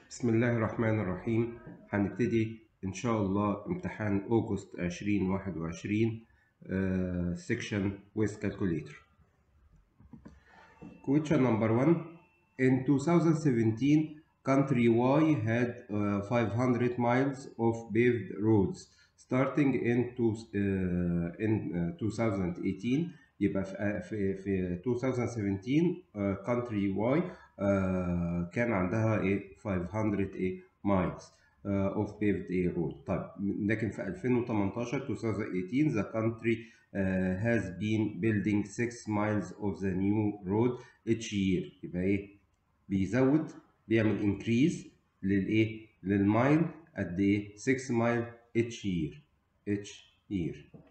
بسم الله الرحمن الرحيم هنبتدي إن شاء الله امتحان أوغست 2021 سيكشن with calculator. Question number one. In 2017, country Y had uh, 500 miles of paved roads. Starting in, two, uh, in uh, 2018 يبقى في, في, في 2017 uh, country Y uh, كان عندها ايه 500 ايه miles uh, of paved ايه road طيب لكن في 2018 2018 the country uh, has been building 6 miles of the new road each year يبقى ايه بيزود بيعمل increase للايه للمايل قد ايه 6 مايل each year each year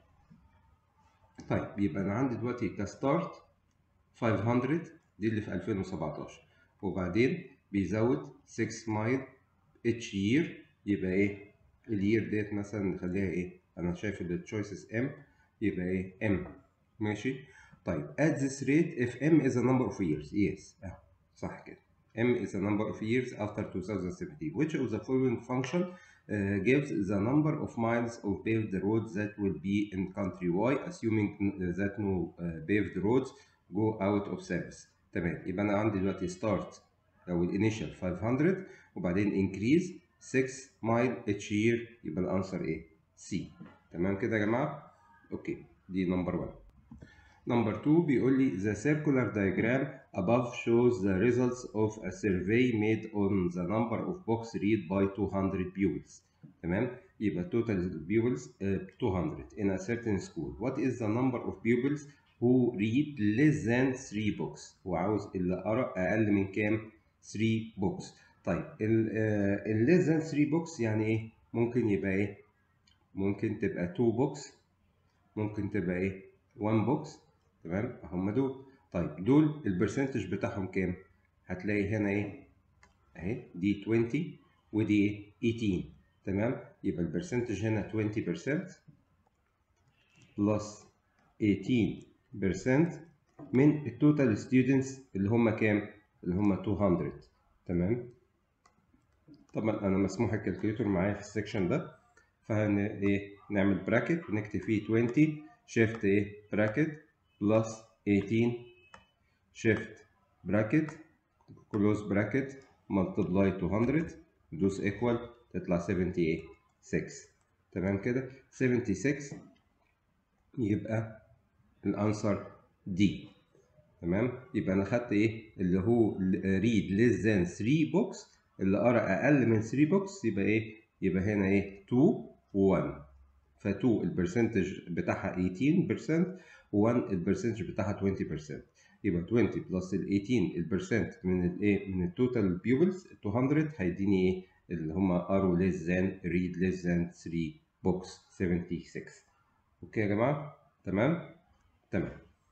طيب يبقى انا عندي دلوقتي كستارت 500 دي اللي في 2017 وبعدين بيزود 6 مايل اتش يير يبقى ايه اليير ديت مثلا نخليها ايه انا شايف التشويسز ام يبقى ايه ام ماشي طيب at this rate if m is a number of years yes اه صح كده m is a number of years after 2017 which of the following function uh, gives the number of miles of paved roads that will be in country Y assuming that no uh, paved roads go out of service تمام يبقى انا عندي دلوقتي start او الانيشال 500 وبعدين increase 6 مايل each year يبقى الانسر ايه سي تمام كده يا جماعه اوكي دي نمبر 1 نمبر 2 بيقول لي the circular diagram above shows the results of a survey made on the number of books read by 200 pupils تمام يبقى total pupils uh, 200 in a certain school what is the number of pupils who read less than 3 books هو عاوز اللي قرأ أقل من كام 3 books طيب ال less than 3 books يعني إيه ممكن يبقى إيه ممكن تبقى 2 books ممكن تبقى إيه 1 books تمام هم دول طيب دول البرسنتج بتاعهم كام هتلاقي هنا إيه أهي دي 20 ودي 18 تمام يبقى البرسنتج هنا 20% بلس 18% من التوتال ستودنتس اللي هم كام؟ اللي هم 200 تمام؟ طبعا انا مسموح الكالكوليتور معايا في السكشن ده فهن ايه نعمل براكت ونكتب فيه 20 شيفت ايه براكت بلس 18 شيفت براكت كلوز براكت ملتبلاي 200 دوس ايكوال تطلع 76 تمام كده 76 يبقى الانسر دي تمام يبقى انا خدت ايه اللي هو ريد ليس ذان 3 بوكس اللي قرا اقل من 3 بوكس يبقى ايه يبقى هنا ايه 2 و1 ف2 البرسنتج بتاعها 18% و1 البرسنتج بتاعها 20% يبقى 20 بلس ال 18 البرسنت من الايه من التوتال بيوبلز 200 هيديني ايه اللي هم قروا ليس ذان ريد ليس ذان 3 بوكس 76 اوكي يا جماعه تمام تمام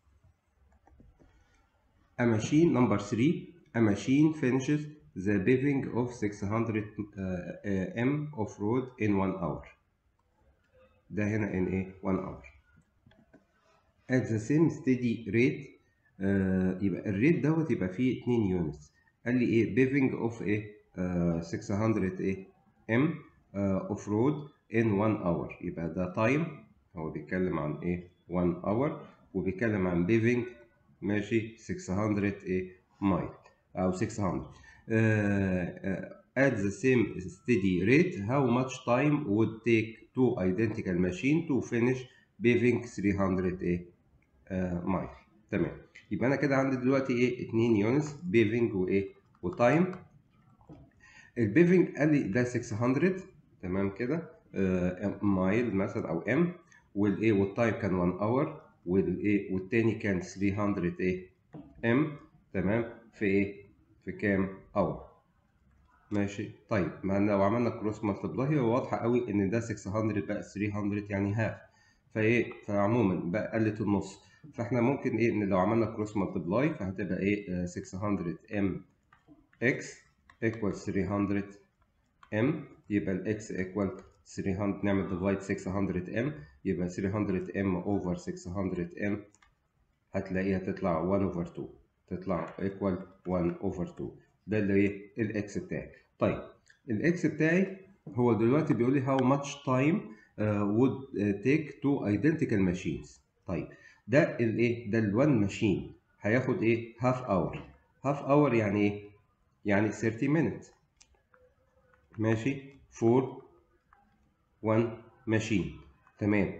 A machine number 3 a machine finishes the paving of 600 uh, m of road in 1 hour ده هنا in ايه 1 hour at the same steady rate uh, يبقى الريت دوت يبقى فيه 2 يونتس قال لي ايه paving of ايه uh, 600 ايه m uh, of road in 1 hour يبقى ده time هو بيتكلم عن ايه 1 hour وبيتكلم عن paving ماشي 600 ايه مايل او 600 uh, uh, at the same steady rate how much time would take two identical machine to finish paving 300 ايه uh, مايل تمام يبقى انا كده عندي دلوقتي ايه 2 يونتس بيفنج وايه وتايم البيفنج قال لي ده 600 تمام كده مايل مثلا او ام والايه والتايم كان 1 اور والايه والتاني كان 300 ايه ام تمام في ايه في كام اور ماشي طيب ما لو عملنا كروس مالتبلاي هو واضحه قوي ان ده 600 بقى 300 يعني هاف فايه فعموما بقى قلت النص فاحنا ممكن ايه ان لو عملنا كروس مالتبلاي فهتبقى ايه 600 ام اكس ايكوال 300 ام يبقى الاكس ايكوال 300 نعمل ديفايد 600 ام يبقى 300 ام اوفر 600 ام هتلاقيها تطلع 1 اوفر 2 تطلع ايكوال 1 اوفر 2 ده اللي ايه الاكس بتاعي طيب الاكس بتاعي هو دلوقتي بيقول لي how much time uh, would uh, take two identical machines طيب ده الايه ده ال1 ماشين هياخد ايه half hour half hour يعني ايه يعني 30 minutes ماشي for one machine تمام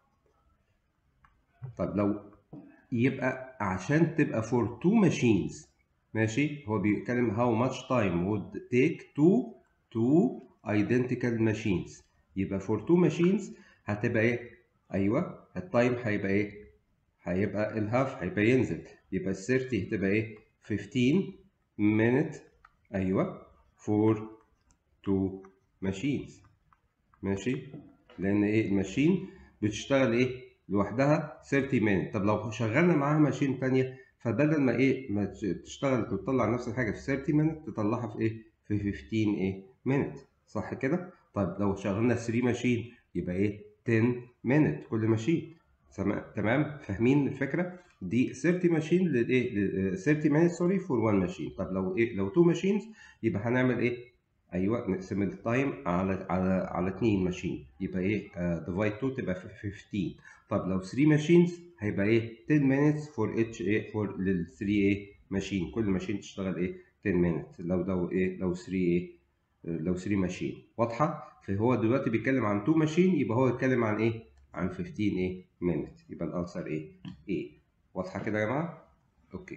طب لو يبقى عشان تبقى for two machines ماشي هو بيتكلم how much time would take to two identical machines يبقى for two machines هتبقى ايه ايوه التايم هيبقى ايه هيبقى الهاف هيبقى ينزل يبقى ال 30 هتبقى ايه 15 minute ايوه for two machines ماشي لان ايه الماشين بتشتغل ايه لوحدها 30 minute طب لو شغلنا معاها ماشين تانية فبدل ما ايه ما تشتغل وتطلع نفس الحاجه في 30 minute تطلعها في ايه في 15 ايه minute صح كده طيب لو شغلنا 3 ماشين يبقى ايه 10 minute كل ماشين تمام فاهمين الفكره دي 30 ماشين للايه 30 minutes سوري فور 1 ماشين طب لو ايه لو 2 ماشينز يبقى هنعمل ايه ايوه نقسم التايم على على على 2 ماشين يبقى ايه ديفايد 2 تبقى 15 طب لو 3 ماشينز هيبقى ايه 10 minutes فور اتش ايه فور لل 3 ايه ماشين كل ماشين تشتغل ايه 10 minutes لو لو ايه لو 3 ايه لو 3 ماشين واضحه فهو دلوقتي بيتكلم عن 2 ماشين يبقى هو يتكلم عن ايه عن 15 ايه minutes يبقى الانسر ايه ايه واضحه كده يا جماعه اوكي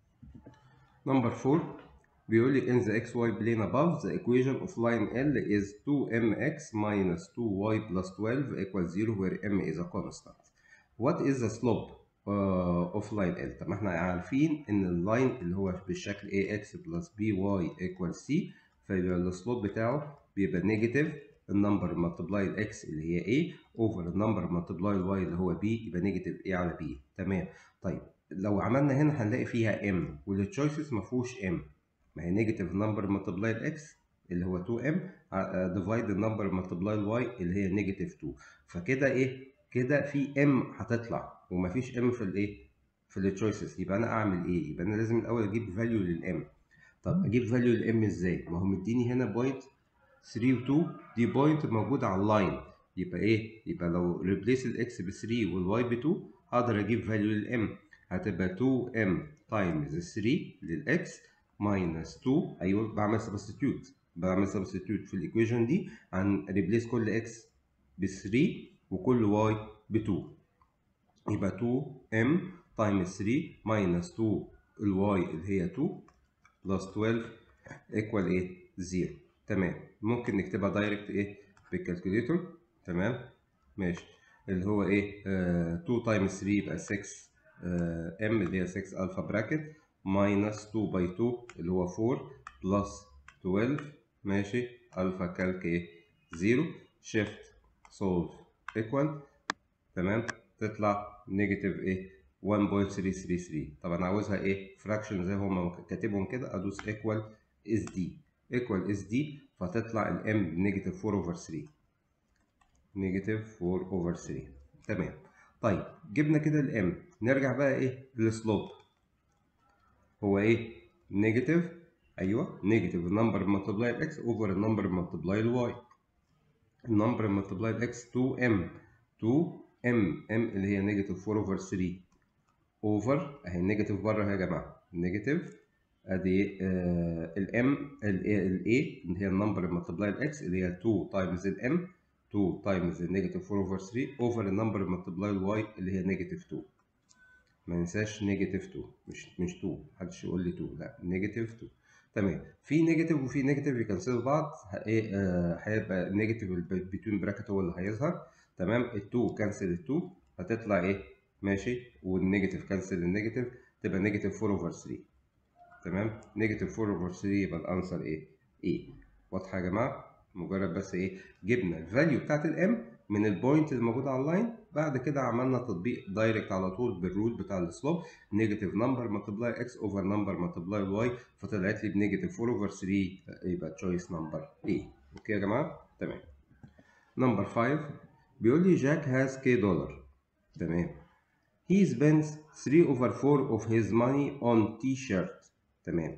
نمبر 4 بيقول لي in the xy plane above the equation of line L is 2mx minus 2y plus 12 equals 0 where m is a constant. What is the slope uh, of line L؟ طب ما احنا عارفين ان اللاين اللي هو بالشكل ax plus by equals c فيبقى السلوب بتاعه بيبقى نيجاتيف النمبر ملتبلاي الاكس اللي هي a اوفر النمبر ملتبلاي الواي اللي هو b يبقى نيجاتيف a على b تمام طيب لو عملنا هنا هنلاقي فيها m والتشويسز ما فيهوش m ما هي نيجاتيف نمبر ملتبلاي الاكس اللي هو 2m ديفايد النمبر ملتبلاي الواي اللي هي نيجاتيف 2 فكده ايه كده في m هتطلع ومفيش m في الايه في التشويسز يبقى انا اعمل ايه يبقى انا لازم الاول اجيب فاليو للام طب اجيب فاليو للام ازاي ما هو مديني هنا بوينت 3 و2 دي بوينت موجوده على اللاين يبقى ايه يبقى لو ريبليس الاكس ب 3 والواي ب 2 هقدر اجيب فاليو للام هتبقى 2m تايمز 3 للاكس ماينس 2 ايوه بعمل سبستيتيوت بعمل سبستيتيوت في الايكويشن دي عن ريبليس كل اكس ب 3 وكل واي ب 2 يبقى 2m تايمز 3 ماينس 2 الواي اللي هي 2 بلس 12 ايكوال ايه 0 تمام ممكن نكتبها دايركت ايه بالكالكوليتور تمام ماشي اللي هو ايه آه 2 تايمز 3 يبقى 6 آه ام اللي هي 6 الفا براكت ماينس 2 باي 2 اللي هو 4 بلس 12 ماشي الفا كالك ايه 0 شيفت سولف ايكوال تمام تطلع نيجاتيف ايه 1.333 طب انا عاوزها ايه فراكشن زي هما كاتبهم كده ادوس ايكوال اس دي ايكوال اس دي فتطلع الام نيجاتيف 4 اوفر 3 نيجاتيف 4 اوفر 3 تمام طيب جبنا كده الام نرجع بقى ايه للسلوب هو ايه نيجاتيف ايوه نيجاتيف النمبر ملتبلاي الاكس اوفر النمبر ملتبلاي الواي النمبر ملتبلاي الاكس 2 ام 2 ام ام اللي هي نيجاتيف 4 اوفر 3 اوفر اهي النيجاتيف بره يا جماعه نيجاتيف ادي آه الام الاي اللي هي النمبر ملتبلاي الاكس اللي هي 2 تايمز الام 2 تايمز النيجاتيف 4 اوفر 3 اوفر النمبر ملتبلاي الواي اللي هي نيجاتيف 2 ما ننساش نيجاتيف 2 مش مش 2 محدش يقول لي 2 لا نيجاتيف 2 تمام في نيجاتيف وفي نيجاتيف يكنسلوا بعض ايه هيبقى النيجاتيف بتوين براكت هو اللي هيظهر تمام ال2 كنسل ال2 هتطلع ايه ماشي والنيجاتيف كنسل النيجاتيف تبقى نيجاتيف 4 اوفر 3 تمام نيجاتيف 4 اوفر 3 يبقى الانسر ايه ايه واضحه يا جماعه مجرد بس ايه جبنا الفاليو بتاعت الام من البوينت اللي موجوده على اللاين بعد كده عملنا تطبيق دايركت على طول بالرول بتاع السلوب نيجاتيف نمبر ملتبلاي اكس اوفر نمبر ملتبلاي واي فطلعت لي بنيجاتيف 4 اوفر 3 يبقى تشويس نمبر ايه اوكي يا جماعه تمام نمبر 5 بيقول لي جاك هاز كي دولار تمام he spends 3 over 4 of his money on t-shirt تمام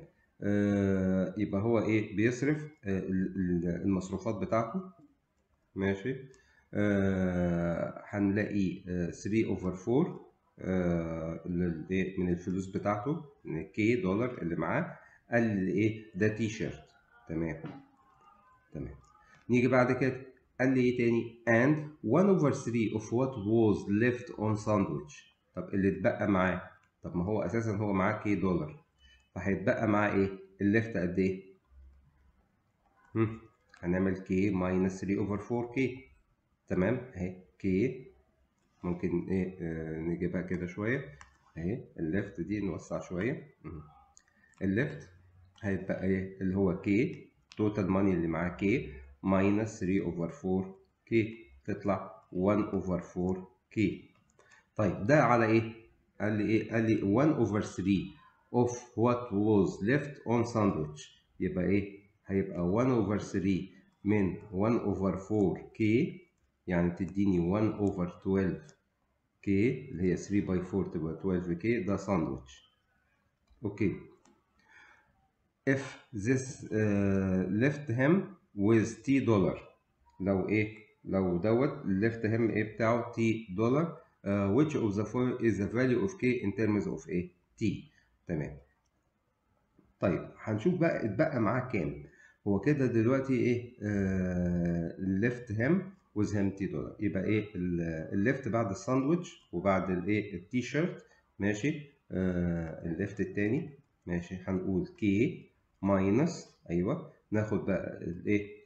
آه يبقى هو ايه بيصرف آه ال- ال- المصروفات بتاعته ماشي آه هنلاقي آه 3 اوفر 4 آه لل- إيه؟ من الفلوس بتاعته من الكي دولار اللي معاه قال لي ايه ده تي شيرت تمام تمام نيجي بعد كده قال لي ايه تاني and 1 over 3 of what was left on sandwich طب اللي اتبقى معاه طب ما هو اساسا هو معاه كي دولار فهيتبقى معاه ايه الليفت قد ايه هم، هنعمل كي ماينس 3 اوفر 4 كي تمام اهي كي ممكن ايه آه نجيبها كده شويه اهي الليفت دي نوسع شويه مم. الليفت هيبقى ايه اللي هو كي توتال ماني اللي معاه كي ماينس 3 اوفر 4 كي تطلع 1 اوفر 4 كي طيب ده على ايه قال لي ايه قال لي 1 اوفر 3 of what was left on sandwich يبقى ايه هيبقى 1 اوفر 3 من 1 اوفر 4 كي يعني تديني 1 اوفر 12 كي اللي هي 3 باي 4 تبقى 12 كي ده ساندويتش اوكي if this uh, left him with t dollar لو ايه لو دوت left him ايه بتاعه t dollar uh, which of the four is the value of k in terms of ايه t تمام طيب هنشوف بقى اتبقى معاه كام هو كده دلوقتي ايه آه left him with him t دولار يبقى ايه الليفت بعد الساندوتش وبعد الايه التي شيرت ماشي آه الليفت التاني ماشي هنقول كي ماينس ايوه ناخد بقى الايه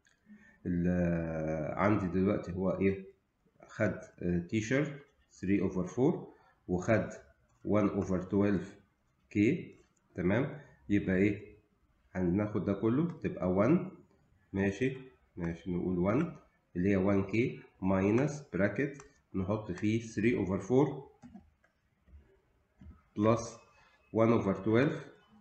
ال- عندي دلوقتي هو ايه خد تي شيرت 3 اوفر 4 وخد 1 اوفر 12 كي تمام يبقى ايه هناخد ده كله تبقى 1 ماشي ماشي نقول 1 اللي هي 1 كي ماينس براكت نحط فيه 3 اوفر 4 بلس 1 اوفر 12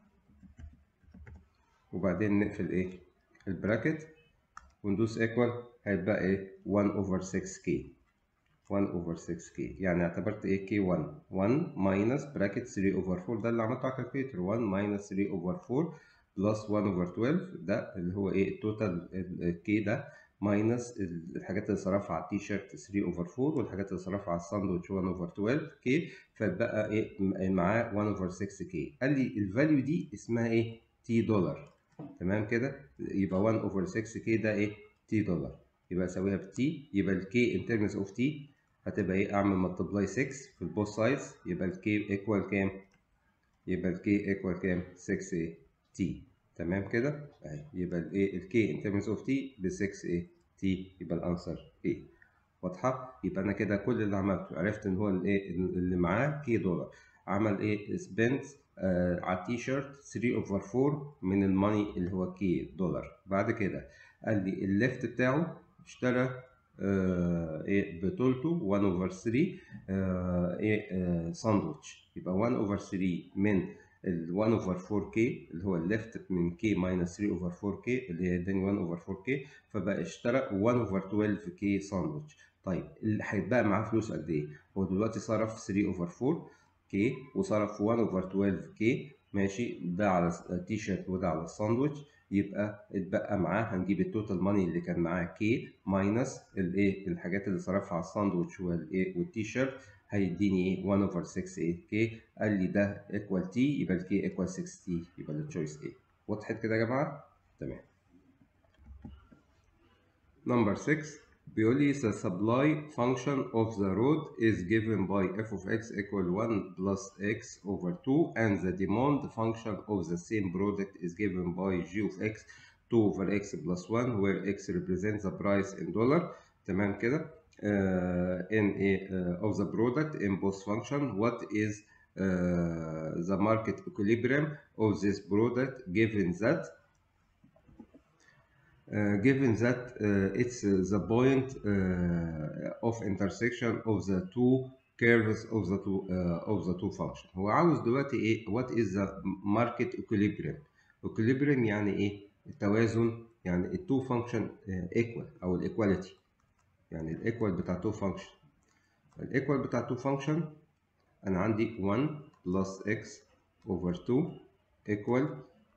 وبعدين نقفل ايه البراكت وندوس ايكوال هيبقى ايه 1 اوفر 6 كي 1 اوفر 6 كي يعني اعتبرت ايه كي 1 1 ماينس براكت 3 اوفر 4 ده اللي عملته على الكالكوليتر 1 ماينس 3 اوفر 4 بلس 1 اوفر 12 ده اللي هو ايه التوتال الكي ده ماينس الحاجات اللي صرفها على التي شيرت 3 اوفر 4 والحاجات اللي صرفها على الساندوتش 1 اوفر 12 كي فبقى ايه معاه 1 اوفر 6 كي قال لي الفاليو دي اسمها ايه تي دولار تمام كده يبقى 1 اوفر 6 كي ده ايه تي دولار يبقى اسويها بتي يبقى الكي ان ترمز اوف تي هتبقى ايه اعمل ملتبلاي 6 في البوث سايدز يبقى الكي ايكوال كام يبقى الكي ايكوال كام 6 ايه تي تمام كده اهي يبقى الايه الكي ان ترمز اوف تي ب 6 ايه تي يبقى الانسر ايه واضحه يبقى انا كده كل اللي عملته عرفت ان هو الايه اللي معاه كي دولار عمل ايه سبنت آه على التي شيرت 3 اوفر 4 من الماني اللي هو كي دولار بعد كده قال لي الليفت بتاعه اشترى آه ايه بطولته 1 اوفر 3 آه ايه آه ساندوتش يبقى 1 اوفر 3 من ال 1 اوفر 4 كي اللي هو الليفت من كي ماينس 3 اوفر 4 كي اللي هي اداني 1 اوفر 4 كي فبقى اشترى 1 اوفر 12 كي ساندوتش طيب اللي هيتبقى معاه فلوس قد ايه؟ هو دلوقتي صرف 3 اوفر 4 كي وصرف 1 اوفر 12 كي ماشي ده على التي شيرت وده على الساندوتش يبقى اتبقى معاه هنجيب التوتال ماني اللي كان معاه كي ماينس الايه الحاجات اللي صرفها على الساندوتش والايه والتي شيرت هيديني ايه 1 اوفر 6 ايه كي قال لي ده ايكوال تي يبقى الكي ايكوال 6 تي يبقى التشويس ايه وضحت كده يا جماعه تمام نمبر 6 بيقول لي the supply function of the road is given by f of x equal 1 plus x over 2 and the demand function of the same product is given by g of x 2 over x plus 1 where x represents the price in dollar تمام كده uh, in a uh, of the product in both function what is uh, the market equilibrium of this product given that uh, given that uh, it's uh, the point uh, of intersection of the two curves of the two uh, of the two function هو عاوز دلوقتي ايه what is the market equilibrium equilibrium يعني ايه التوازن يعني ال two function uh, equal او الايكواليتي يعني الايكوال بتاع two function الايكوال بتاع two function انا عندي 1 plus x over 2 equal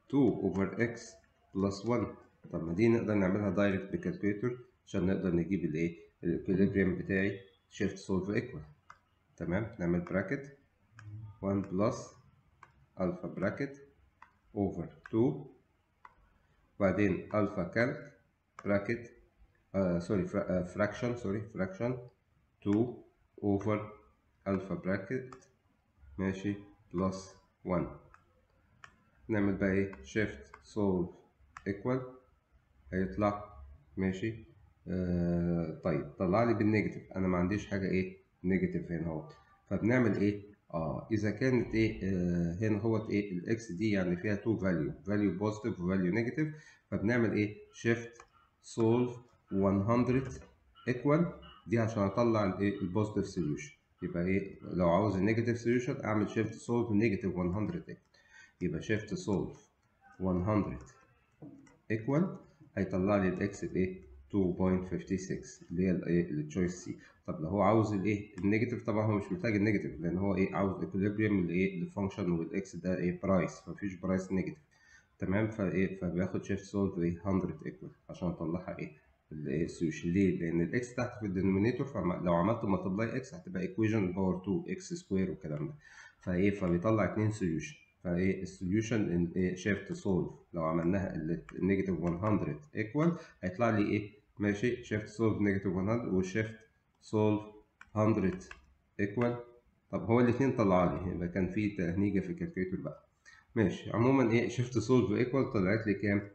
2 over x plus 1 طب ما دي نقدر نعملها دايركت بالكالكوليتر عشان نقدر نجيب الايه الاكويليبريم بتاعي شيفت سولف ايكوال تمام نعمل براكت 1 بلس الفا براكت over 2 بعدين الفا كالك براكت سوري فراكشن سوري فراكشن 2 over الفا براكت ماشي بلس 1 نعمل بقى ايه شيفت سولف ايكوال هيطلع ماشي آه طيب طلع لي بالنيجاتيف انا ما عنديش حاجه ايه نيجاتيف هنا اهو فبنعمل ايه اه اذا كانت ايه آه هنا هو ايه الاكس دي يعني فيها تو فاليو فاليو بوزيتيف وفاليو نيجاتيف فبنعمل ايه شيفت سولف 100 ايكوال دي عشان اطلع الايه البوزيتيف سوليوشن يبقى ايه لو عاوز النيجاتيف سوليوشن اعمل شيفت سولف نيجاتيف 100 ايكوال يبقى شيفت سولف 100 ايكوال هيطلع لي الاكس بايه 2.56 اللي هي الايه التشويس سي طب لو هو عاوز الايه النيجاتيف طبعا هو مش محتاج النيجاتيف لان هو ايه عاوز ايكوليبريم لايه للفانكشن والاكس ده ايه برايس مفيش برايس نيجاتيف تمام فايه فبياخد شيفت سولف ايه 100 ايكوال عشان اطلعها ايه السوليوشن ليه؟ لان الاكس تحت في الدينومينيتور فلو عملت ملتبلاي اكس هتبقى ايكويشن باور 2 اكس سكوير والكلام ده فايه فبيطلع اتنين سوليوشن فايه السوليوشن شيفت سولف لو عملناها النيجاتيف 100 ايكوال هيطلع لي ايه ماشي شيفت سولف نيجاتيف 100 وشيفت سولف 100 ايكوال طب هو الاثنين طلع لي يبقى كان في تهنيجه في الكالكوليتور بقى ماشي عموما ايه شيفت سولف ايكوال طلعت لي كام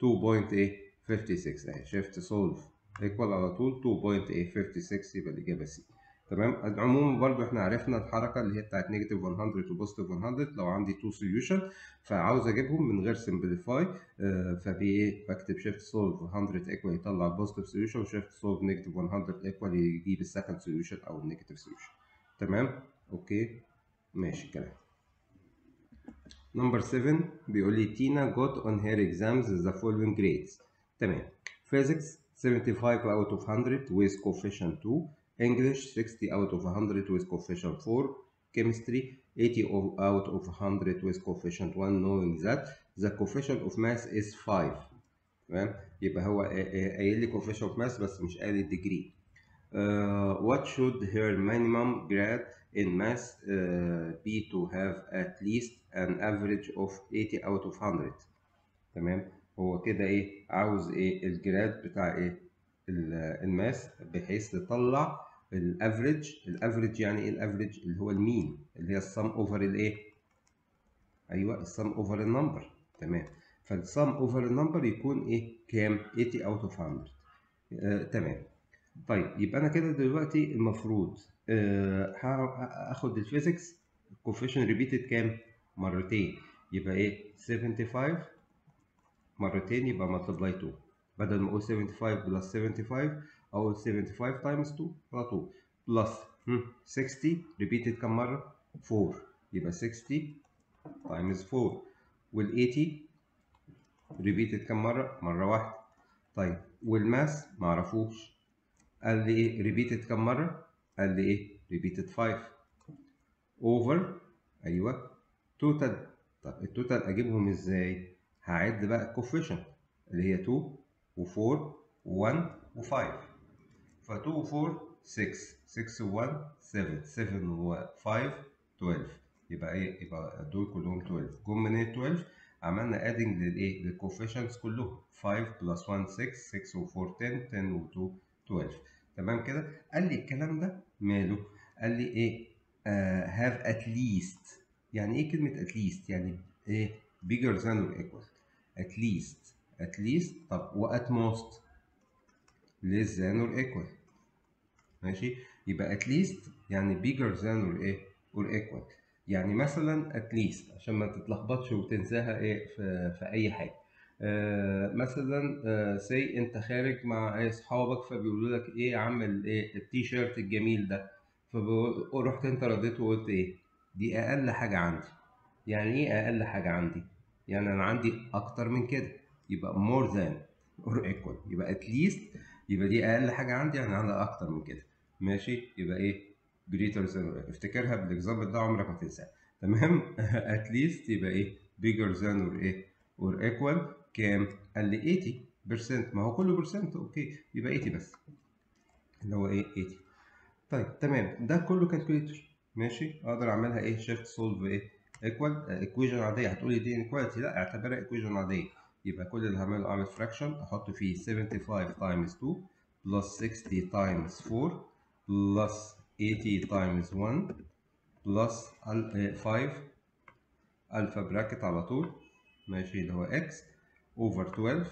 2.56 اهي شيفت سولف ايكوال على طول 2.56 يبقى الاجابه سي تمام عموما برضو احنا عرفنا الحركه اللي هي بتاعت نيجاتيف 100 وبوزيتيف 100 لو عندي تو سوليوشن فعاوز اجيبهم من غير سمبليفاي آه فبي ايه بكتب شيفت سولف 100 ايكوال يطلع البوزيتيف سوليوشن وشيفت سولف نيجاتيف 100 ايكوال يجيب السكند سوليوشن او النيجاتيف سوليوشن تمام اوكي ماشي كلام نمبر 7 بيقول لي تينا got on her exams the following grades تمام physics 75 out of 100 with coefficient 2 English 60 out of 100 with coefficient 4 chemistry 80 out of 100 with coefficient 1 knowing that the coefficient of mass is 5 تمام يبقى هو قايل لي coefficient of mass بس مش قايل الديجري uh, what should her minimum grade in mass uh, be to have at least an average of 80 out of 100 تمام هو كده ايه عاوز ايه الجراد بتاع ايه الماس بحيث تطلع الافريج الافريج يعني ايه الافريج اللي هو المين اللي هي السم اوفر الايه ايوه السم اوفر النمبر تمام فالسم اوفر النمبر يكون ايه كام 80 اوت اوف 100 آه، تمام طيب يبقى انا كده دلوقتي المفروض آه هاخد الفيزيكس كوفيشن ريبيتد كام مرتين يبقى ايه 75 مرتين يبقى ملتبلاي 2 بدل ما اقول 75 بلس 75 اقول 75 تايمز 2 على طول بلس 60 ريبيتد كم مره 4 يبقى 60 تايمز 4 وال 80 ريبيتد كم مره مره واحده طيب والماس معرفوش قال لي ايه ريبيتد كم مره قال لي ايه ريبيتد 5 اوفر ايوه توتال طب التوتال اجيبهم ازاي هعد بقى الكوفيشنت اللي هي 2 و4 و1 و5 ف2 و4 6 6 و1 7 7 و5 12 يبقى ايه يبقى دول كلهم 12 جم منين 12 عملنا ادنج للايه للكوفيشنتس كلهم 5 بلس 1 6 6 و4 10 10 و2 12 تمام كده قال لي الكلام ده ماله قال لي ايه هاف ات ليست يعني ايه كلمه ات ليست يعني ايه bigger than or equal at least at least طب و at most less than or equal ماشي يبقى at least يعني bigger than or ايه or equal يعني مثلا at least عشان ما تتلخبطش وتنساها ايه في, في اي حاجه آه مثلا آه سي انت خارج مع اصحابك فبيقولوا لك ايه عامل ايه التي شيرت الجميل ده فرحت انت رديت وقلت ايه دي اقل حاجه عندي يعني ايه اقل حاجه عندي يعني انا عندي اكتر من كده يبقى more than or equal يبقى at least يبقى دي اقل حاجه عندي يعني عندها اكتر من كده ماشي يبقى ايه greater than افتكرها بالاكزامبل ده عمرك ما تنساه تمام at least يبقى ايه bigger than or ايه or equal كام؟ قال لي 80% ما هو كله برسنت اوكي يبقى 80 بس اللي هو ايه 80 طيب تمام ده كله كالكوليتر ماشي اقدر اعملها ايه شيفت سولف ايه ايكوال ايكويشن عاديه هتقولي دي انيكواليتي لا اعتبرها ايكويشن عاديه يبقى كل اللي هعمله اعمل فراكشن احط فيه 75 تايمز 2 بلس 60 تايمز 4 بلس 80 تايمز 1 بلس 5 الفا براكت على طول ماشي اللي هو اكس اوفر 12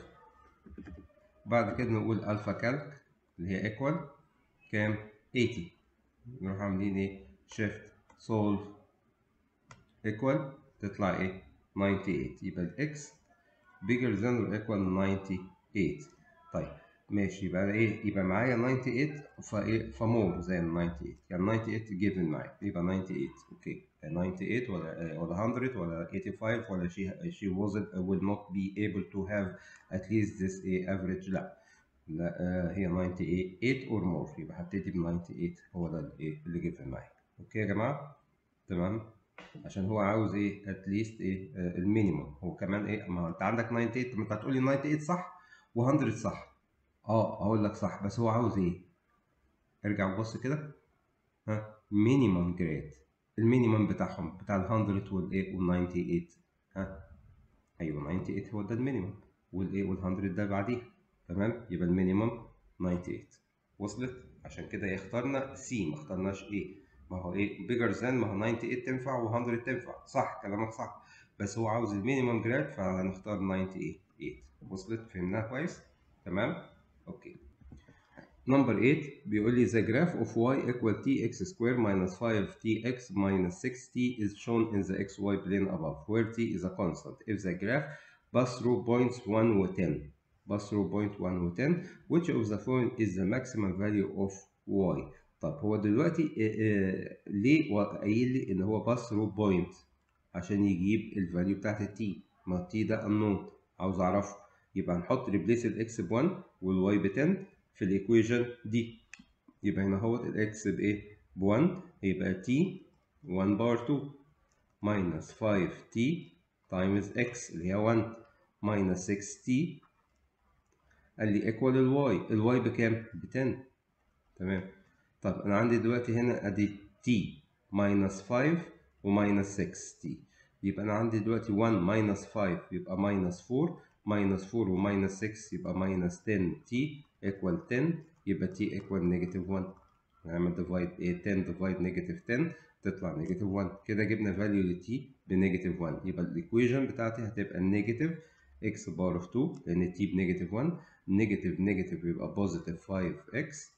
بعد كده نقول الفا كالك اللي هي ايكوال كام 80 نروح عاملين ايه شيفت سولف ايكوال تطلع ايه 98 يبقى الاكس bigger than or equal 98 طيب ماشي يبقى ايه يبقى معايا 98 فايه فمور زي ال 98 يعني 98 جيفن معايا يبقى 98 اوكي 98 ولا ولا 100 ولا 85 ولا she she wasn't will not be able to have at least this a average لا لا آه هي 98 or more يبقى هبتدي ب 98 هو ده الايه اللي جيفن معايا اوكي يا جماعه تمام عشان هو عاوز ايه اتليست ايه آه المينيموم هو كمان ايه ما انت عندك 98 ما انت هتقول لي 98 صح و100 صح اه اقول لك صح بس هو عاوز ايه ارجع بص كده ها مينيمم جريد المينيمم بتاعهم بتاع ال 100 والايه وال 98 ها ايوه 98 هو ده المينيمم والايه وال 100 ده بعديها تمام يبقى المينيمم 98 وصلت عشان كده اخترنا سي ما اخترناش ايه ما هو ايه بيجر ذان ما هو 98 تنفع و100 تنفع صح كلامك صح بس هو عاوز المينيمم جراد فهنختار 98 وصلت فهمناها كويس تمام اوكي نمبر 8 بيقول لي the graph of y equal tx square minus 5tx minus 6t is shown in the xy plane above where t is a constant if the graph pass through points 1 و 10 pass through point 1 و 10 which of the following is the maximum value of y طب هو دلوقتي آه آه ليه قايل لي ان هو pass through point عشان يجيب الفاليو بتاعت التي ما التي ده unknown عاوز اعرفه يبقى هنحط ريبليس الاكس ب 1 والواي ب 10 في الايكويشن دي يبقى هنا اهوت الاكس بايه؟ ب 1 يبقى تي 1 باور 2 ماينس 5 تي تايمز اكس اللي هي 1 ماينس 6 تي قال لي ايكوال الواي الواي بكام؟ ب 10 تمام طب انا عندي دلوقتي هنا ادي تي ماينس 5 وماينس 6 تي يبقى انا عندي دلوقتي 1 ماينس 5 يبقى ماينس 4 ماينس 4 وماينس 6 يبقى ماينس 10 تي ايكوال 10 يبقى تي ايكوال نيجاتيف 1 نعمل ديفايد ايه 10 ديفايد نيجاتيف 10 تطلع نيجاتيف 1 كده جبنا فاليو لتي بنيجاتيف 1 يبقى الايكويشن بتاعتي هتبقى نيجاتيف اكس باور اوف 2 لان تي بنيجاتيف 1 نيجاتيف نيجاتيف يبقى بوزيتيف 5 اكس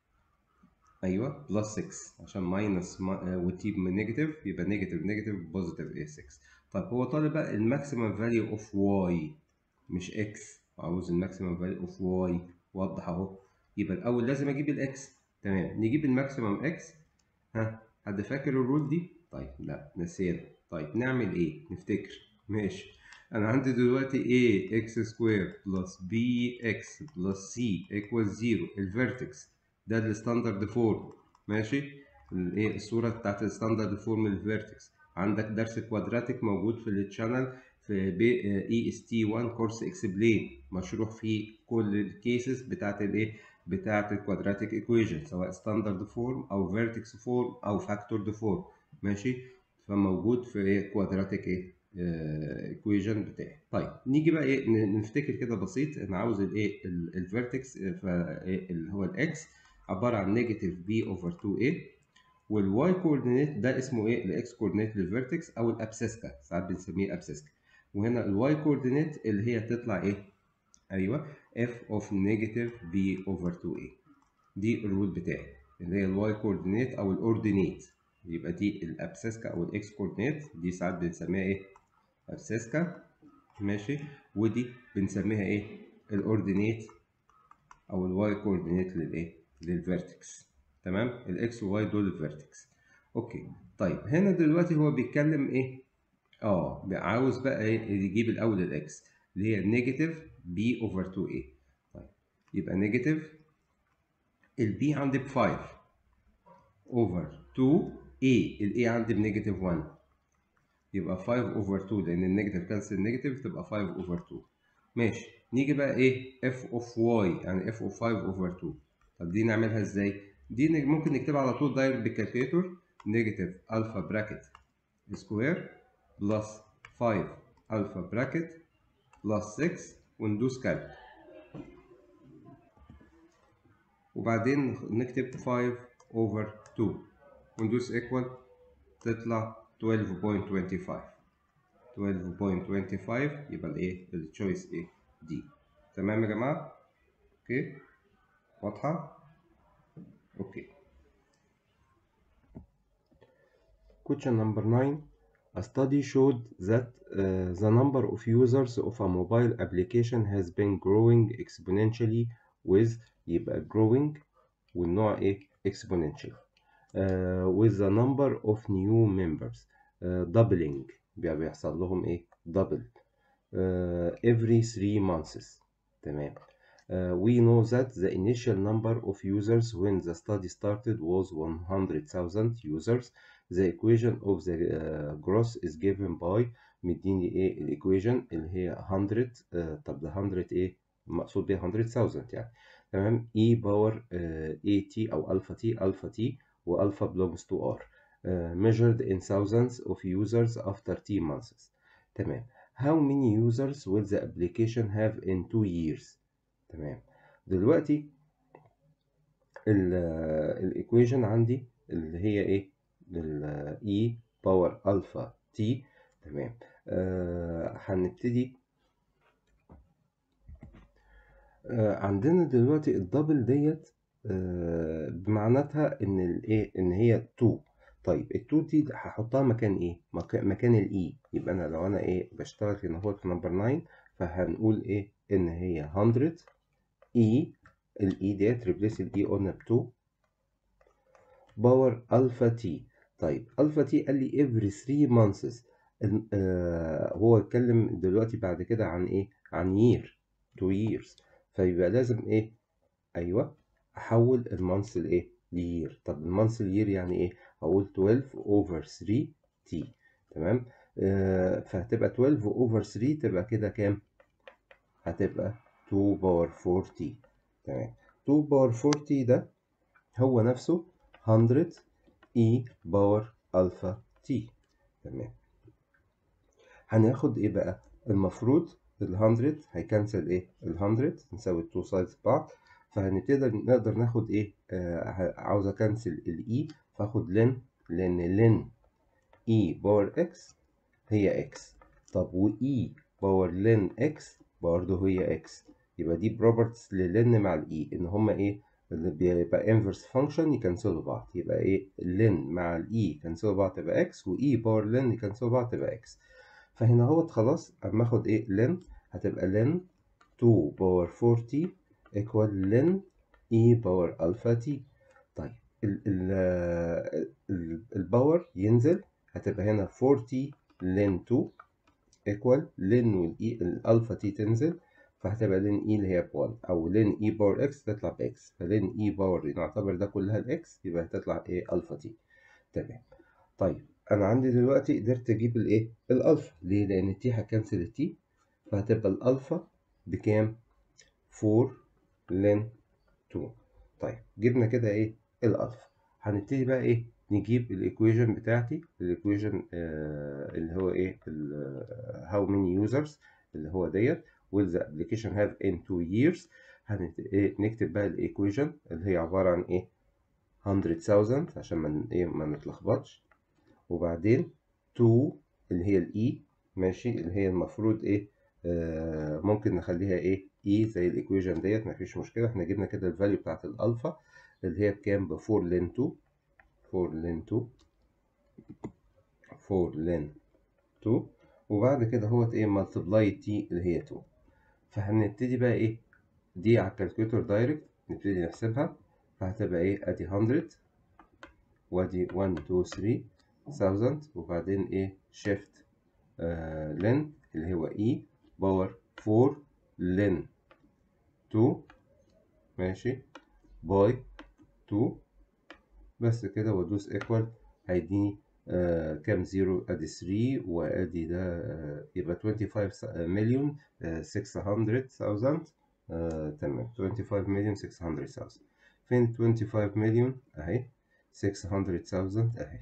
ايوه بلس 6 عشان ماينس وتي نيجاتيف يبقى نيجاتيف نيجاتيف بوزيتيف ايه 6 طيب هو طالب بقى الماكسيمم فاليو اوف واي مش اكس عاوز الماكسيمم فاليو اوف واي واضح اهو يبقى الاول لازم اجيب الاكس تمام نجيب الماكسيمم اكس ها حد فاكر الرول دي طيب لا نسينا طيب نعمل ايه نفتكر ماشي انا عندي دلوقتي a x سكوير بلس bx بلس c equals 0 الفيرتكس ده الستاندرد فورم ماشي الايه الصوره بتاعت الستاندرد فورم الفيرتكس عندك درس كوادراتيك موجود في التشانل في بي اي اس تي 1 كورس اكسبلين مشروح فيه كل الكيسز بتاعت الايه بتاعت الكوادراتيك ايكويشن سواء ستاندرد فورم او فيرتكس فورم او فاكتورد فورم ماشي فموجود في كوادراتيك ايه ايكويشن بتاعي طيب نيجي بقى ايه نفتكر كده بسيط انا عاوز الايه الفيرتكس اللي هو الاكس عباره عن نيجاتيف بي اوفر 2 اي والواي كوردينيت ده اسمه ايه الاكس كوردينيت للفيرتكس او الابسيسكا ساعات بنسميه ابسيسكا وهنا الواي كوردينيت اللي هي تطلع ايه ايوه اف اوف نيجاتيف بي اوفر 2 اي دي الرول بتاعي اللي هي الواي كوردينيت او الاوردينيت يبقى دي الابسيسكا او الاكس كوردينيت دي ساعات بنسميها ايه ابسيسكا ماشي ودي بنسميها ايه الاوردينيت او الواي كوردينيت للايه للفيرتكس تمام الاكس والواي دول الفيرتكس اوكي طيب هنا دلوقتي هو بيتكلم ايه اه عاوز بقى ايه يجيب الاول الاكس اللي هي نيجاتيف بي اوفر 2 اي طيب يبقى نيجاتيف البي عندي ب 5 اوفر 2 اي الاي عندي بنيجاتيف 1 يبقى 5 اوفر 2 لان النيجاتيف كانسل النيجاتيف تبقى 5 اوفر 2 ماشي نيجي بقى ايه اف اوف واي يعني اف اوف 5 اوفر 2 طب دي نعملها ازاي دي نج- ممكن نكتبها على طول دايركت بالكالكوليتور نيجاتيف الفا براكت سكوير بلس 5 الفا براكت بلس 6 وندوس كالك وبعدين نكتب 5 over 2 وندوس equal تطلع 12.25 12.25 يبقى الايه التشويس ايه دي تمام يا جماعه اوكي واضحه اوكي Question number 9 A study showed that uh, the number of users of a mobile application has been growing exponentially with يبقى growing والنوع ايه exponential uh, with the number of new members uh, doubling بي- بيحصل لهم ايه double uh, every three months تمام Uh, we know that the initial number of users when the study started was 100,000 users. The equation of the uh, growth is given by مديني ايه الايكويشن اللي هي 100 uh, طب ده 100 ايه مقصود بيها 100,000 يعني تمام e باور a t او alpha t alpha t والpha belongs to r uh, measured in thousands of users after t months تمام how many users will the application have in two years تمام دلوقتي الايكويشن عندي اللي هي ايه ال e باور الفا t تمام آه هنبتدي آه عندنا دلوقتي الدبل ديت آه بمعناتها ان الايه ان هي 2 طيب ال 2 دي هحطها مكان ايه مكان مكان الاي يبقى انا لو انا ايه بشتغل هنا هو في نمبر 9 فهنقول ايه ان هي 100 اي الاي ديت ريبليس الاي قلنا ب 2 باور الفا تي طيب الفا تي قال لي every 3 months ال- آه هو اتكلم دلوقتي بعد كده عن ايه عن year 2 years فيبقى لازم ايه ايوه احول المانث لايه لير طب المانث لير يعني ايه هقول 12 اوفر 3 تي تمام آه فهتبقى 12 اوفر 3 تبقى كده كام هتبقى 2 باور 4 تي تمام 2 باور 4 تي ده هو نفسه 100 اي باور الفا تي تمام هناخد ايه بقى المفروض ال 100 هيكنسل ايه ال 100 نساوي التو سايدز بعض فهنبتدي نقدر ناخد ايه آه عاوز اكنسل الاي فاخد لن لان لن اي باور اكس هي اكس طب واي باور لن اكس برضه هي اكس يبقى دي بروبرتيز للن مع الاي ان هما ايه اللي بيبقى انفرس فانكشن يكنسلوا بعض يبقى ايه لن مع الاي يكنسلوا بعض تبقى اكس واي باور لن يكنسلوا بعض تبقى اكس فهنا هوت خلاص اما اخد ايه لن هتبقى لن 2 باور 4 تي ايكوال لن اي باور الفا تي طيب ال ال ال الباور ينزل هتبقى هنا 4 تي لن 2 ايكوال لن والاي الالفا تي تنزل فهتبقى لن اي اللي هي ب 1 او لن اي باور اكس تطلع باكس فلن اي باور نعتبر ده كلها الاكس يبقى هتطلع ايه الفا تي تمام طيب انا عندي دلوقتي قدرت اجيب الايه الالفا ليه لان التي هكنسل التي فهتبقى الالفا بكام 4 لن 2 طيب جبنا كده ايه الالفا هنبتدي بقى ايه نجيب الايكويشن بتاعتي الايكويشن آه اللي هو ايه how many users اللي هو ديت will the application have in two years هنت... إيه نكتب بقى الايكويشن اللي هي عبارة عن ايه 100,000 عشان ما ايه ما نتلخبطش وبعدين 2 اللي هي الاي ماشي اللي هي المفروض ايه آه ممكن نخليها ايه اي زي الايكويشن ديت مفيش مشكله احنا جبنا كده الفاليو بتاعت الالفا اللي هي بكام ب 4 لين 2 4 لين 2 4 لين 2 وبعد كده هو ايه ملتبلاي تي اللي هي 2 فهنبتدي بقى ايه دي على الكالكوليتور دايركت نبتدي نحسبها فهتبقى ايه ادي 100 وادي 1 2 3 1000 وبعدين ايه شيفت آه لين اللي هو اي باور 4 لين 2 ماشي باي 2 بس كده وادوس ايكوال هيديني آه كام زيرو ادي 3 وادي ده آه يبقى 25 مليون 600000 آه تمام 25 مليون 600000 فين 25 مليون اهي 600000 اهي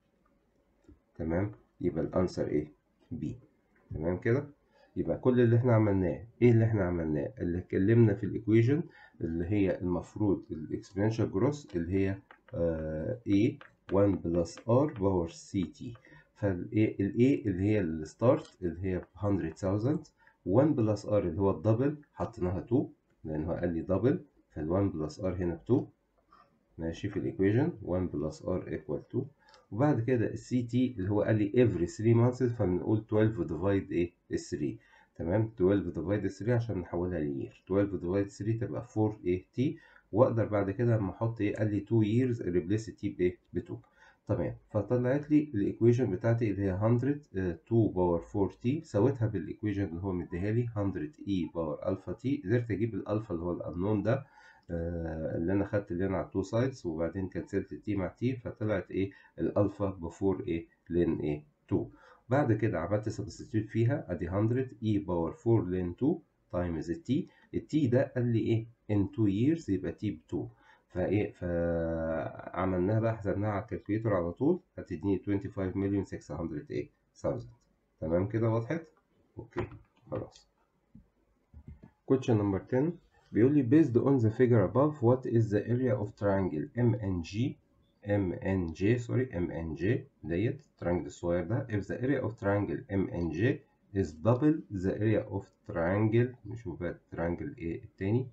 تمام يبقى الانسر ايه بي تمام كده يبقى كل اللي احنا عملناه ايه اللي احنا عملناه اللي اتكلمنا في الايكويشن اللي هي المفروض الاكسبوننشال جروس اللي هي آه a 1 بلس r باور سي تي فالايه الايه اللي هي الستارت اللي هي 100000 1 بلس r اللي هو الدبل حطيناها 2 لان هو قال لي دبل فال1 بلس r هنا 2 ماشي في الايكويشن 1 بلس r ايكوال 2 وبعد كده السي تي اللي هو قال لي every 3 months فبنقول 12 ديفايد ايه 3 تمام 12 ديفايد 3 عشان نحولها لير 12 ديفايد 3 تبقى 4 ايه تي واقدر بعد كده لما احط ايه قال لي 2 years ريبليس تي بايه ب 2 تمام فطلعت لي الايكويشن بتاعتي اللي هي 100 2 باور 4 تي سويتها بالايكويشن اللي هو مديها لي 100 اي باور الفا تي قدرت اجيب الالفا اللي هو الانون ده آه اللي انا خدت اللي انا على التو سايدز وبعدين كنسلت التي مع تي فطلعت ايه الالفا بفور ايه لين ايه 2 بعد كده عملت سبستيتيوت فيها ادي 100 اي باور 4 لين 2 تايمز التي التي ده قال لي ايه ان 2 years يبقى تي ب 2 فايه فعملناها بقى حسبناها على الكالكوليتر على طول هتديني 25 مليون 600 ايه 1000 تمام كده وضحت اوكي خلاص question number 10 بيقول لي based on the figure above what is the area of triangle MNG MNJ sorry MNJ ديت triangle الصغير ده if the area of triangle MNJ is double the area of triangle نشوف بقى triangle ايه التاني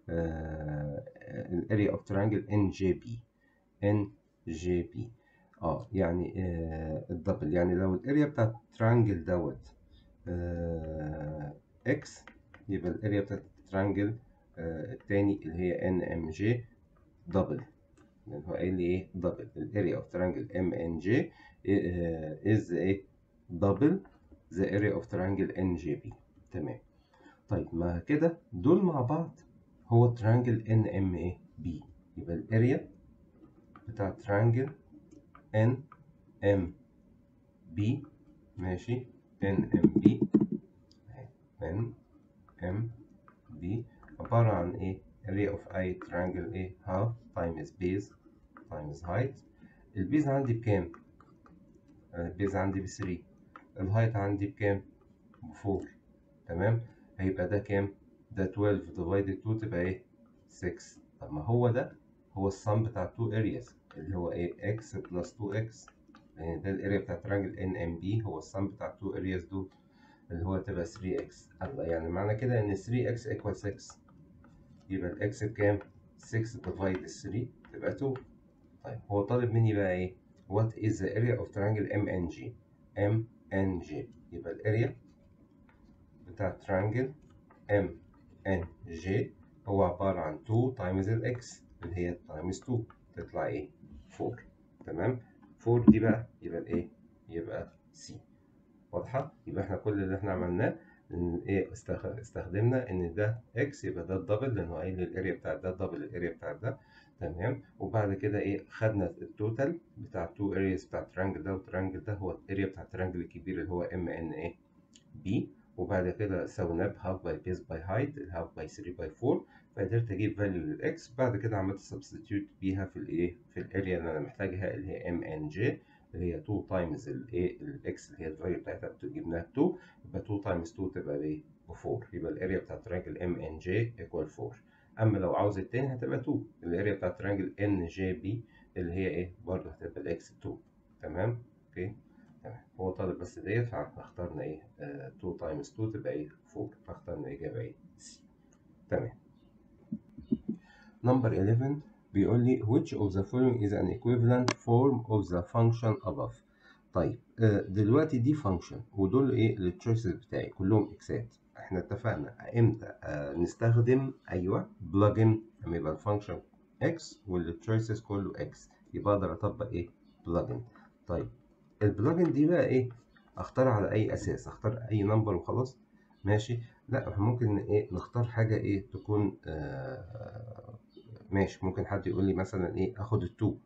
آه area of triangle NJB NJB اه يعني آه الدبل يعني لو الاريا بتاعت triangle دوت آه X يبقى الاريا بتاعت triangle آه التاني اللي هي NMJ دبل لان هو قايل لي ايه دبل الاريا اوف ترانجل ام ان جي از ايه دبل ذا اريا اوف ترانجل ان جي بي تمام طيب ما كده دول مع بعض هو ترانجل ان ام ايه بي يبقى الاريا بتاع ترانجل ان ام بي ماشي ان ام بي ان ام بي عبارة عن ايه area of a triangle A half times base times height البيز عندي بكام؟ البيز عندي بثري الهايت عندي بكام؟ بفور تمام؟ هيبقى ده كام؟ ده 12 divided 2 تبقى ايه؟ 6 طب ما هو ده هو السم بتاع 2 areas اللي هو ايه؟ x plus 2x يعني ده الاريا بتاع triangle NMB هو السم بتاع 2 areas دول اللي هو تبقى 3x الله يعني معنى كده ان 3x equal 6 يبقى الاكس بكام؟ 6 ديفايد 3 تبقى 2 طيب هو طالب مني بقى ايه؟ What is the area of triangle MNG؟ MNG يبقى الاريا بتاع triangle MNG هو عبارة عن 2 times الاكس اللي هي times 2 تطلع ايه؟ 4 تمام؟ 4 دي بقى يبقى الايه؟ يبقى C واضحة؟ يبقى احنا كل اللي احنا عملناه ان ايه استخدمنا ان ده اكس يبقى ده الدبل لان هو قايل الاريا بتاع ده الدبل الاريا بتاع ده تمام وبعد كده ايه خدنا التوتال بتاع التو ارياز بتاع الترانجل ده والترانجل ده هو الاريا بتاع الترانجل الكبير اللي هو ام ان ايه بي وبعد كده سويناه بهاف باي بيس باي هايت الهاف باي 3 باي 4 فقدرت اجيب فاليو للاكس بعد كده عملت سبستيتيوت بيها في الايه في الاريا اللي انا محتاجها اللي هي ام ان جي اللي هي 2 تايمز الايه الاكس اللي هي الفاليو بتاعتها جبناها 2 يبقى 2 تايمز 2 تبقى بايه؟ ب 4 يبقى الاريا بتاع ترانجل ام ان جي ايكوال 4 اما لو عاوز التاني هتبقى 2 الاريا بتاع ترانجل ان جي بي اللي هي ايه؟ برضه هتبقى الاكس 2 تمام؟ اوكي تمام هو طالب بس ديت فاخترنا ايه؟ 2 تايمز 2 تبقى ايه؟ 4 فاخترنا اجابه ايه؟ سي تمام نمبر 11 بيقول لي which of the following is an equivalent form of the function above طيب دلوقتي دي فانكشن ودول ايه التشويسز بتاعي كلهم اكسات احنا اتفقنا امتى نستخدم ايوه بلجن لما يبقى الفانكشن اكس والتشويسز كله اكس يبقى اقدر اطبق ايه بلجن طيب البلجن دي بقى ايه اختار على اي اساس اختار اي نمبر وخلاص ماشي لا ممكن ايه نختار حاجه ايه تكون آه ماشي ممكن حد يقول لي مثلا ايه اخد التو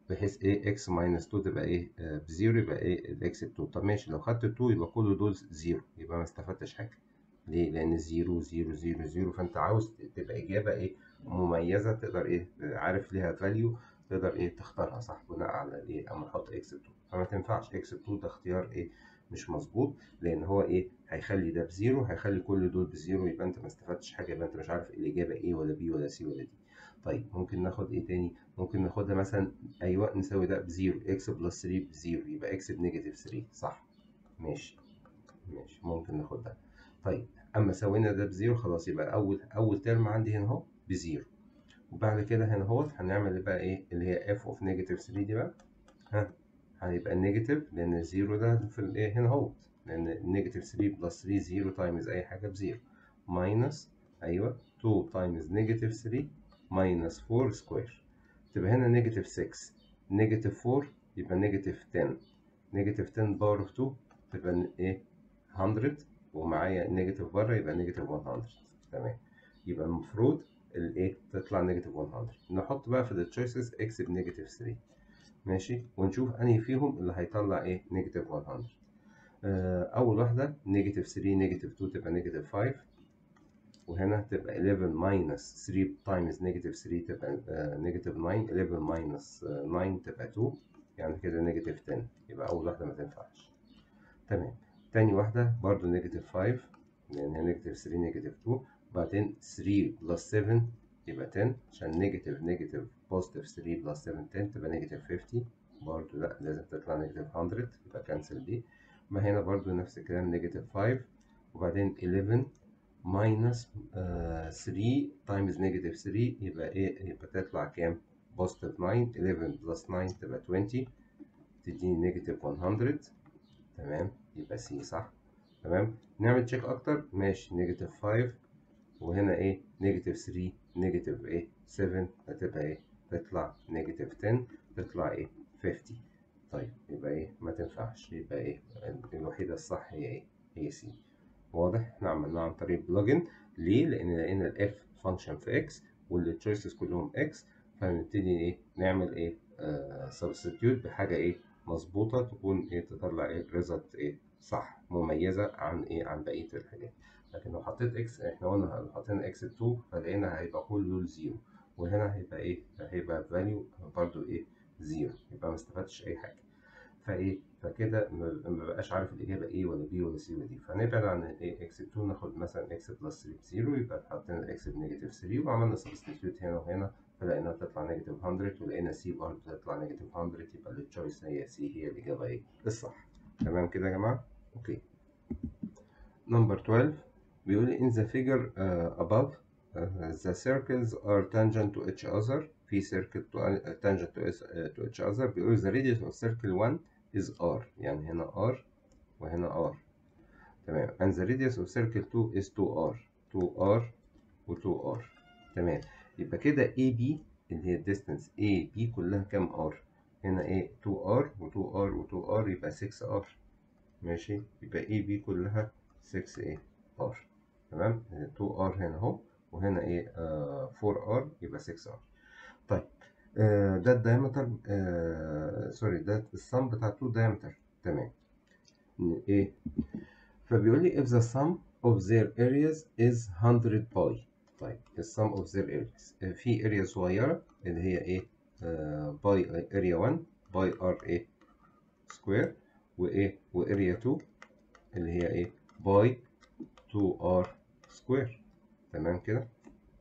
بحيث ايه اكس ماينس 2 تبقى ايه آه بزيرو يبقى ايه الاكس ب 2 طب ماشي لو خدت 2 يبقى كل دول زيرو يبقى ما استفدتش حاجه ليه؟ لأن زيرو زيرو زيرو زيرو فأنت عاوز تبقى إجابة إيه مميزة تقدر إيه عارف ليها فاليو تقدر إيه تختارها صح بناء على إيه أما نحط إكس 2 فما تنفعش إكس 2 ده اختيار إيه مش مظبوط لأن هو إيه هيخلي ده بزيرو هيخلي كل دول بزيرو يبقى أنت ما استفدتش حاجة يبقى أنت مش عارف الإجابة إيه ولا بي ولا سي ولا دي طيب ممكن ناخد إيه تاني ممكن ناخدها مثلا أيوه نساوي ده بزيرو إكس بلس 3 بزيرو يبقى إكس بنيجاتيف 3 صح ماشي ماشي ممكن ناخد ده طيب اما سوينا ده بزيرو خلاص يبقى اول اول ترم عندي هنا اهو بزيرو وبعد كده هنا اهوت هنعمل بقى ايه اللي هي اف اوف نيجاتيف 3 دي بقى ها هيبقى النيجاتيف لان الزيرو ده في الايه هنا اهوت لان النيجاتيف 3 بلس 3 زيرو تايمز اي حاجه بزيرو ماينس ايوه 2 تايمز نيجاتيف 3 ماينس 4 سكوير تبقى هنا نيجاتيف 6 نيجاتيف 4 يبقى نيجاتيف 10 نيجاتيف 10 باور اوف 2 تبقى ايه 100 ومعايا نيجاتيف بره يبقى نيجاتيف 100 تمام يبقى المفروض الايه تطلع نيجاتيف 100 نحط بقى في التشويسز اكس بنيجاتيف 3 ماشي ونشوف انهي فيهم اللي هيطلع ايه نيجاتيف 100 آه اول واحده نيجاتيف 3 نيجاتيف 2 تبقى نيجاتيف 5 وهنا تبقى 11 ماينس 3 تايمز نيجاتيف 3 تبقى نيجاتيف 9 11 ماينس 9 تبقى 2 يعني كده نيجاتيف 10 يبقى اول واحده ما تنفعش تمام تاني واحدة برضو نيجاتيف 5 لأن هي نيجاتيف 3 نيجاتيف 2 وبعدين 3 بلس 7 يبقى 10 عشان نيجاتيف نيجاتيف بوزيتيف 3 بلس 7 10 تبقى نيجاتيف 50 برضو لا لازم تطلع نيجاتيف 100 يبقى كانسل دي ما هنا برضو نفس الكلام نيجاتيف 5 وبعدين 11 ماينس 3 تايمز نيجاتيف 3 يبقى ايه يبقى تطلع كام؟ بوزيتيف 9 11 بلس 9 تبقى 20 تديني نيجاتيف 100 تمام يبقى سي صح تمام نعمل تشيك اكتر ماشي نيجاتيف 5 وهنا ايه نيجاتيف 3 نيجاتيف ايه 7 هتبقى ايه تطلع نيجاتيف 10 تطلع ايه 50 طيب يبقى ايه ما تنفعش يبقى ايه الوحيدة الصح هي ايه هي سي واضح احنا عملناها عن طريق بلوجن ليه لان لقينا الاف فانكشن في اكس والتشويسز كلهم اكس فنبتدي ايه نعمل ايه سبستيتيوت آه بحاجة ايه مظبوطة تكون ايه تطلع ايه ريزلت ايه صح مميزة عن ايه عن بقية الحاجات لكن لو حطيت اكس احنا قلنا لو حطينا اكس 2 فلقينا هيبقى كله زيرو وهنا هيبقى ايه هيبقى فاليو برضو ايه زيرو يبقى ما استفدتش اي حاجة فايه فكده ما بقاش عارف الاجابة ايه ولا بي ولا سي ولا دي فنبعد عن ايه اكس 2 ناخد مثلا اكس بلس 3 بزيرو يبقى حطينا الاكس بنيجاتيف 3 وعملنا سبستيتيوت هنا وهنا فلقيناها تطلع نيجاتيف 100 ولقينا سي برضه تطلع نيجاتيف 100 يبقى التشويس هي سي هي الإجابة إيه الصح تمام كده يا جماعة؟ أوكي نمبر 12 بيقول لي in the figure uh, above uh, the circles are tangent to each other في circle to, uh, tangent to, uh, to each other بيقول the radius of circle 1 is r يعني هنا r وهنا r تمام and the radius of circle 2 is 2r 2r و 2r تمام يبقى كده AB اللي هي الديستنس AB كلها كام R؟ هنا ايه 2R و2R و2R يبقى 6R ماشي يبقى AB كلها 6 ايه R تمام 2R هنا اهو وهنا ايه آه 4R يبقى 6R طيب آه ده الدايمتر آه سوري ده السم بتاع 2 دايمتر تمام ايه فبيقول لي if the sum of their areas is 100 pi طيب السم اوف their areas في اريا صغيرة اللي هي ايه باي اريا 1 باي ار ايه سكوير وايه واريا 2 اللي هي ايه باي 2 ار سكوير تمام كده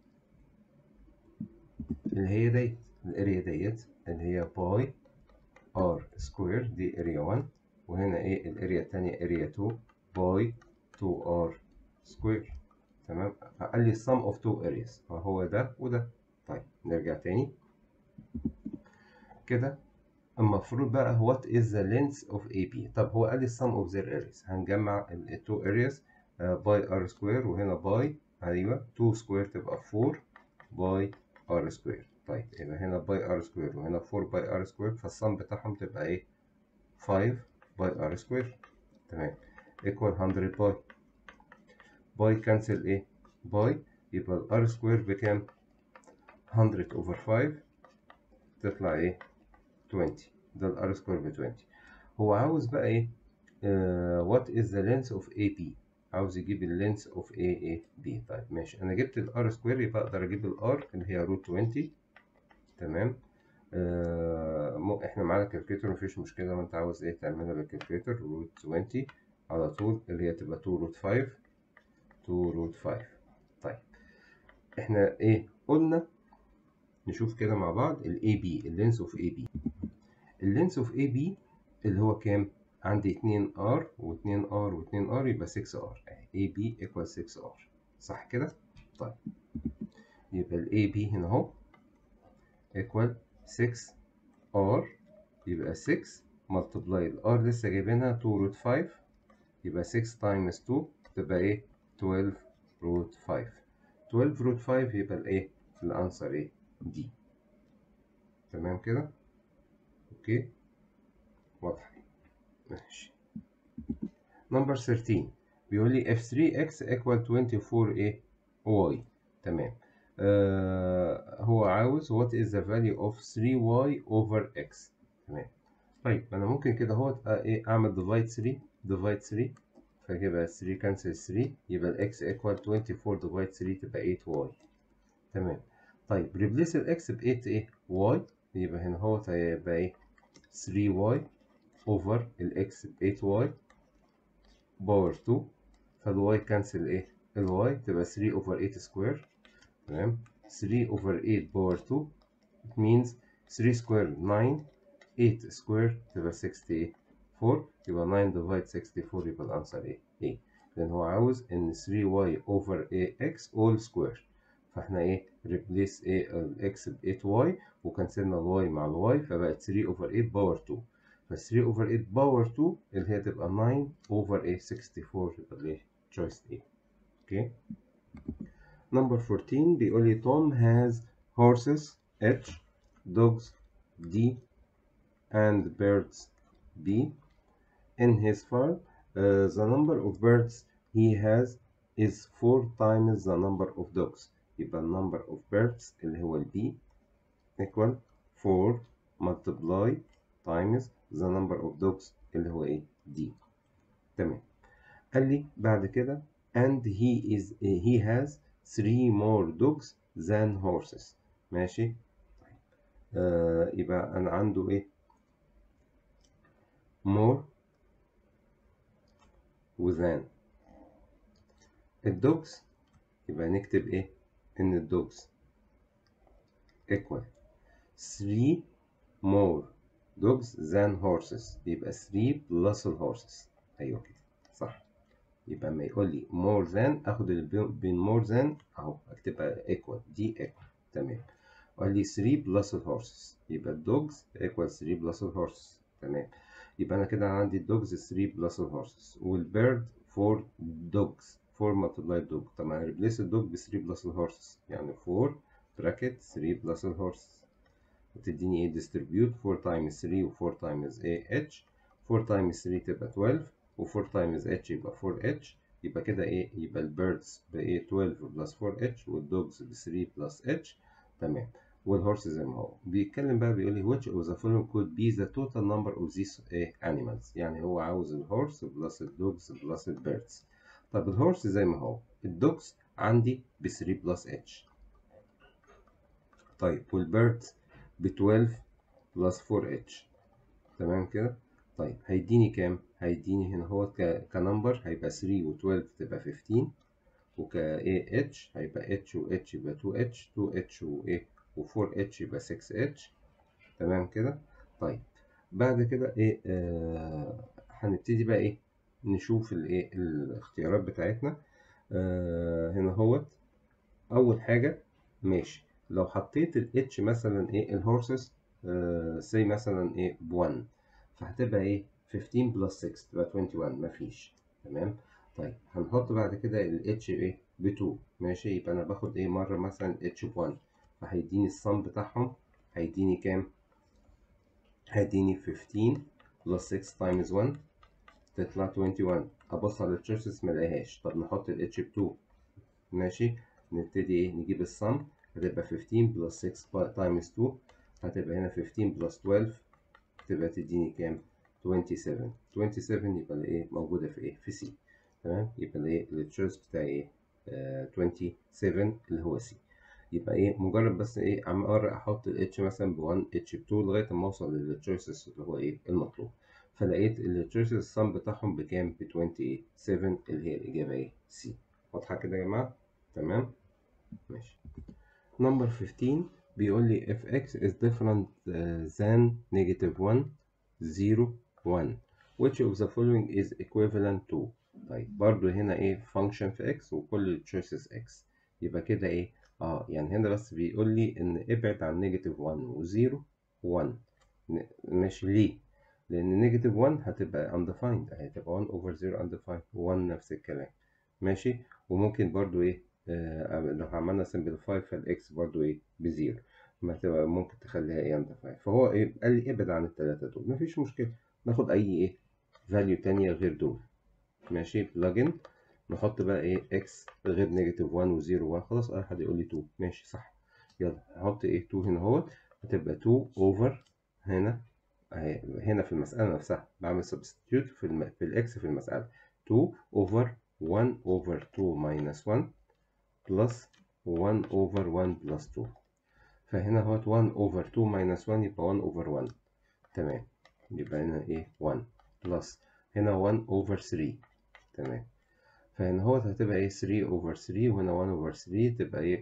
اللي هي ديت الاريا ديت اللي هي باي ار سكوير دي اريا 1 وهنا ايه الاريا التانية اريا 2 باي 2 ار سكوير تمام فقال لي sum of two areas فهو ده وده طيب نرجع تاني كده المفروض بقى what is the length of AB طب هو قال لي sum of their areas هنجمع ال two areas uh, by r square وهنا by ايوه 2 square تبقى 4 by r square طيب يبقى هنا by r square وهنا 4 by r square فالسم بتاعهم تبقى ايه 5 by r square تمام equal 100 by باي كانسل ايه باي يبقى الار سكوير بكام 100 اوفر 5 تطلع ايه 20 ده الار سكوير ب 20 هو عاوز بقى ايه وات از ذا لينث اوف اي بي عاوز يجيب اللينث اوف اي اي بي طيب ماشي انا جبت الار سكوير يبقى اقدر اجيب الار اللي هي روت 20 تمام آه مو احنا معانا كالكوليتر مفيش مشكله لو انت عاوز ايه تعملها بالكالكوليتر روت 20 على طول اللي هي تبقى 2 روت 5 2 روت 5 طيب احنا ايه قلنا نشوف كده مع بعض الاي بي اللينس اوف اي بي اللينس اوف اي بي اللي هو كام عندي 2 ار و2 ار و2 ار يبقى 6 ار اي بي ايكوال 6 ار صح كده طيب يبقى الاي بي هنا اهو ايكوال 6 ار يبقى 6 ملتبلاي الار لسه جايبينها 2 روت 5 يبقى 6 تايمز 2 تبقى ايه 12 روت 5 12 روت 5 يبقى الايه الانسر ايه دي تمام كده اوكي واضحه ماشي نمبر 13 بيقول لي if 3x equal 24 ايه y تمام آه هو عاوز what is the value of 3y over x تمام طيب انا ممكن كده اهو ايه اعمل divide 3 divide 3 فيبقى 3 كانسل 3 يبقى الاكس equal 24 divide 3 تبقى 8y تمام طيب ريبليس الاكس ب 8 ايه y يبقى هنا اهو هيبقى ايه 3y over الاكس ب 8y باور 2 فالواي كانسل ايه الواي تبقى 3 over 8 سكوير تمام 3 over 8 باور 2 it means 3 سكوير 9 8 سكوير تبقى 64 يبقى 9 divide 64 يبقى الانسر ايه ايه لان هو عاوز ان 3y over ax all square فاحنا ايه replace ايه الاكس ب 8y وكنسلنا الواي مع الواي فبقت 3 over 8 باور 2 ف 3 over 8 باور 2 اللي هي تبقى 9 over ايه 64 يبقى ايه choice ايه اوكي number 14 بيقول لي Tom has horses H dogs D and birds B in his farm uh, the number of birds he has is 4 times the number of dogs يبقى ال number of birds اللي هو ال B equal 4 multiply times the number of dogs اللي هو ايه D تمام قال لي بعد كده and he is he has three more dogs than horses ماشي آه يبقى انا عنده ايه more وذان الدوجز يبقى نكتب ايه ان الدوجز equal 3 more dogs than horses يبقى 3 plus الهورسز ايوه كده صح يبقى ما يقول لي more than اخد اللي بين more than اهو اكتبها equal دي equal تمام قال لي 3 plus الهورسز يبقى الدوجز equal 3 plus الهورسز تمام يبقى انا كده عندي الدوجز 3 بلس الهورسز والبيرد 4 دوجز 4 multiplied دوج طب انا هريبليس الدوج ب 3 بلس الهورسز يعني 4 براكت 3 بلس الهورسز وتديني ايه ديستريبيوت 4 تايمز 3 و 4 تايمز ايه اتش 4 تايمز 3 تبقى 12 و 4 تايمز اتش يبقى 4 اتش يبقى كده ايه يبقى البيردز ب ايه 12 بلس 4 اتش والدوجز ب 3 بلس اتش تمام والهورس زي ما هو بيتكلم بقى بيقول لي which of the following could be the total number of these animals يعني هو عاوز الهورس بلس الدوجز بلس البيردز طب الهورس زي ما هو الدوجز عندي ب 3 بلس اتش طيب والبيردز ب 12 بلس 4 اتش تمام كده طيب هيديني كام هيديني هنا هو كنمبر هيبقى 3 و 12 تبقى 15 وك اتش هيبقى اتش و اتش يبقى 2 اتش 2 اتش وايه و4H يبقى 6H تمام كده طيب بعد كده ايه آه هنبتدي بقى ايه نشوف الايه الاختيارات بتاعتنا آه هنا اهوت اول حاجه ماشي لو حطيت ال H مثلا ايه الهورسز آه سي مثلا ايه ب 1 فهتبقى ايه 15 بلس 6 تبقى 21 مفيش تمام طيب هنحط بعد كده ال H ايه ب 2 ماشي يبقى انا باخد ايه مره مثلا H ب 1 فهيديني الصم بتاعهم هيديني كام؟ هيديني 15 بلس 6 تايمز 1 تطلع 21 ابص على التشويسز ملاقيهاش طب نحط ال H ب 2 ماشي نبتدي ايه نجيب الصم هتبقى 15 بلس 6 تايمز 2 هتبقى هنا 15 بلس 12 تبقى تديني كام 27 27 يبقى الايه موجودة في ايه في سي تمام يبقى الايه التشويس بتاعي ايه آه 27 اللي هو سي يبقى ايه مجرد بس ايه عمال احط الاتش مثلا ب 1 اتش ب 2 لغايه ما اوصل للتشويسز اللي هو ايه المطلوب فلقيت التشويسز الصم بتاعهم بكام ب 27 اللي هي الاجابه ايه سي واضحه كده يا جماعه تمام ماشي نمبر 15 بيقول لي if x is different uh, than negative 1 0 1 which of the following is equivalent to طيب برضو هنا ايه function في x وكل choices x يبقى كده ايه اه يعني هنا بس بيقول لي ان ابعد عن نيجاتيف 1 و0 1 ماشي ليه لان نيجاتيف 1 هتبقى undefined هتبقى 1 over 0 undefined 1 نفس الكلام ماشي وممكن برضو ايه آه لو عملنا simplify فالاكس برضو ايه بزيرو ما تبقى ممكن تخليها ايه undefined فهو ايه قال لي ابعد عن الثلاثه دول مفيش مشكله ناخد اي ايه value تانية غير دول ماشي بلجن نحط بقى ايه اكس غير نيجاتيف 1 و 0 1 خلاص اي حد يقول لي 2 ماشي صح يلا نحط ايه 2 هنا اهوت هتبقى 2 اوفر هنا اهي هنا في المسألة نفسها بعمل سبستيوت في الم... في الاكس في المسألة 2 اوفر 1 اوفر 2 ماينس 1 بلس 1 اوفر 1 بلس 2 فهنا اهوت 1 اوفر 2 ماينس 1 يبقى 1 اوفر 1 تمام يبقى هنا ايه 1 بلس هنا 1 اوفر 3 تمام فهنا هو هتبقى ايه 3 اوفر 3 وهنا 1 اوفر 3 تبقى ايه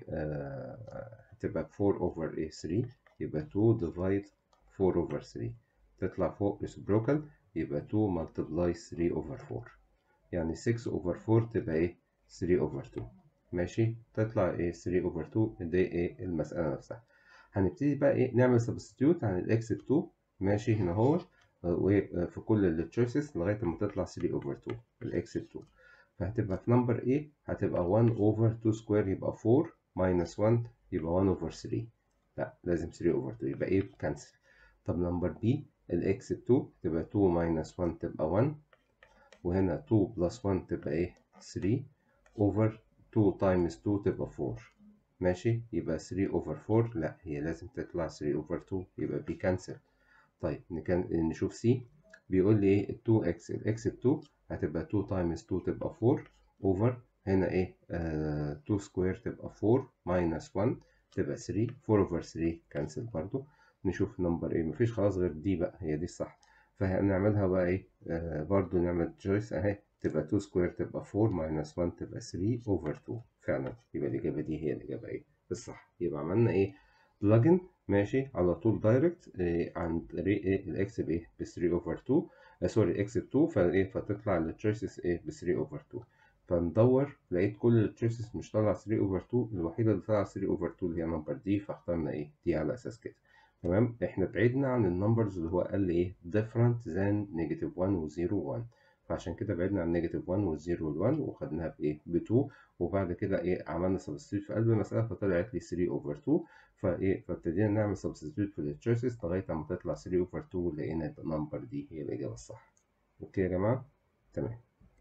آه هتبقى 4 اوفر ايه 3 يبقى 2 ديفايد 4 اوفر 3 تطلع فوق reciprocal يبقى 2 ملتبلاي 3 اوفر 4 يعني 6 اوفر 4 تبقى ايه 3 اوفر 2 ماشي تطلع ايه 3 اوفر 2 دي ايه المسألة نفسها هنبتدي بقى ايه نعمل سبستيوت عن الاكس ب 2 ماشي هنا هو وفي كل التشويسز لغاية ما تطلع 3 اوفر 2 الاكس ب 2 فهتبقى في نمبر A هتبقى 1 over 2 سكوير يبقى 4 minus 1 يبقى 1 over 3 لا لازم 3 over 2 يبقى A كانسل طب نمبر B الإكس 2 تبقى 2 minus 1 تبقى 1 وهنا 2 plus 1 تبقى إيه 3 over 2 times 2 تبقى 4 ماشي يبقى 3 over 4 لا هي لازم تطلع 3 over 2 يبقى B كانسل طيب نكن... نشوف C بيقول لي إيه 2x الإكس 2 هتبقى 2 times 2 تبقى 4 over هنا ايه آه 2 سكوير تبقى 4 minus 1 تبقى 3 4 over 3 كانسل برضو نشوف نمبر ايه مفيش خلاص غير دي بقى هي دي الصح فهنعملها بقى ايه آه برضو نعمل تشويس اهي تبقى 2 سكوير تبقى 4 minus 1 تبقى 3 over 2 فعلا يبقى الإجابة دي هي الإجابة ايه الصح يبقى عملنا ايه بلجن ماشي على طول دايركت إيه عن طريق ايه الاكس بايه ب 3 اوفر 2 آه سوري اكس ب 2 فايه فتطلع التشويسز ايه ب 3 اوفر 2 فندور لقيت كل التشويسز مش طالعه 3 اوفر 2 الوحيده اللي طالعه 3 اوفر 2 اللي هي نمبر دي فاخترنا ايه دي على اساس كده تمام احنا بعدنا عن النمبرز اللي هو قال لي ايه different than negative 1 و 0 1 فعشان كده بعدنا عن نيجاتيف 1 وال0 وال1 وخدناها بايه ب 2 وبعد كده ايه عملنا سبستيوت في قلب المساله فطلعت لي 3 اوفر 2 فايه فابتدينا نعمل سبستيوت في التشويسز لغايه ما تطلع 3 اوفر 2 لقينا النمبر دي هي الاجابه الصح اوكي يا جماعه تمام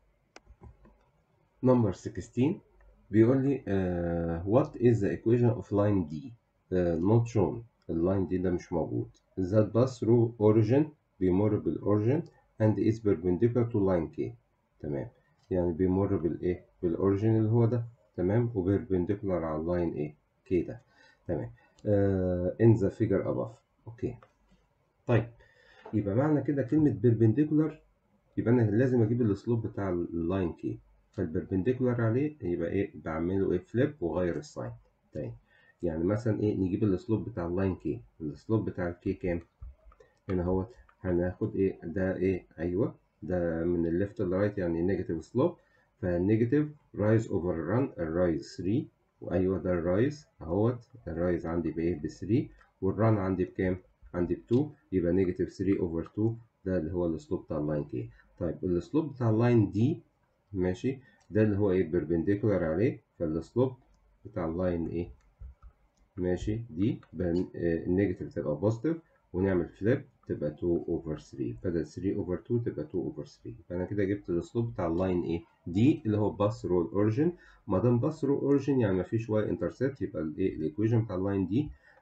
نمبر 16 بيقول لي uh, what is the equation of line D uh, not shown اللاين دي ده مش موجود that pass through origin بيمر بالاوريجن and is perpendicular to line K تمام يعني بيمر بالايه بالاوريجن اللي هو ده تمام وبيربنديكولار على اللاين ايه K ده تمام uh, in the figure above اوكي طيب يبقى معنى كده كلمة بيربنديكولار يبقى انا لازم اجيب الاسلوب بتاع اللاين K فالبربنديكولار عليه يبقى ايه بعمله ايه فليب واغير الساين تاني يعني مثلا ايه نجيب الاسلوب بتاع اللاين كي الاسلوب بتاع الكي كام هنا اهوت هناخد ايه ده ايه ايوه ده من الليفت للرايت يعني نيجاتيف سلوب فالنيجاتيف رايز اوفر ران الرايز 3 وايوه ده الرايز اهوت الرايز عندي بايه ب 3 والران عندي بكام عندي ب 2 يبقى نيجاتيف 3 اوفر 2 ده اللي هو الاسلوب بتاع اللاين كي طيب الاسلوب بتاع اللاين دي ماشي ده اللي هو ايه بيربنديكولار عليه فالسلوب بتاع اللاين ايه ماشي دي النيجاتيف تبقى بوزيتيف ونعمل فليب تبقى 2 اوفر 3 بدل 3 اوفر 2 تبقى 2 اوفر 3 فانا كده جبت الاسلوب بتاع اللاين ايه دي اللي هو باس رول اوريجن ما دام باس رول اوريجن يعني ما فيش واي انترسبت يبقى الايه الايكويشن بتاع اللاين دي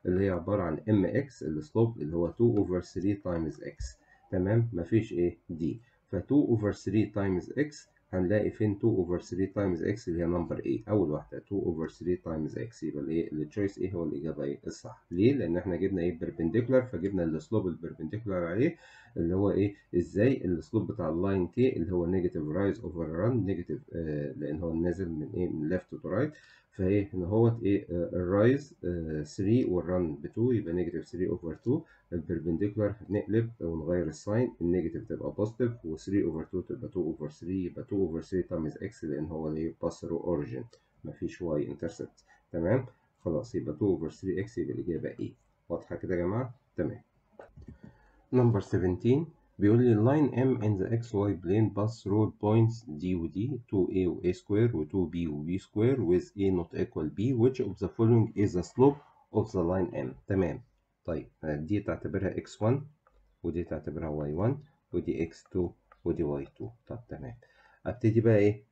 اللي هي عباره عن ام اكس السلوب اللي هو 2 اوفر 3 تايمز اكس تمام مفيش ايه دي ف 2 اوفر 3 تايمز اكس هنلاقي فين 2 اوفر 3 تايمز اكس اللي هي نمبر ايه اول واحده 2 اوفر 3 تايمز اكس يبقى الايه التشويس ايه هو الاجابه ايه الصح ليه لان احنا جبنا ايه بيربنديكولار فجبنا السلوب البيربنديكولار عليه اللي هو ايه ازاي السلوب بتاع اللاين كي اللي هو نيجاتيف رايز اوفر ران نيجاتيف لان هو نازل من ايه من ليفت تو رايت فايه هنا هوت ايه الرايز 3 والرن ب 2 يبقى نيجاتيف 3 اوفر 2 البربنديكولار نقلب ونغير الساين النيجاتيف تبقى بوزيتيف و3 اوفر 2 تبقى 2 اوفر 3 يبقى 2 اوفر 3 تايمز اكس لان هو اللي باس ثرو اوريجين مفيش واي انترسبت تمام خلاص يبقى 2 اوفر 3 اكس يبقى الاجابه ايه واضحه كده يا جماعه تمام نمبر 17 بيقول لي line m in the xy plane pass through points d و d 2a و a square و 2b و b square with a not equal b which of the following is the slope of the line m تمام طيب دي تعتبرها x1 ودي تعتبرها y1 ودي x2 ودي y2 طب تمام ابتدي بقى ايه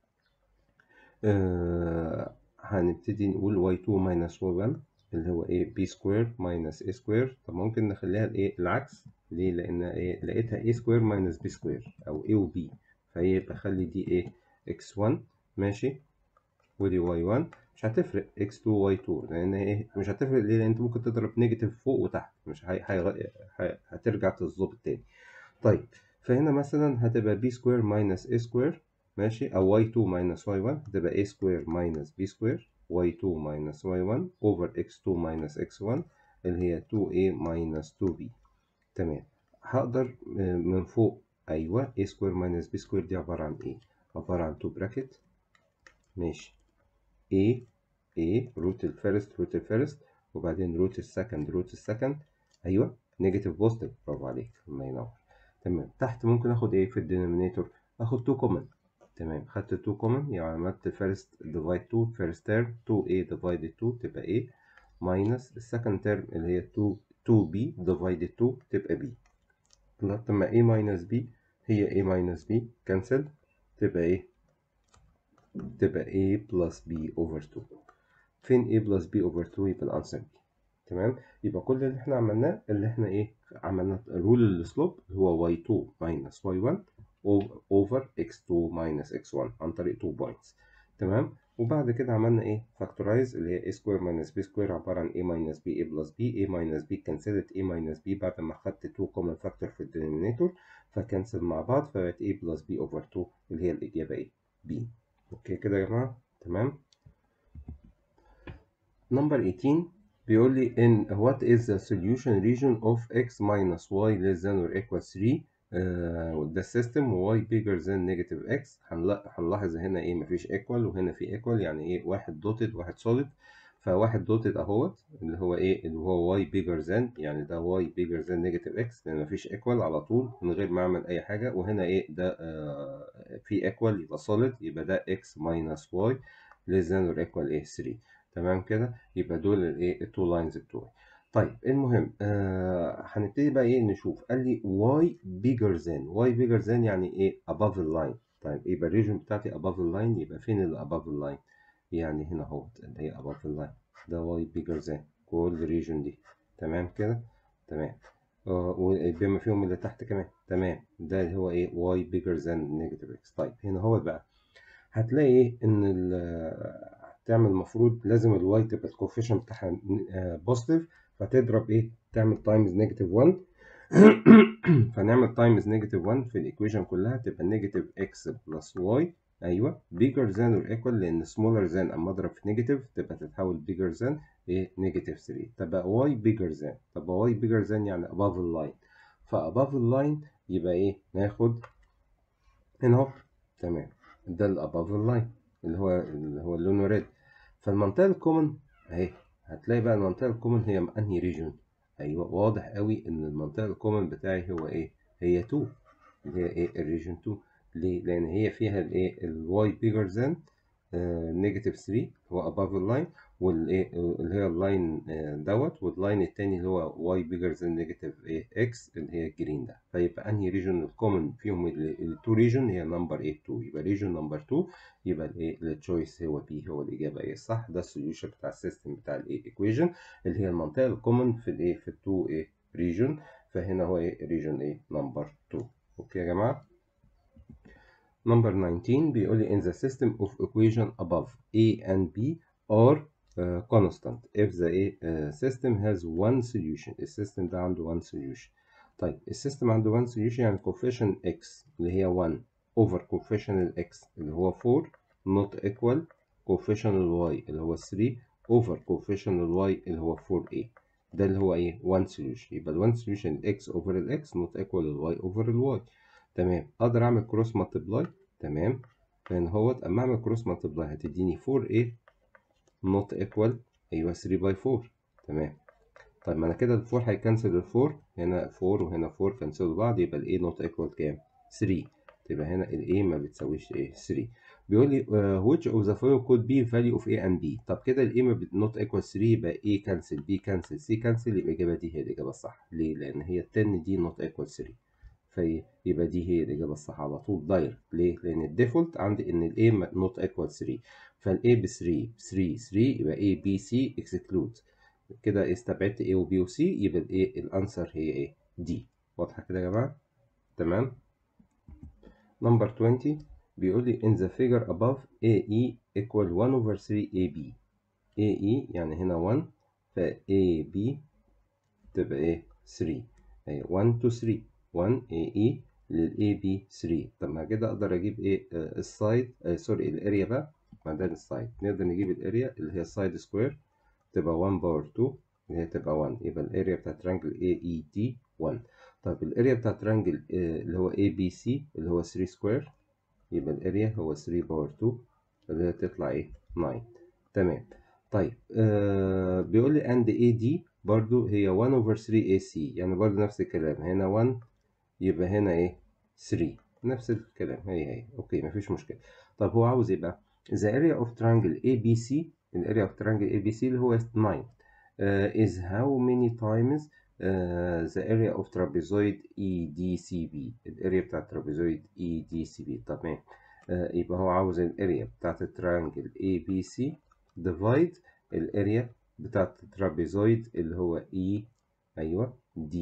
آه هنبتدي نقول y2 minus y1 اللي هو ايه b square minus a square طب ممكن نخليها الايه العكس ليه لان ايه لقيتها a square minus b square او a و b فهي بخلي دي ايه x1 ماشي ودي y1 مش هتفرق x2 y2 لان ايه مش هتفرق ليه لان انت ممكن تضرب نيجاتيف فوق وتحت مش هي... هي... هي... هترجع تظبط تاني طيب فهنا مثلا هتبقى b square minus a square ماشي او y2 minus y1 هتبقى a square minus b square y2 minus y1 over x2 minus x1 اللي هي 2a minus 2b تمام هقدر من فوق ايوه a square minus b square دي عبارة عن ايه عبارة عن 2 bracket ماشي a a روت الفيرست روت الفيرست وبعدين روت السكند روت السكند ايوه نيجاتيف بوزيتيف برافو عليك الله ينور تمام تحت ممكن اخد ايه في الدينومينيتور اخد 2 كومن تمام خدت 2 كومن يعني عملت فيرست ديفايد 2 فيرست تيرم 2a ديفايد 2 تبقى a ماينس السكند تيرم اللي هي 2 2b ديفايد 2 تبقى b لما a ماينس b هي a ماينس b كنسل تبقى ايه تبقى a بلس b over 2 فين a بلس b over 2 يبقى الانسر b تمام يبقى كل اللي احنا عملناه اللي احنا ايه عملنا رول السلوب هو y2 minus y1 over x2 minus x1 عن طريق 2 بوينتس تمام وبعد كده عملنا ايه فاكتورايز اللي هي a square minus b square عبارة عن a minus b a plus b a minus b كنسلت a minus b بعد ما خدت 2 common factor في الدينومينيتور فكنسل مع بعض فبقت a plus b over 2 اللي هي الإجابة ايه b اوكي كده يا جماعة تمام نمبر 18 بيقول لي in what is the solution region of x minus y less than or equal 3 ده السيستم y bigger than negative x هنلاحظ هنا ايه مفيش equal وهنا في equal يعني ايه واحد دوتد واحد solid فواحد دوتد اهوت اللي هو ايه اللي هو y bigger than يعني ده y bigger than negative x لان مفيش equal على طول من غير ما اعمل اي حاجه وهنا ايه ده آه في equal يبقى solid يبقى ده x minus y less than or equal ايه 3 تمام كده يبقى دول الايه التو لاينز بتوعي طيب المهم آه هنبتدي بقى ايه نشوف قال لي y bigger than y bigger than يعني ايه above the line طيب يبقى الريجن بتاعتي above the line يبقى فين اللي above the line يعني هنا اهوت اللي هي above the line ده y bigger than كل الريجن دي تمام كده تمام آه وبما فيهم اللي تحت كمان تمام ده اللي هو ايه y bigger than negative x طيب هنا هو بقى هتلاقي ايه ان تعمل المفروض لازم الواي تبقى الكوفيشن بتاعها بوزيتيف فتضرب ايه تعمل تايمز نيجاتيف 1 فنعمل تايمز نيجاتيف 1 في الايكويشن كلها تبقى نيجاتيف اكس بلس واي ايوه bigger than or equal لان smaller than اما اضرب في نيجاتيف تبقى تتحول bigger than ايه نيجاتيف 3 تبقى y bigger than تبقى y bigger than يعني above اللاين فabove اللاين يبقى ايه ناخد هنا اهو تمام ده ال above اللاين اللي هو اللي هو لونه ريد فالمنطقة الكومن اهي هتلاقي بقى المنطقة الكومن هي انهي ريجون ايوه واضح قوي ان المنطقة الكومن بتاعي هو ايه هي 2 اللي هي ايه الريجون 2 ليه لان هي فيها الايه الواي بيجر ذان نيجاتيف 3 هو above اللاين والايه اللي هي اللاين دوت واللاين التاني اللي هو y bigger than نيجاتيف ايه x اللي هي الجرين ده فيبقى انهي ريجون الكومن فيهم التو ريجون هي نمبر ايه 2 يبقى ريجون نمبر 2 يبقى الايه التشويس هو بي هو الاجابه ايه الصح ده السوليوشن بتاع السيستم بتاع الايه ايكويشن اللي هي المنطقه الكومن في الايه في التو ايه ريجون فهنا هو ايه ريجون ايه نمبر 2 اوكي يا جماعه Number 19 بيقول لي in the system of equation above A and B are uh, constant if the uh, system has one solution السيستم ده عنده one solution طيب السيستم عنده one solution يعني coefficient x اللي هي 1 over coefficient x اللي هو 4 not equal coefficient y اللي هو 3 over coefficient y اللي هو 4a ده اللي هو ايه one solution يبقى ال one solution x over ال x not equal ال y over ال y تمام اقدر اعمل كروس مالتبلاي تمام فهنا اهوت اما اعمل كروس مالتبلاي هتديني 4a not equal ايوه 3 باي 4 تمام طيب ما انا كده ال 4 هيكنسل ال 4 هنا 4 وهنا 4 كنسلوا بعض يبقى ال a not equal كام 3 تبقى هنا ال a ما بتساويش ايه 3 بيقول لي uh, which of the following could be value of a and b طب كده ال a ما بت not equal 3 يبقى a كنسل b كنسل c كنسل يبقى الاجابه دي هي الاجابه الصح ليه لان هي ال 10 دي not equal 3 فيبقى دي هي الإجابة الصح على طول دايركت ليه؟ لأن الديفولت عندي إن ال A not equal 3 فال A ب 3 3 3 يبقى A B C exclude كده استبعدت A و B و C يبقى ال A الأنسر هي إيه؟ D واضحة كده يا جماعة؟ تمام؟ نمبر 20 بيقول لي in the figure above AE equal 1 over 3 AB AE يعني هنا 1 ف AB تبقى إيه؟ 3 أهي 1 to 3 1 AE لل AB 3 طب ما كده اقدر اجيب ايه آه السايد آه سوري الاريا بقى ما ده السايد نقدر نجيب الاريا اللي هي السايد سكوير تبقى 1 باور 2 اللي هي تبقى 1 يبقى الاريا بتاع ترانجل AED 1 طب الاريا بتاع ترانجل آه اللي هو ABC اللي هو 3 سكوير يبقى الاريا هو 3 باور 2 اللي هي تطلع ايه 9 تمام طيب آه بيقول لي and AD برضو هي 1 over 3 AC يعني برضو نفس الكلام هنا 1 يبقى هنا ايه 3 نفس الكلام هي هي اوكي مفيش مشكله طب هو عاوز ايه بقى the area of triangle ABC الاريا of triangle ABC اللي هو 9 uh, is how many times uh, the area of trapezoid EDCB الاريا بتاع trapezoid EDCB تمام uh, يبقى هو عاوز الاريا بتاعت التريانجل ABC divide الاريا بتاعت الترابيزويد اللي هو E ايوه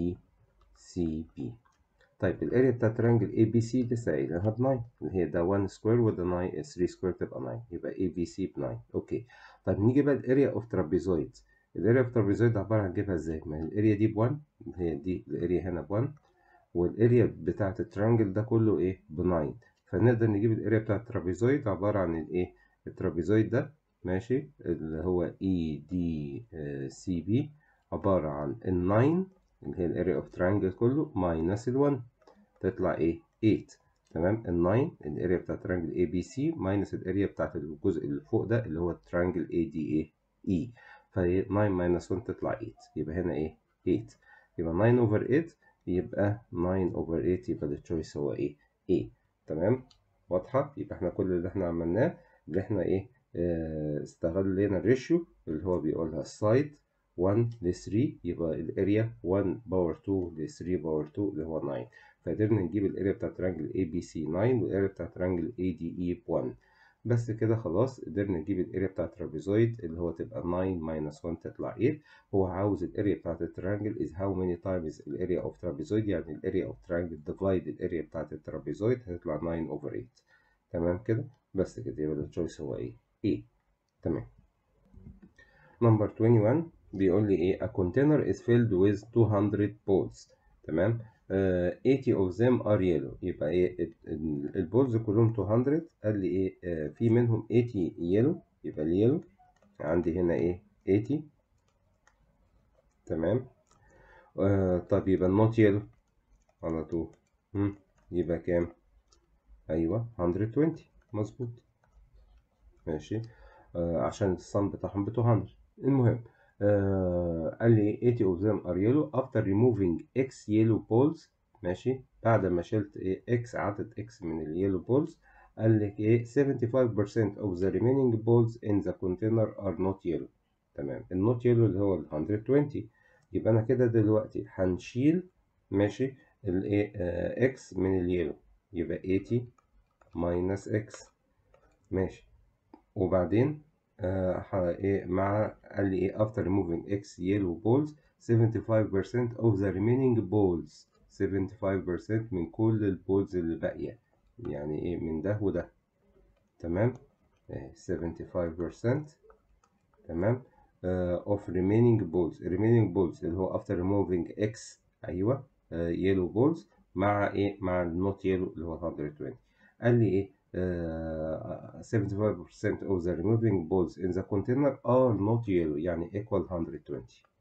DCB طيب الاريا بتاع تريانجل اي بي سي لسه قايلها ب 9 اللي هي ده 1 سكوير وده 9 3 سكوير تبقى 9 يبقى اي بي سي ب 9 اوكي طيب نيجي بقى الاريا اوف ترابيزويد الاريا اوف ترابيزويد عباره عن نجيبها ازاي؟ ما هي الاريا دي ب 1 هي دي الاريا هنا ب 1 والاريا بتاعه التريانجل ده كله ايه؟ ب 9 فنقدر نجيب الاريا بتاع الترابيزويد عباره عن الايه؟ الترابيزويد ده ماشي اللي هو اي دي سي بي عباره عن ال 9 اللي هي الاريا اوف تريانجل كله ماينس ال 1 تطلع ايه 8 تمام ال 9 الاريا بتاعت تريانجل اي بي سي ماينس الاريا بتاعت الجزء اللي فوق ده اللي هو التريانجل اي دي اي اي فهي 9 ماينس 1 تطلع 8 يبقى هنا ايه 8 يبقى 9 اوفر 8 يبقى 9 اوفر 8 يبقى التشويس هو ايه ايه تمام واضحه يبقى احنا كل اللي احنا عملناه اللي احنا ايه اه استغلينا الريشيو اللي هو بيقولها السايد 1 ل 3 يبقى الاريا 1 باور 2 ل 3 باور 2 اللي هو 9 فقدرنا نجيب الاريا بتاع ترانجل اي بي سي 9 والاريا بتاع ترانجل اي دي اي ب 1 بس كده خلاص قدرنا نجيب الاريا بتاع الترابيزويد اللي هو تبقى 9 ماينس 1 تطلع 8 هو عاوز الاريا بتاعت الترانجل is how many times الاريا اوف ترابيزويد يعني الاريا اوف ترانجل ديفايد الاريا بتاعت الترابيزويد هتطلع 9 اوفر 8 تمام كده بس كده يبقى التشويس هو ايه؟ ايه تمام نمبر 21 بيقول لي ايه a container is filled with 200 balls تمام uh, 80 of them are yellow يبقى ايه البولز كلهم 200 قال لي ايه uh, في منهم 80 يلو يبقى اليلو عندي هنا ايه 80 تمام uh, طب يبقى النوت يلو على طول هم. يبقى كام ايوه 120 مظبوط ماشي uh, عشان الصم بتاعهم ب 200 المهم آه قال لي 80 of them are yellow after removing x yellow balls ماشي بعد ما شلت ايه x عدد x من اليلو balls قال لك ايه 75% of the remaining balls in the container are not yellow تمام النوت يلو اللي هو ال 120 يبقى انا كده دلوقتي هنشيل ماشي الايه اكس من اليلو يبقى 80 minus x ماشي وبعدين آه ايه مع قال لي ايه after removing x yellow balls 75% of the remaining balls 75% من كل البولز اللي باقية يعني ايه من ده وده تمام ايه 75% تمام uh, of remaining balls remaining balls اللي هو after removing x ايوه uh, yellow balls مع ايه مع النوت يلو اللي هو 120 قال لي ايه uh, 75% of the removing balls in the container are not yellow يعني equal 120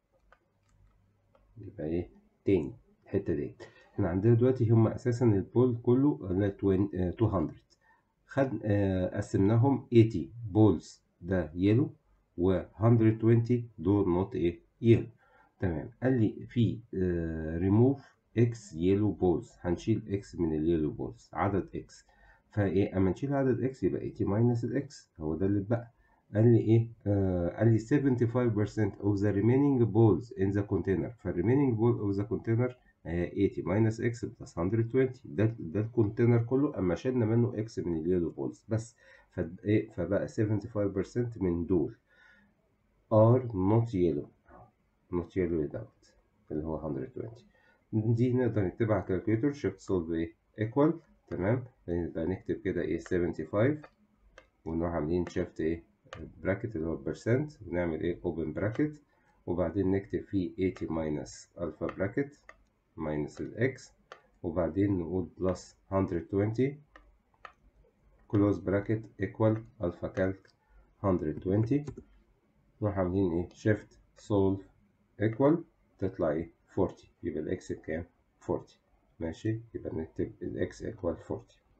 يبقى ايه تاني الحته دي احنا عندنا دلوقتي هم اساسا البول كله 200 خد قسمناهم 80 بولز ده يلو و 120 دول نوت ايه يلو تمام قال لي في ريموف اكس يلو بولز هنشيل اكس من اليلو بولز عدد اكس فايه اما نشيل عدد اكس يبقى 80 ماينس الاكس هو ده اللي اتبقى قال لي ايه آه قال لي 75% of the remaining balls in the container فالريمينينج بول of the container آه 80 minus x plus 120 ده ده الكونتينر كله اما شلنا منه x من اليلو بولز بس فايه فبقى 75% من دول are not yellow not yellow without اللي هو 120 دي نقدر نكتبها على الكالكوليتر شيفت سولف ايه equal تمام يبقى نكتب كده ايه 75 ونروح عاملين شيفت ايه براكت اللي هو percent ونعمل ايه open bracket وبعدين نكتب فيه 80 minus alpha bracket minus الاكس وبعدين نقول plus 120 close bracket equal alpha calc 120 نروح عاملين ايه shift solve equal تطلع ايه 40 يبقى الاكس بكام 40 ماشي يبقى نكتب الاكس equal 40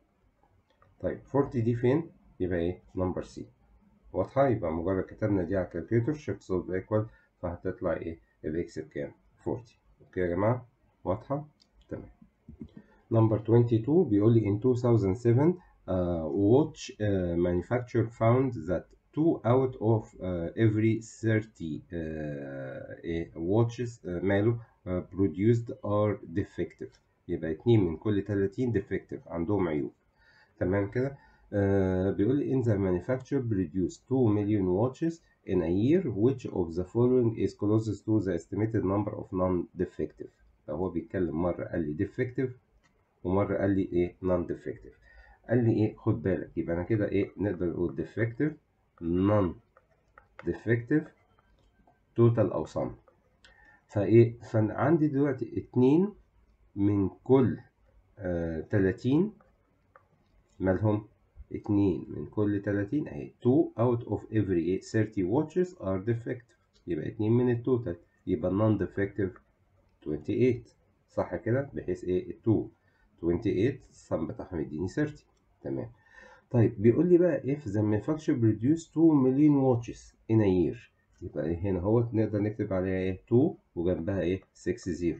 طيب 40 دي فين يبقى ايه نمبر سي واضحة يبقى مجرد كتبنا دي على الكالكوليتر shift solve equal فهتطلع ايه الاكس بكام 40 اوكي يا جماعة واضحة تمام نمبر 22 بيقول لي in 2007 uh, watch uh, manufacturer found that two out of uh, every 30 uh, watches uh, ماله uh, produced are defective يبقى اتنين من كل 30 defective عندهم عيوب تمام كده uh, بيقول لي in the manufacturer produce 2 million watches in a year which of the following is closest to the estimated number of non-defective فهو بيتكلم مرة قال لي defective ومرة قال لي ايه non defective قال لي ايه خد بالك يبقى انا كده ايه نقدر نقول defective non defective total او sum فايه فانا عندي دلوقتي اتنين من كل آه 30 مالهم اتنين من كل 30 اهي 2 out of every 30 watches are defective يبقى اتنين من التوتال يبقى non defective 28 صح كده بحيث ايه 2 28 الصم بتاعهم يديني 30 تمام طيب بيقول لي بقى if the manufacturer produce 2 million watches in a year يبقى إيه هنا هو نقدر نكتب عليها ايه 2 وجنبها ايه 6 0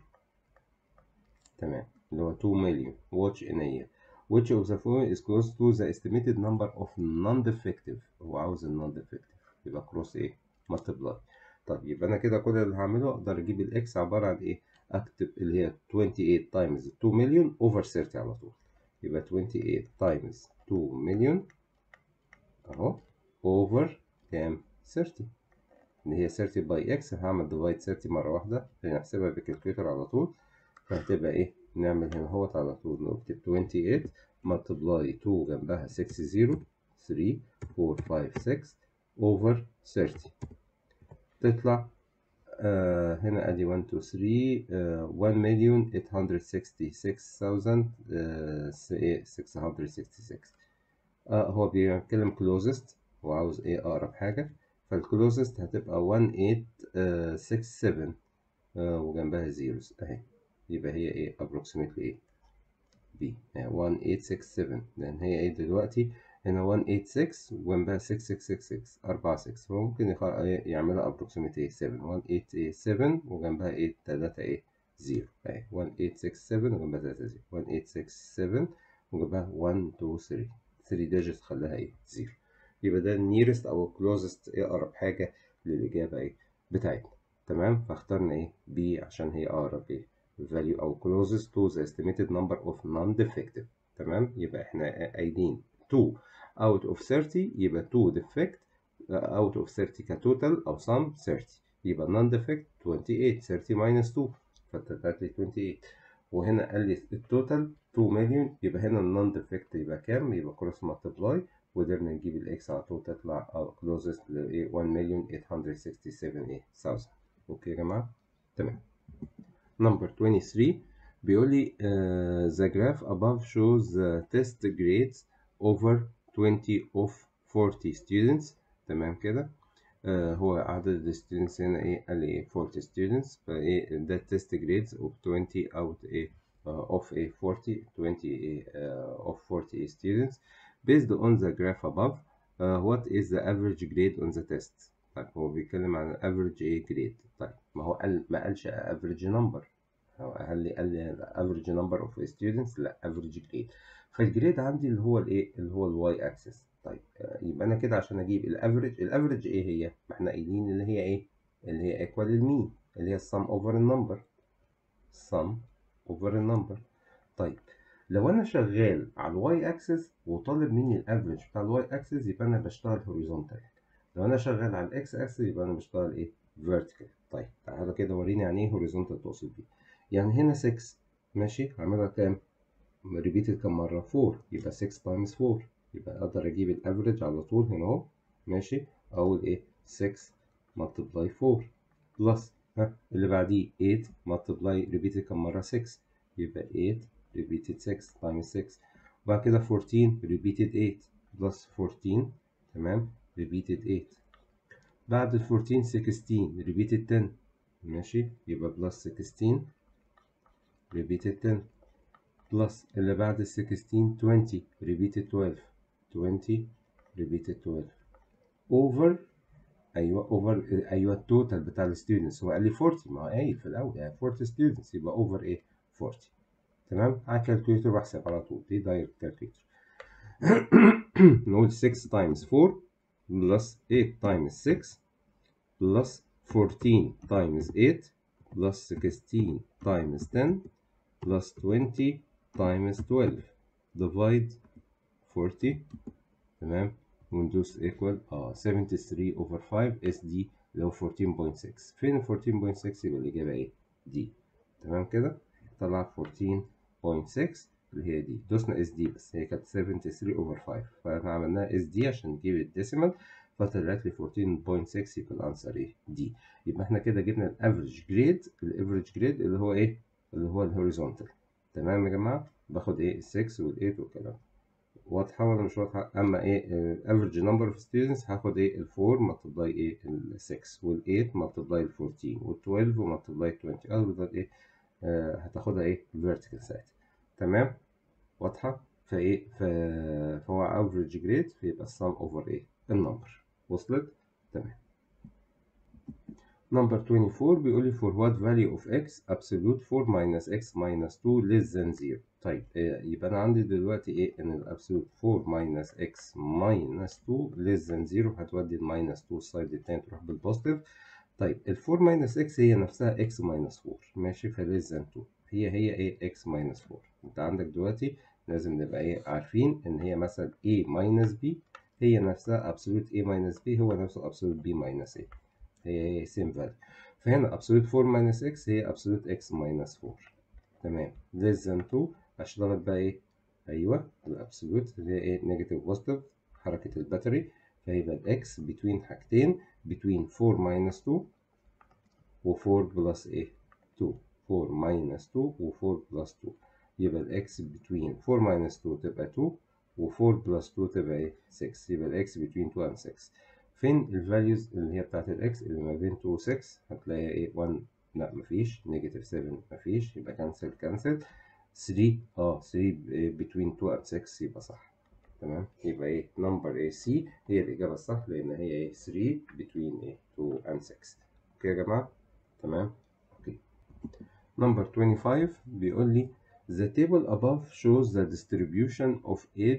تمام اللي هو 2 million watch in a year which of the following is close to the estimated number of non-defective هو عاوز ال non-defective يبقى cross ايه multiply طب يبقى انا كده كل اللي هعمله اقدر اجيب الاكس عباره عن ايه اكتب اللي هي 28 تايمز 2 مليون اوفر 30 على طول يبقى 28 تايمز 2 مليون اهو اوفر كام 30 اللي هي 30 باي اكس هعمل ديفايد 30 مره واحده هنحسبها بالكالكوليتر على طول فهتبقى ايه نعمل هنا اهوت على طول نكتب 28 ملتبلاي 2 جنبها 6 0 3 4 5 6 اوفر 30 تطلع آه هنا ادي 1 2 3 1 مليون 866 666 آه هو بيتكلم كلوزست هو عاوز ايه اقرب حاجه فالكلوزست هتبقى 1867 آه وجنبها زيروز اهي يبقى هي ايه approximately ايه B 1867 لان هي ايه دلوقتي هنا 186 وجنبها 6666 4 6 فممكن يعملها approximate ايه 7 1887 وجنبها ايه 3 ايه 0 اهي 1867 وجنبها 3 0 1867 وجنبها 1 2 3 3 digits خلاها ايه 0 يبقى ده nearest او closest ايه اقرب حاجه للاجابه ايه بتاعتنا تمام فاخترنا ايه B عشان هي اقرب ايه value او closest to the estimated number of non-defective تمام يبقى احنا قايلين 2 out of 30 يبقى 2 defect out of 30 كتوتال او sum 30 يبقى non defect 28 30 minus 2 فطلعت لي 28 وهنا قال لي التوتال 2 مليون يبقى هنا النون ديفكت يبقى كام؟ يبقى كروس مالتبلاي وقدرنا نجيب الاكس على طول تطلع كلوزست ل 1 مليون 867000 اوكي يا جماعه؟ تمام نمبر 23 بيقول لي uh, the graph above shows the test grades over 20 of 40 students تمام كده uh, هو عدد الستودنتس هنا ايه قال لي ايه 40 students فايه ده test grades of 20 out ايه uh, of a 40 20 uh, of 40 students based on the graph above uh, what is the average grade on the test طيب هو بيتكلم عن average ايه grade طيب ما هو قال ما قالش average number هو قال لي قال لي average number of students لا average grade فالجريد عندي اللي هو الايه اللي هو الواي اكسس طيب يبقى انا كده عشان اجيب الافريج الافريج ايه هي ما احنا قايلين اللي هي ايه اللي هي ايكوال للمين اللي هي السم اوفر النمبر sum over النمبر طيب لو انا شغال على الواي اكسس وطالب مني الافريج بتاع الواي اكسس يبقى انا بشتغل هوريزونتال لو انا شغال على الاكس اكسس يبقى انا بشتغل ايه فيرتيكال طيب تعالى كده وريني يعني ايه هوريزونتال تقصد بيه يعني هنا 6 ماشي هعملها كام ريبيتد كام مره 4 يبقى 6 تايمز 4 يبقى اقدر اجيب الافريج على طول هنا اهو ماشي اقول ايه 6 ملتبلاي 4 بلس ها اللي بعديه 8 ملتبلاي ريبيتد كام مره 6 يبقى 8 repeated 6 times 6 وبعد كده 14 repeated 8 plus 14 تمام repeated 8 بعد ال 14 16 repeated 10 ماشي يبقى plus 16 repeated 10 plus اللي بعد ال 16 20 repeated 12 20 repeated 12 over ايوه اوفر ايوه التوتال بتاع الستودنتس هو قال لي 40 ما هو قايل في الاول يعني 40 ستودنتس يبقى اوفر ايه 40 تمام على الكالكوليتر بحسب على طول دي دايركت كالكوليتر نقول 6 تايمز 4 بلس 8 تايمز 6 بلس 14 تايمز 8 بلس 16 تايمز 10 بلس 20 تايمز 12 ديفايد 40 تمام وندوس ايكوال اه 73 اوفر 5 اس دي اللي هو 14.6 فين ال 14.6 يبقى الاجابه ايه دي تمام كده طلعت 14.6 اللي هي دي دوسنا اس دي بس هي كانت 73 اوفر 5 فاحنا عملناها اس دي عشان نجيب الديسيمال فطلعت لي 14.6 يبقى الانسر ايه دي يبقى احنا كده جبنا الافريج جريد الافريج جريد اللي هو ايه اللي هو الهوريزونتال تمام يا جماعه باخد ايه ال 6 وال 8 والكلام واضحه ولا مش واضحه اما ايه الافريج نمبر اوف ستودنتس هاخد ايه ال 4 ملتبلاي ايه ال 6 وال 8 ملتبلاي ال 14 وال 12 وملتبلاي 20 اقدر ايه آه هتاخدها ايه فيرتيكال ساعتها تمام واضحه فايه فهو افريج جريد فيبقى السم اوفر ايه النمبر وصلت تمام نمبر 24 بيقول لي for what value of x absolute 4 minus x minus 2 less than 0 طيب يبقى انا عندي دلوقتي ايه ان الابسولوت 4 minus x minus 2 less than 0 هتودي الماينس 2 السايد التاني تروح بالبوزيتيف طيب ال 4 minus x هي نفسها x minus 4 ماشي ف less than 2 هي هي ايه x minus 4 انت عندك دلوقتي لازم نبقى ايه عارفين ان هي مثلا a minus b هي نفسها absolute a minus b هو نفسه absolute b minus a هي هي same value فهنا absolute 4 minus x هي absolute x minus 4 تمام less than 2 هشتغل بقى ايه ايوه الابسولوت اللي هي ايه نيجاتيف بوزيتيف حركه الباتري فيبقى الاكس بتوين حاجتين بتوين 4 minus 2 و4 بلس ايه 2 4 minus 2 و4 بلس 2 يبقى الاكس بتوين 4 minus 2 تبقى 2 و4 بلس 2 تبقى ايه 6 يبقى الاكس بتوين 2 and 6 فين الفاليوز اللي هي بتاعت الاكس اللي ما بين 2 و 6 هتلاقيها ايه 1 لا مفيش نيجاتيف 7 مفيش يبقى كانسل كانسل 3 اه 3 between 2 and 6 يبقى صح تمام يبقى ايه نمبر ايه سي هي الإجابة الصح لأن هي ايه 3 between ايه 2 and 6 اوكي يا جماعة تمام اوكي نمبر 25 بيقول لي The table above shows the distribution of age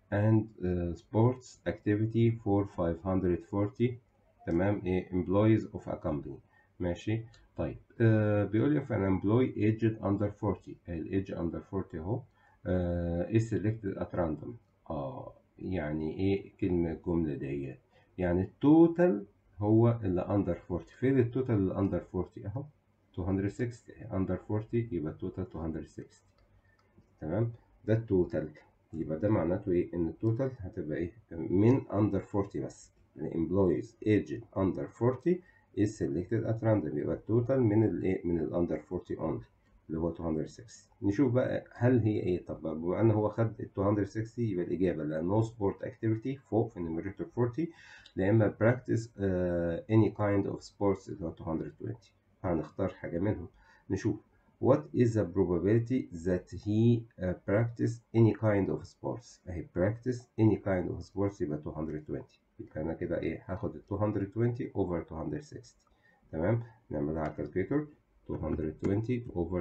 and uh, sports activity for 540 تمام ايه employees of a company ماشي طيب آه بيقول لي if an employee aged under 40 ال age under 40 اهو آه is selected at random اه يعني ايه كلمة الجملة ديت يعني التوتال هو اللي under 40 فين التوتال اللي under 40 اهو 260 under 40 يبقى التوتال 260 تمام ده التوتال يبقى ده معناته ايه ان التوتال هتبقى ايه من under 40 بس employees aged under 40 is selected at random يبقى التوتال من الايه من ال under 40 only اللي هو 260 نشوف بقى هل هي ايه طب بما ان هو خد ال 260 يبقى الاجابه لا no sport activity فوق في النيميريتور 40 لا اما practice uh, any kind of sports اللي هو 220 هنختار حاجه منهم نشوف What is the probability that he uh, practice any kind of sports؟ أهي practice any kind of sports يبقى 220 يبقى أنا كده إيه هاخد ال 220 over 260 تمام نعملها على الكالكوليتر 220 over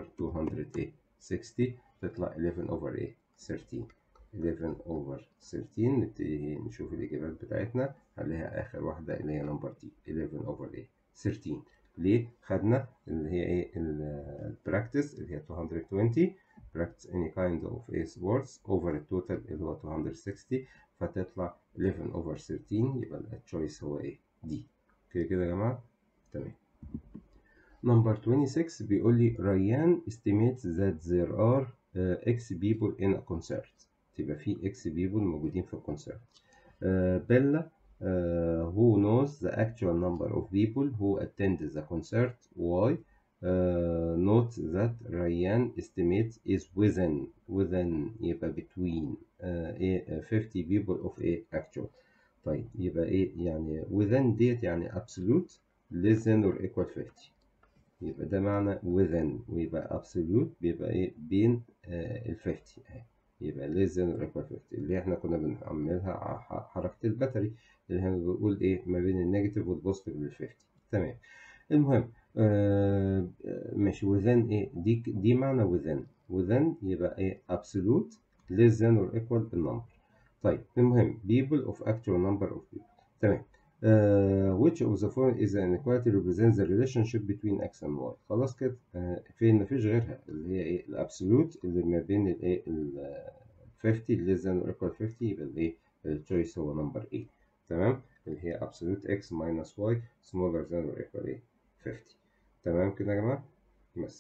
260 تطلع 11 over إيه 13 11 over 13 نبتدي نشوف الإجابات بتاعتنا هنلاقيها آخر واحدة اللي هي نمبر دي 11 over إيه 13 ليه خدنا اللي هي ايه البراكتس اللي هي 220 practice any kind of a sports over التوتال اللي هو 260 فتطلع 11 over 13 يبقى التشويس هو ايه دي كده كده يا جماعه تمام نمبر 26 بيقول لي ريان estimates that there are uh, x people in a concert تبقى في x people موجودين في الكونسرت بيلا Uh, who knows the actual number of people who attended the concert why uh, note that Ryan estimates is within within يبقى between uh, 50 people of a actual طيب يبقى ايه يعني within ديت يعني absolute less than or equal 50 يبقى ده معنى within ويبقى absolute بيبقى ايه بين ال 50 اهي يبقى less than or equal 50 اللي احنا كنا بنعملها حركة الباتري اللي احنا بنقول ايه ما بين النيجاتيف والبوزيتيف لل 50 تمام المهم آه ماشي within ايه دي دي معنى within within يبقى ايه absolute less than or equal النمبر طيب المهم people of actual number of people تمام uh, which of the following is an inequality represents the relationship between x and y خلاص كده uh, فين مفيش غيرها اللي هي ايه الابسولوت اللي ما بين الايه ال 50 less than or equal 50 يبقى الايه التشويس هو نمبر 8 تمام اللي هي absolute x minus y smaller than or equal ايه 50 تمام كده يا جماعه بس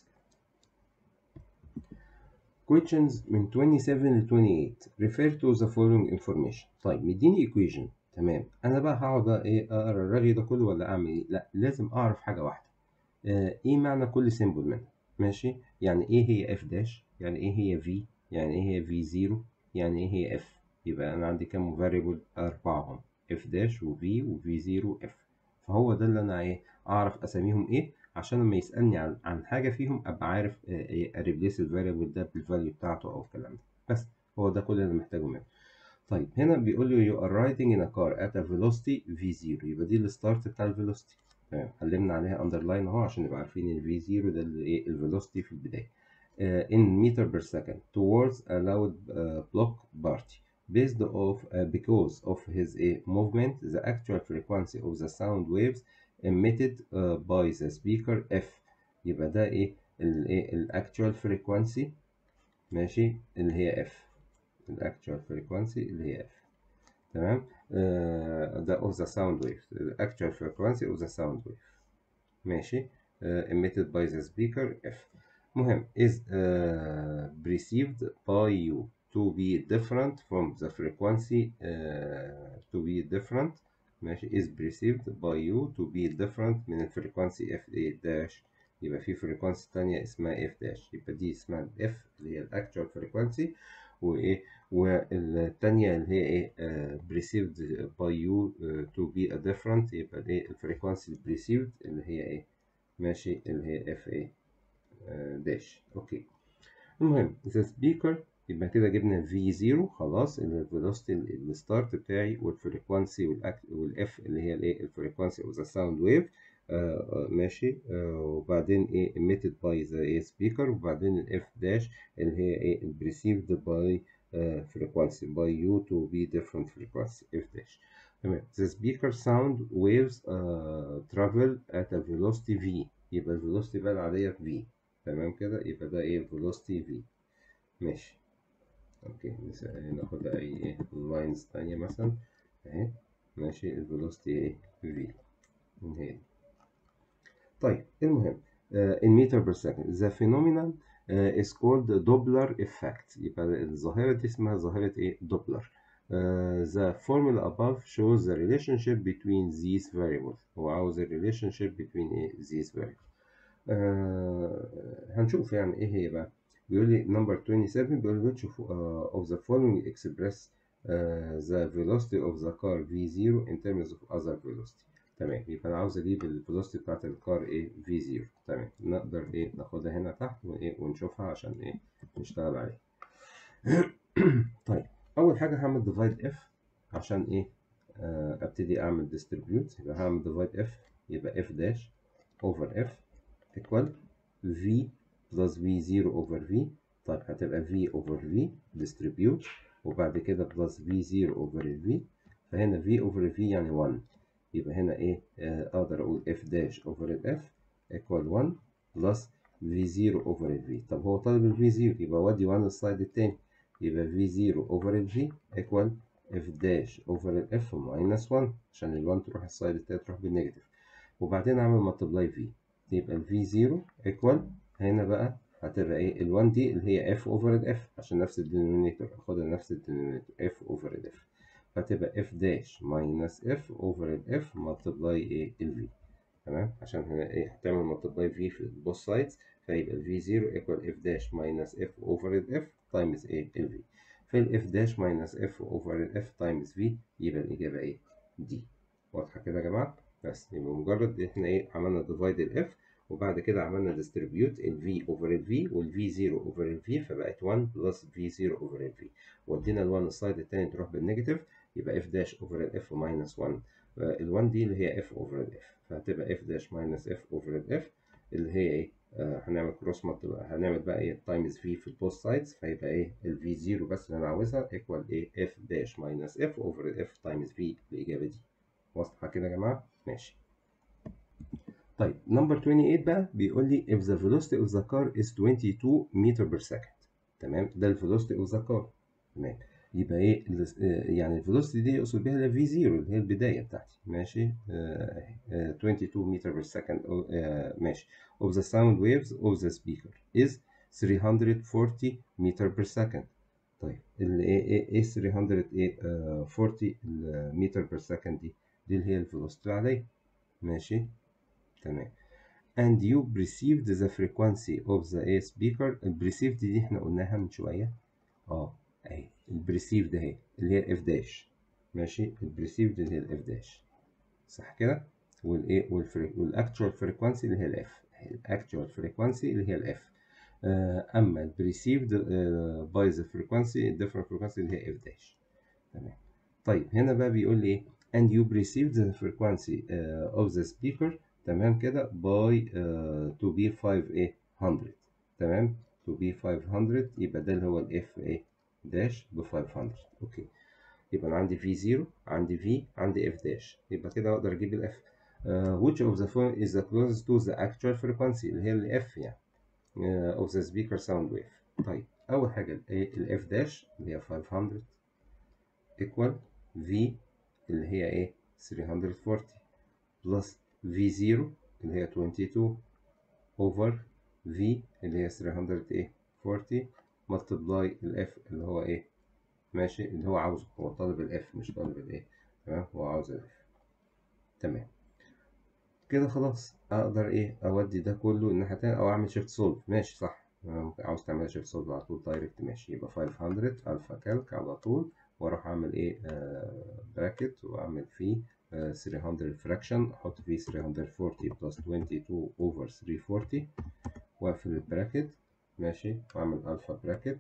questions من 27 ل 28 refer to the following information طيب مديني equation تمام انا بقى هقعد ايه اقرا الرغي ده كله ولا اعمل ايه لا لازم اعرف حاجه واحده آه ايه معنى كل سيمبل منها ماشي يعني ايه هي اف داش يعني ايه هي في يعني ايه هي في 0 يعني ايه هي اف يبقى انا عندي كام فاريبل اربعه هم اف داش وفي وفي 0 اف فهو ده اللي انا ايه اعرف اساميهم ايه عشان لما يسالني عن عن حاجه فيهم ابقى عارف اريبليس الفاريبل ده بالفاليو بتاعته او الكلام ده بس هو ده كل اللي محتاجه منه طيب هنا بيقول لي you are riding in a car at a velocity v0 يبقى دي الستارت بتاع الفيلوسيتي تمام علمنا عليها اندرلاين اهو عشان نبقى عارفين ان v0 ده اللي ايه الفيلوسيتي في البدايه uh, in meter per second towards a loud uh, block party based of uh, because of his uh, movement the actual frequency of the sound waves emitted uh, by the speaker f يبقى ده ايه الايه الاكتوال فريكوانسي ماشي اللي هي f الاكتوال فريكوانسي اللي هي f تمام ده of the sound wave the actual frequency of the sound wave ماشي uh, emitted by the speaker f مهم is uh, perceived by you to be different from the frequency uh, to be different ماشي is perceived by you to be different من الفريكوانسي f داش يبقى في فريكوانسي تانية اسمها f داش يبقى دي اسمها f اللي هي الاكتوال فريكوانسي وايه والتانية اللي هي ايه uh, perceived by you uh, to be a different يبقى ايه الفريكوانسي perceived اللي هي ايه ماشي اللي هي f ايه uh, داش اوكي المهم the speaker يبقى كده جبنا V0 خلاص الفيلوسيتي الستارت بتاعي والفريكوانسي والاف اللي هي الايه الفريكوانسي اوف ذا ساوند ويف ماشي آه وبعدين ايه emitted by the ايه speaker وبعدين الاف داش اللي هي ايه perceived by uh, frequency by u to be different frequency f dash تمام the speaker sound waves uh, travel at a velocity v يبقى الفيلوسيتي بقى العادية v تمام كده يبقى ده ايه velocity v ماشي اوكي ناخد اي ايه لاينز تانية مثلا اهي ماشي الفيلوسيتي ايه v هي طيب المهم uh, in meter per second the phenomenon uh, is called Doppler effect يبقى الظاهرة دي اسمها ظاهرة ايه Doppler uh, the formula above shows the relationship between these variables هو عاوز ال relationship between ايه these variables uh, هنشوف يعني ايه هي بقى بيقول لي number 27 بيقول لي which of, uh, of the following express uh, the velocity of the car v0 in terms of other velocity تمام يبقى انا عاوز اجيب الفيلوسيتي بتاعت الكار ايه في 0 تمام نقدر ايه ناخدها هنا تحت وايه ونشوفها عشان ايه نشتغل عليها طيب اول حاجه هعمل ديفايد اف عشان ايه آه ابتدي اعمل ديستريبيوت يبقى هعمل ديفايد اف يبقى اف داش اوفر اف ايكوال في بلس في 0 اوفر في طيب هتبقى في اوفر في ديستريبيوت وبعد كده بلس في 0 اوفر الفي فهنا في اوفر في يعني 1 يبقى هنا ايه آه اقدر اقول اف داش اوفر الاف ايكوال 1 بلس في 0 اوفر الفي طب هو طالب الفي 0 يبقى ودي 1 السلايد التاني يبقى في 0 اوفر الفي ايكوال اف داش اوفر الاف ماينس 1 عشان ال 1 تروح السلايد التاني تروح بالنيجاتيف وبعدين اعمل ملتبلاي في يبقى الفي 0 ايكوال هنا بقى هتبقى ايه ال 1 دي اللي هي اف اوفر الاف عشان نفس الدينومينيتور اخدها نفس الدينومينيتور اف اوفر الاف فتبقى اف داش ماينس اف اوفر الاف ملتبلاي ايه الفي تمام عشان هنا ايه هتعمل ملتبلاي في في البوث سايدز فيبقى الفي 0 ايكوال اف داش ماينس اف اوفر الاف تايمز ايه الفي في الاف داش ماينس اف اوفر الاف تايمز في يبقى الاجابه ايه دي واضحه كده يا جماعه بس يبقى مجرد احنا ايه عملنا ديفايد الاف وبعد كده عملنا ديستريبيوت ال v اوفر ال v وال v 0 اوفر ال v فبقت 1 بلس v 0 اوفر ال v ودينا ال 1 السلايد التاني تروح بالنيجاتيف يبقى f داش اوفر ال f ماينس 1 ال 1 دي اللي هي f اوفر ال f فهتبقى f داش ماينس f اوفر ال f اللي هي ايه آه هنعمل كروس هنعمل بقى ايه تايمز v في البوث سايدز فيبقى ايه ال v 0 بس اللي انا عاوزها ايكوال ايه f داش ماينس f اوفر ال f تايمز v الاجابه دي واضحه كده يا جماعه ماشي طيب نمبر 28 بقى بيقول لي if the velocity of the car is 22 meter per second تمام ده الفيلوسيتي اوف ذا كار تمام يبقى ايه يعني الفيلوسيتي دي يقصد بيها ال v 0 اللي هي البدايه بتاعتي ماشي آه آه 22 متر بير سكند ماشي of the sound waves of the speaker is 340 متر بير سكند طيب اللي ايه ايه ايه 340 متر بير سكند دي دي اللي هي الفيلوسيتي العاديه ماشي تمام and you perceived the frequency of the A speaker البريسيفد دي احنا قلناها من شوية اه اهي البريسيفد اهي اللي هي الاف داش ماشي البريسيفد اللي هي الاف داش صح كده والايه والاكتوال فريكوانسي اللي هي الاف الاكتوال فريكوانسي اللي هي الاف اما البريسيفد باي ذا فريكوانسي الديفرنت فريكوانسي اللي هي اف داش تمام طيب هنا بقى بيقول لي ايه and you perceived the frequency uh, of the speaker تمام كده باي تو بي 5 ايه 100 تمام تو بي 500 يبقى ده اللي هو الاف ايه داش ب 500 اوكي يبقى انا عندي في 0 عندي في عندي اف داش يبقى كده اقدر اجيب الاف uh, which of the following is the closest to the actual frequency اللي هي الاف يعني uh, of the speaker sound wave طيب اول حاجه الاف داش اللي هي 500 equal v اللي هي ايه 340 بلس V0 اللي هي 22 over V اللي هي 340 multiply ال F اللي هو ايه ماشي اللي هو عاوزه هو طالب ال F مش طالب ال ايه تمام هو عاوز ال F تمام كده خلاص اقدر ايه اودي ده كله الناحية التانية او اعمل شيفت سولف ماشي صح عاوز تعمل شيفت سولف على طول دايركت ماشي يبقى 500 الفا كالك على طول واروح اعمل ايه آه براكت واعمل فيه 300 fraction احط فيه 340 plus 22 over 340 واقفل البراكت ماشي واعمل الفا براكت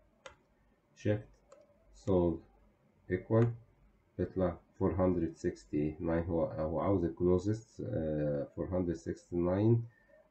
shift solve equal يطلع 469 هو هو عاوز ال closest uh, 469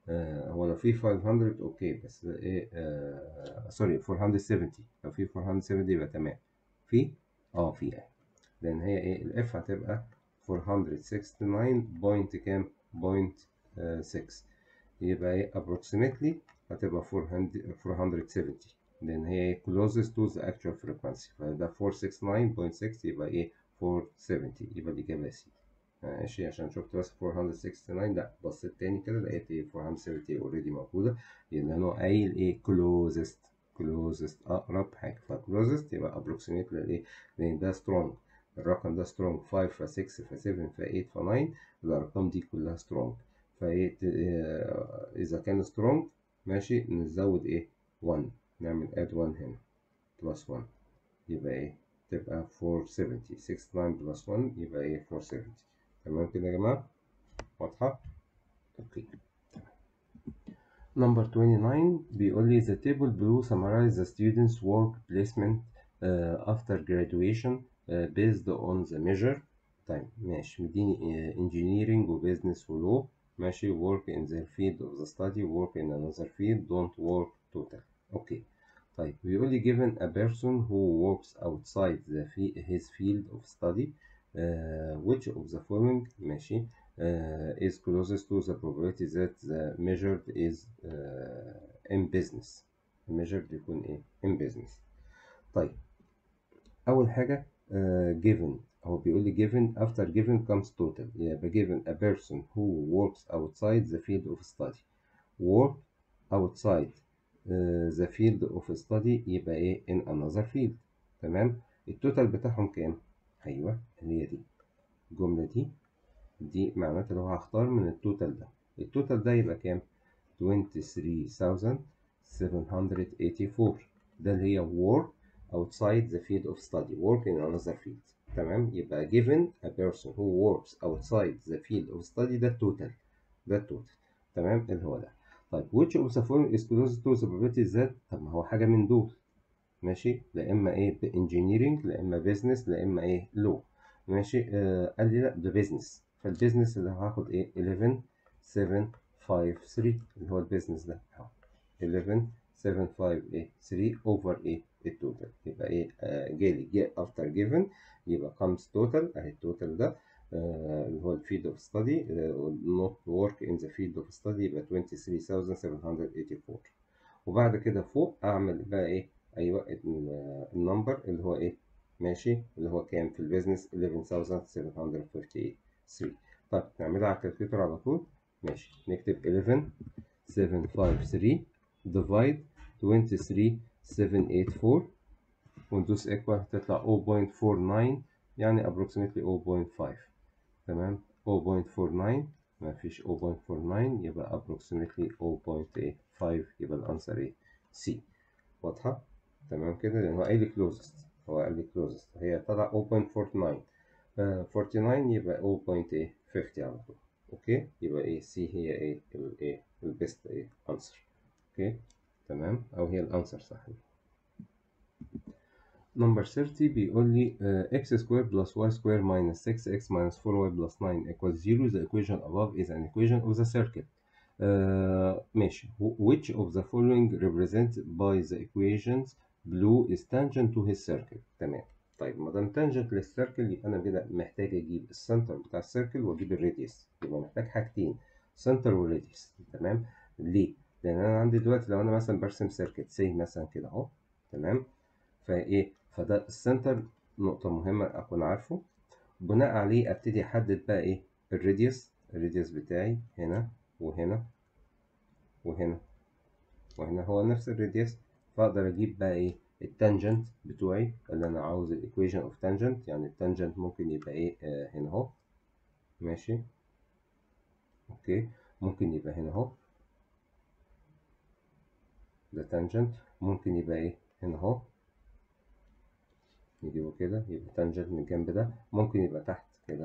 آه هو لو في 500 اوكي بس ايه آه سوري 470 لو في 470 يبقى تمام في اه في اهي لان هي ايه الاف هتبقى 469 بوينت كام بوينت 6 يبقى ايه approximately هتبقى 400 470 لان هي closest to the actual frequency فده 469.6 يبقى ايه 470 يبقى الإجابة سي ماشي عشان شفت بس 469 لا بصيت تاني كده لقيت ايه 470 اوريدي موجودة لأن هو قايل ايه closest closest أقرب حاجة ف closest يبقى approximately ايه لأن ده strong الرقم ده strong 5 ف 6 ف 7 ف 8 ف 9 الأرقام دي كلها strong فايه إذا كان strong ماشي نزود ايه 1 نعمل add 1 هنا plus 1 يبقى ايه تبقى 470 69 plus 1 يبقى ايه 470 تمام كده يا جماعة واضحة اوكي Number 29 بيقول لي the table below summarize the students work placement uh, after graduation uh, based on the measure طيب ماشي مديني uh, engineering و business و law ماشي work in their field of the study work in another field don't work total اوكي طيب بيقول لي given a person who works outside the his field of study uh, which of the following ماشي uh, is closest to the probability that the measured is uh, in business measured يكون ايه in business طيب أول حاجة uh, given هو بيقول لي given after given comes total يبقى given a person who works outside the field of study work outside uh, the field of study يبقى ايه in another field تمام التوتال بتاعهم كام ايوه اللي هي دي الجملة دي دي معناتها لو هختار من التوتال ده التوتال ده يبقى كام 23784 ده اللي هي work outside the field of study work in another field تمام يبقى given a person who works outside the field of study ده التوتال ده التوتال تمام اللي هو ده طيب which of the following is closest to the probability that طب ما هو حاجة من دول ماشي لا إما إيه engineering لا إما business لا إما إيه law ماشي آه قال لي لا ده business فالبيزنس اللي هاخد إيه 11 7 5 3 اللي هو البيزنس ده أهو 11 7 5 إيه 3 over إيه التوتال يبقى إيه آه جالي get after given يبقى comes total أهي التوتال ده اللي هو الفيلد اوف ستادي not work in the field of study يبقى 23784 وبعد كده فوق اعمل بقى ايه ايوه النمبر اللي هو ايه ماشي اللي هو كام في البيزنس 11753 طيب نعملها على الكالكوليتر على طول ماشي نكتب 11753 divide 23784 وندوس equal تطلع 0.49 يعني approximately 0.5 تمام 0.49 ما فيش 0.49 يبقى approximately 0.85 يبقى الانسر ايه سي واضحة تمام كده لان هو قايل لي closest هو قال لي closest هي طلع 0.49 uh, 49 يبقى 0.50 على طول اوكي يبقى ايه سي هي ايه الايه البيست ايه انسر اوكي تمام او هي الانسر صحيح Number 30 بيقول لي uh, x squared plus y squared minus 6x minus 4y plus 9 equals 0 the equation above is an equation of the circle uh, ماشي which of the following represented by the equations blue is tangent to his circle تمام طيب ما دام tangent للسيركل يبقى انا كده محتاج اجيب السنتر بتاع السيركل واجيب الراديوس يبقى محتاج حاجتين سنتر وراديوس تمام ليه لان انا عندي دلوقتي لو انا مثلا برسم سيركل سي مثلا كده اهو تمام فايه فده السنتر نقطة مهمة أكون عارفه بناء عليه أبتدي أحدد بقى إيه الراديوس الراديوس بتاعي هنا وهنا وهنا وهنا هو نفس الراديوس فأقدر أجيب بقى إيه التانجنت بتوعي اللي أنا عاوز الإيكويشن أوف تانجنت يعني التانجنت ممكن يبقى إيه آه هنا أهو ماشي أوكي ممكن يبقى هنا أهو ده تانجنت ممكن يبقى إيه هنا أهو نجيبه كده يبقى تانجنت من الجنب ده ممكن يبقى تحت كده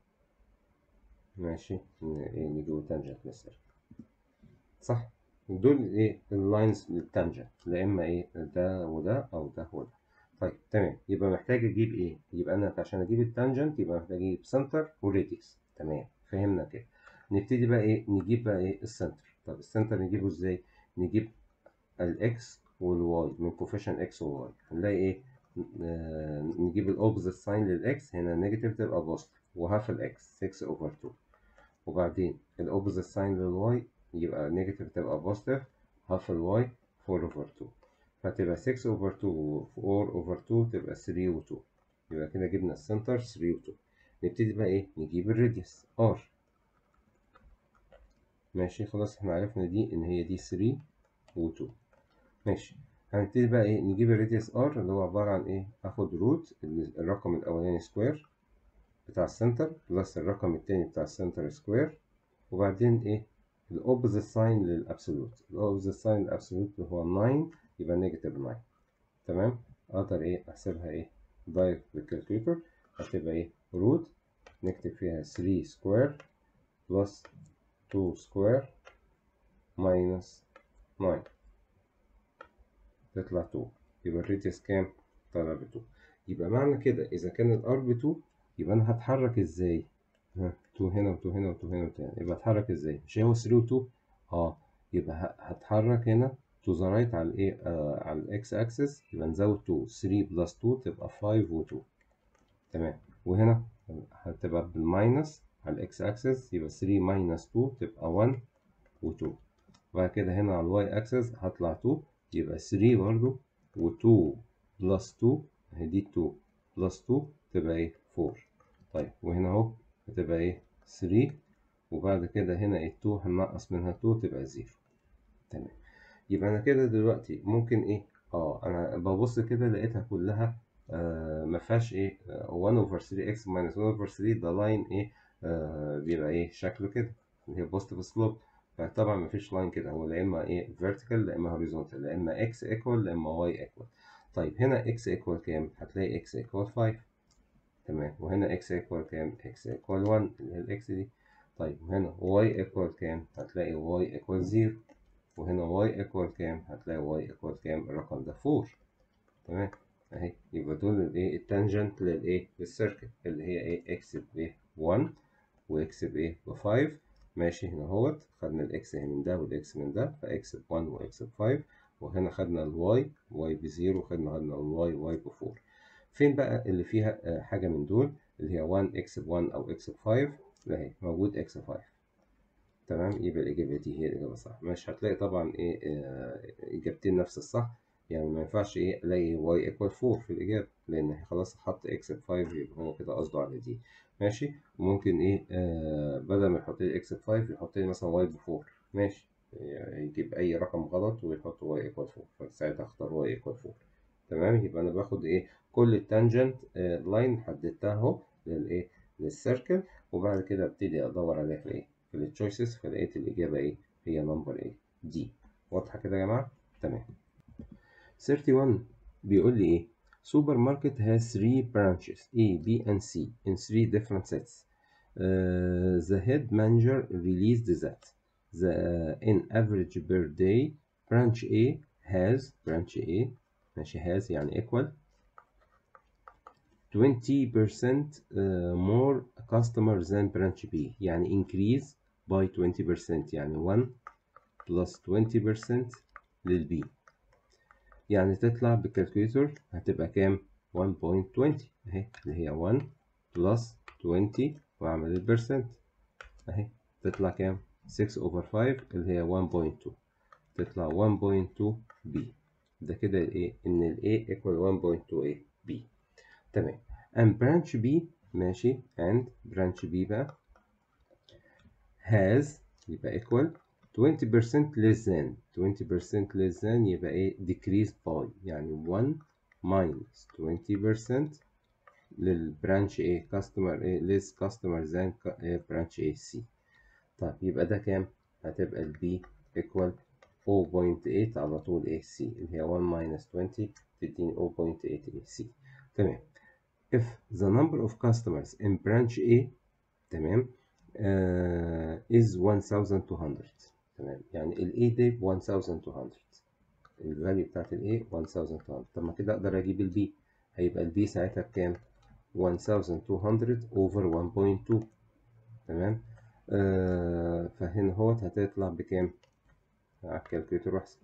ماشي ايه نجيبه تانجنت للسيركل صح دول ايه اللاينز للتانجنت لا اما ايه ده وده او ده وده طيب تمام يبقى محتاج اجيب ايه يبقى انا عشان اجيب التانجنت يبقى محتاج اجيب سنتر وراديوس تمام فهمنا كده نبتدي بقى ايه نجيب بقى ايه السنتر طب السنتر نجيبه ازاي نجيب الاكس والواي من كوفيشن اكس وواي هنلاقي ايه آه نجيب الاوبزيت ساين للاكس هنا نيجاتيف تبقى بوزيتيف وهاف الاكس 6 اوفر 2 وبعدين الاوبزيت ساين للواي يبقى نيجاتيف تبقى بوزيتيف هاف الواي 4 اوفر 2 فتبقى 6 اوفر 2 و 4 اوفر 2 تبقى 3 و 2 يبقى كده جبنا السنتر 3 و 2 نبتدي بقى ايه نجيب الراديوس ار ماشي خلاص احنا عرفنا دي ان هي دي 3 و 2 ماشي هنبتدي بقى ايه نجيب الراديوس ار اللي هو عبارة عن ايه اخد روت الرقم الاولاني سكوير بتاع السنتر بلس الرقم التاني بتاع السنتر سكوير وبعدين ايه الاوبوزيت ساين للابسولوت الاوبوزيت ساين للابسولوت اللي هو 9 يبقى نيجاتيف 9 تمام اقدر ايه احسبها ايه دايركت بالكالكوليتر هتبقى ايه روت نكتب فيها 3 سكوير بلس 2 سكوير ماينس 9 تطلع 2 يبقى الراديوس كام؟ طلع ب 2 يبقى معنى كده إذا كان الار ب 2 يبقى أنا هتحرك إزاي؟ ها 2 هنا و2 هنا و2 هنا و2 يبقى هتحرك إزاي؟ مش هو 3 و 2 اه يبقى هتحرك هنا تو ذا رايت على الايه آه على الاكس اكسس يبقى نزود 2 3 بلس 2 تبقى 5 و2 تمام وهنا هتبقى بالماينس على الاكس اكسس يبقى 3 ماينس 2 تبقى 1 و2 وبعد كده هنا على الواي اكسس هطلع 2 يبقى 3 برضو و2 بلس 2 اهي دي 2 بلس 2 تبقى ايه 4 طيب وهنا اهو هتبقى ايه 3 وبعد كده هنا ال 2 هننقص منها 2 تبقى 0 تمام يبقى انا كده دلوقتي ممكن ايه اه انا ببص كده لقيتها كلها آه ما فيهاش ايه آه 1 اوفر 3 اكس ماينس 1 اوفر 3 ده لاين ايه آه بيبقى ايه شكله كده اللي هي بوزيتيف سلوب فطبعا ما فيش لاين كده هو لا اما ايه فيرتيكال لا اما هوريزونتال لا اما اكس ايكوال لا اما واي ايكوال طيب هنا اكس ايكوال كام هتلاقي اكس ايكوال 5 تمام وهنا اكس ايكوال كام اكس ايكوال 1 اللي هي الاكس دي طيب وهنا واي ايكوال كام هتلاقي واي ايكوال 0 وهنا واي ايكوال كام هتلاقي واي ايكوال كام الرقم ده 4 تمام اهي يبقى دول الايه التانجنت للايه للسيركل اللي هي ايه اكس بايه 1 واكس بايه ب 5 ماشي هنا اهوت خدنا الاكس من ده والاكس من ده فاكس ب 1 واكس ب 5 وهنا خدنا الواي واي ب 0 وخدنا خدنا الواي واي ب 4 فين بقى اللي فيها حاجه من دول اللي هي 1 اكس ب 1 او اكس ب 5 اهي موجود اكس 5 تمام يبقى الإجابة دي هي الإجابة الصح مش هتلاقي طبعا إيه إجابتين نفس الصح يعني ما ينفعش إيه ألاقي y equal 4 في الإجابة لأن خلاص حط x ب 5 يبقى هو كده قصده على دي ماشي وممكن إيه آه بدل ما يحط لي x ب 5 يحط لي مثلا y ب 4 ماشي يعني يجيب أي رقم غلط ويحط y equal 4 فساعتها أختار y equal 4 تمام يبقى أنا باخد إيه كل التانجنت آه لاين حددتها أهو للإيه للسيركل وبعد كده ابتدي أدور عليها في إيه في التشويسز فلقيت الإجابة إيه؟ هي نمبر إيه؟ دي واضحة كده يا جماعة؟ تمام 31 بيقول لي إيه؟ Supermarket has three branches A, B and C in three different sets. Uh, the head manager released that the uh, in average per day branch A has branch A ماشي has يعني equal 20% uh, more customers than branch B يعني increase by 20% يعني 1 plus 20% للبي يعني تطلع بالكالكوليتر هتبقى كام 1.20 اهي اللي هي 1 plus 20 واعمل البرسنت اهي تطلع كام 6 over 5 اللي هي 1.2 تطلع 1.2 B ده كده الايه ان ال A equal 1.2 A B تمام and branch B ماشي and branch B بقى has يبقى equal 20% less than 20% less than يبقى ايه decrease by يعني 1 minus 20% للبرانش A customer A less customer than branch A C طيب يبقى ده كام؟ هتبقى ال B equal 0.8 على طول A C اللي هي 1 minus 20 تديني 0.8 A C تمام if the number of customers in branch A تمام uh, is 1200 تمام يعني ال A دي ب 1200 الفاليو بتاعت ال A 1200 طب ما كده اقدر اجيب ال B هيبقى ال B ساعتها بكام 1200 over 1.2 تمام آه فهنا هوت هتطلع بكام على الكالكوليتر واحسب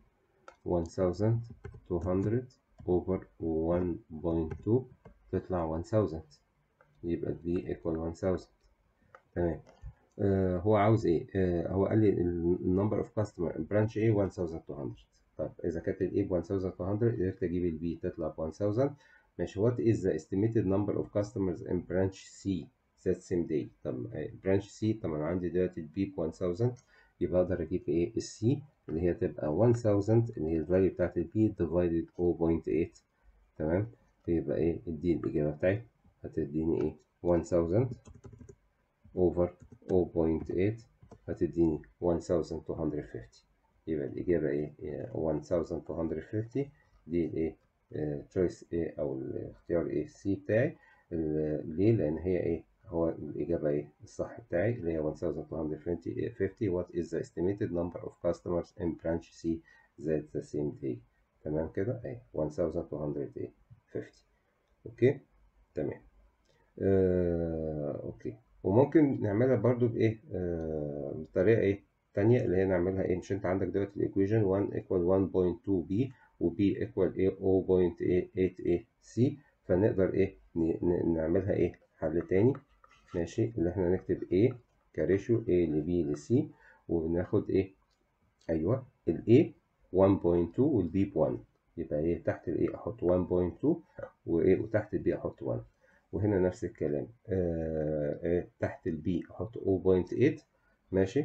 1200 over 1.2 تطلع 1000 يبقى دي equal 1000 تمام آه هو عاوز ايه؟ آه هو قال لي النمبر اوف كاستمر برانش ايه 1200 طب اذا كانت الاي ب 1200 قدرت اجيب البي تطلع ب 1000 ماشي what is the estimated number of customers in branch C that same day طب برانش سي طب انا عندي دلوقتي البي ب 1000 يبقى اقدر اجيب ايه السي اللي هي تبقى 1000 اللي هي الفاليو بتاعت البي divided 0.8 تمام يبقى ايه دي الاجابه بتاعتي هتديني ايه 1000 over 0.8 هتديني 1250 يبقى الإجابة إيه 1250 دي الإيه تشويس إيه أو الاختيار إيه سي بتاعي ليه لأن هي إيه هو الإجابة إيه الصح بتاعي اللي هي 1250 what is the estimated number of customers in branch C that the same day تمام كده أهي 1250 أوكي تمام آه، أوكي وممكن نعملها برضو بايه آه بطريقه ايه تانية اللي هي نعملها ايه مش انت عندك دلوقتي الايكويشن 1 equal 1.2 b و b equal ايه 0.8 a c فنقدر ايه نعملها ايه حل تاني ماشي اللي احنا نكتب a كريشيو a ل b ل c وبناخد ايه ايوه ال a 1.2 وال b ب 1 يبقى ايه تحت ال a احط 1.2 وايه وتحت ال b احط 1 وهنا نفس الكلام آه آه تحت البي احط 0.8 ماشي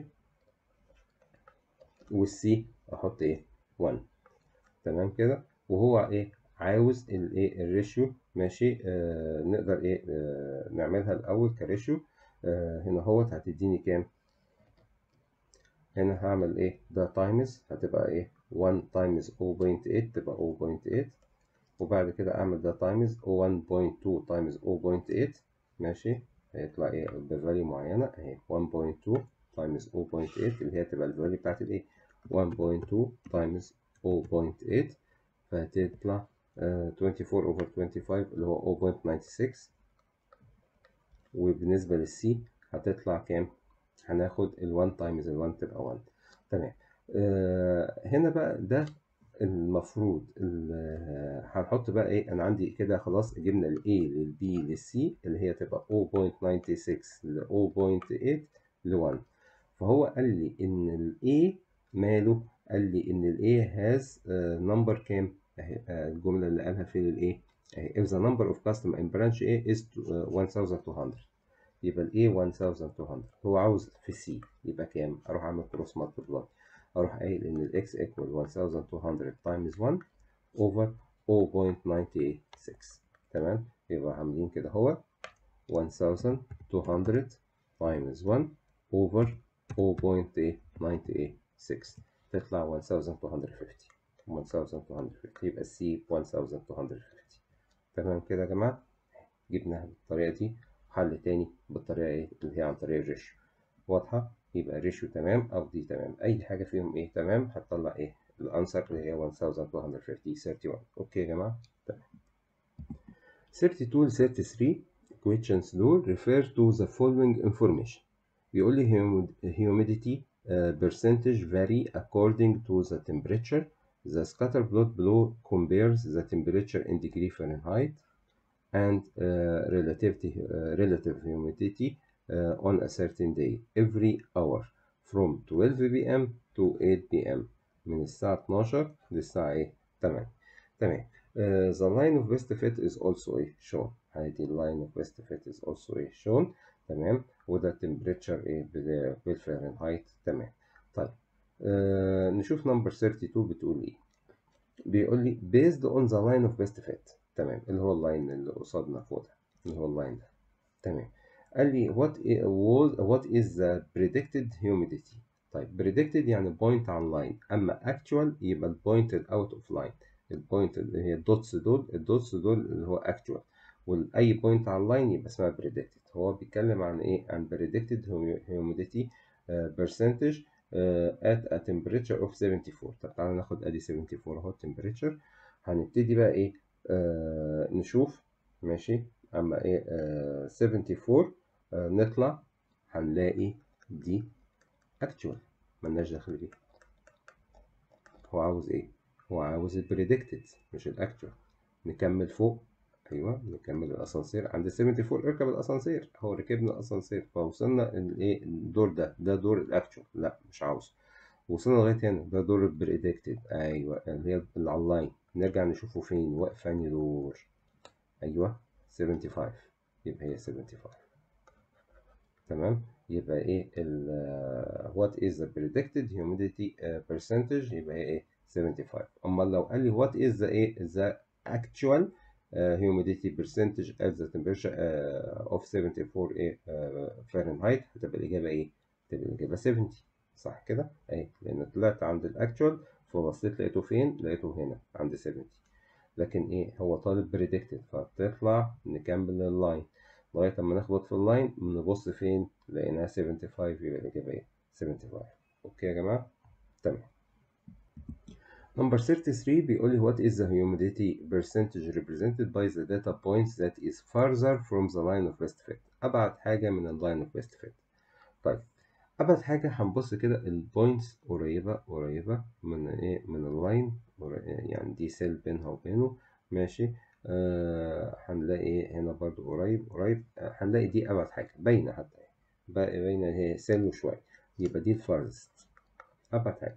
والسي احط ايه 1 تمام كده وهو ايه عاوز الايه الريشيو ماشي آه نقدر ايه آه نعملها الاول كريشيو آه هنا اهوت هتديني كام هنا هعمل ايه ده تايمز هتبقى ايه 1 تايمز 0.8 تبقى 0.8 وبعد كده اعمل ده تايمز 1.2 تايمز 0.8 ماشي هيطلع ايه بفاليو معينه اهي 1.2 تايمز 0.8 اللي هي تبقى الفاليو بتاعت الايه 1.2 تايمز 0.8 فهتطلع uh, 24 اوفر 25 اللي هو 0.96 وبالنسبه للسي هتطلع كام هناخد ال1 تايمز ال1 تبقى 1 تمام آه هنا بقى ده المفروض هنحط بقى ايه انا عندي كده خلاص جبنا ال A لل B لل C اللي هي تبقى 0.96 ل 0.8 ل 1 فهو قال لي ان ال A ماله قال لي ان ال A has uh, number كام اهي الجمله اللي قالها في ال A اهي if the number of customer in branch A is uh, 1200 يبقى ال A 1200 هو عاوز في C يبقى كام اروح اعمل كروس مالتبلاي اروح قايل ان ال x equal 1200 times 1 over 0.96 تمام يبقى عاملين كده هو 1200 times 1 over 0.96 تطلع 1250 1250 يبقى C 1250 تمام كده يا جماعة جبناها بالطريقة دي حل تاني بالطريقة ايه اللي هي عن طريق الريشيو واضحة يبقى ريشيو تمام او دي تمام اي حاجه فيهم ايه تمام هتطلع ايه الانسر اللي هي 1250 31 اوكي يا جماعه تمام 32 ل 33 questions دول refer to the following information بيقول لي humidity uh, percentage vary according to the temperature the scatter plot below compares the temperature in degree Fahrenheit and uh, relativity, uh, relative humidity uh, on a certain day every hour from 12 p.m. to 8 p.m. من الساعة 12 للساعة ايه 8 تمام uh, the line of best fit is also ايه shown هذه line of best fit is also ايه shown تمام وده temperature ايه بالفahrenheit تمام طيب uh, نشوف number 32 بتقول ايه بيقول لي based on the line of best fit تمام اللي هو اللاين اللي قصادنا فوق ده اللي هو اللاين ده تمام قال لي what was what is the predicted humidity طيب predicted يعني point عن line اما actual يبقى pointed out of line البوينت اللي هي الدوتس دول الدوتس دول اللي هو actual واي بوينت على اللاين يبقى اسمها predicted هو بيتكلم عن ايه عن predicted humidity uh, percentage uh, at a temperature of 74 طب تعالى ناخد ادي 74 اهو temperature هنبتدي بقى ايه آه نشوف ماشي اما ايه آه 74 آه نطلع هنلاقي دي actual ملناش دخل بيها هو عاوز ايه هو عاوز البريدكتد مش الاكتوال نكمل فوق ايوه نكمل الاسانسير عند 74 اركب الاسانسير هو ركبنا الاسانسير فوصلنا الايه الدور ده ده دور الاكتوال لا مش عاوز وصلنا لغايه هنا ده دور البريدكتد ايوه اللي هي اللي على اللاين نرجع نشوفه فين واقف انهي دور ايوه 75 يبقى هي 75 تمام يبقى ايه ال what is the predicted humidity uh, percentage يبقى هي ايه 75 اما لو قال لي what is the ايه the actual uh, humidity percentage at the temperature uh, of 74 ايه uh, Fahrenheit هتبقى الاجابه ايه هتبقى الاجابه 70 صح كده اهي لان طلعت عند الاكتوال فبصيت لقيته فين لقيته هنا عند 70 لكن ايه هو طالب بريدكتد فبتطلع نكمل اللاين لغايه اما نخبط في اللاين نبص فين لقيناها 75 يبقى الاجابه ايه 75 اوكي يا جماعه تمام Number 33 بيقول لي what is the humidity percentage represented by the data points that is farther from the line of best fit أبعد حاجة من اللاين of best fit طيب أبعد حاجة هنبص كده البوينتس قريبة قريبة من إيه من اللاين يعني دي سيل بينها وبينه ماشي آه هنلاقي إيه هنا برضو قريب قريب آه هنلاقي دي أبعد حاجة باينة حتى باينة هي سيل شوية يبقى دي الفارزست أبعد حاجة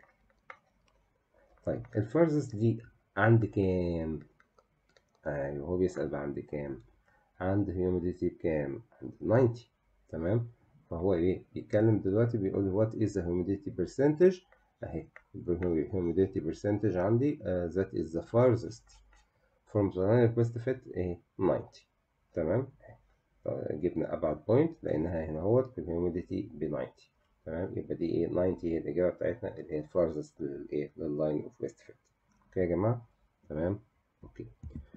طيب الفارزست دي عند كام؟ أيوه هو بيسأل بقى عند كام؟ عند هيوميديتي بكام؟ عند 90 تمام؟ فهو ايه بيتكلم دلوقتي بيقول لي what is the humidity percentage اهي humidity percentage عندي uh, that is the farthest from the line of best fit ايه 90 تمام جبنا ابعد بوينت لانها هنا اهوت في الهيوميديتي ب 90 تمام يبقى دي ايه 90 هي الاجابه بتاعتنا اللي هي الفارزست للايه لللاين اوف بيست فيت اوكي يا جماعه تمام اوكي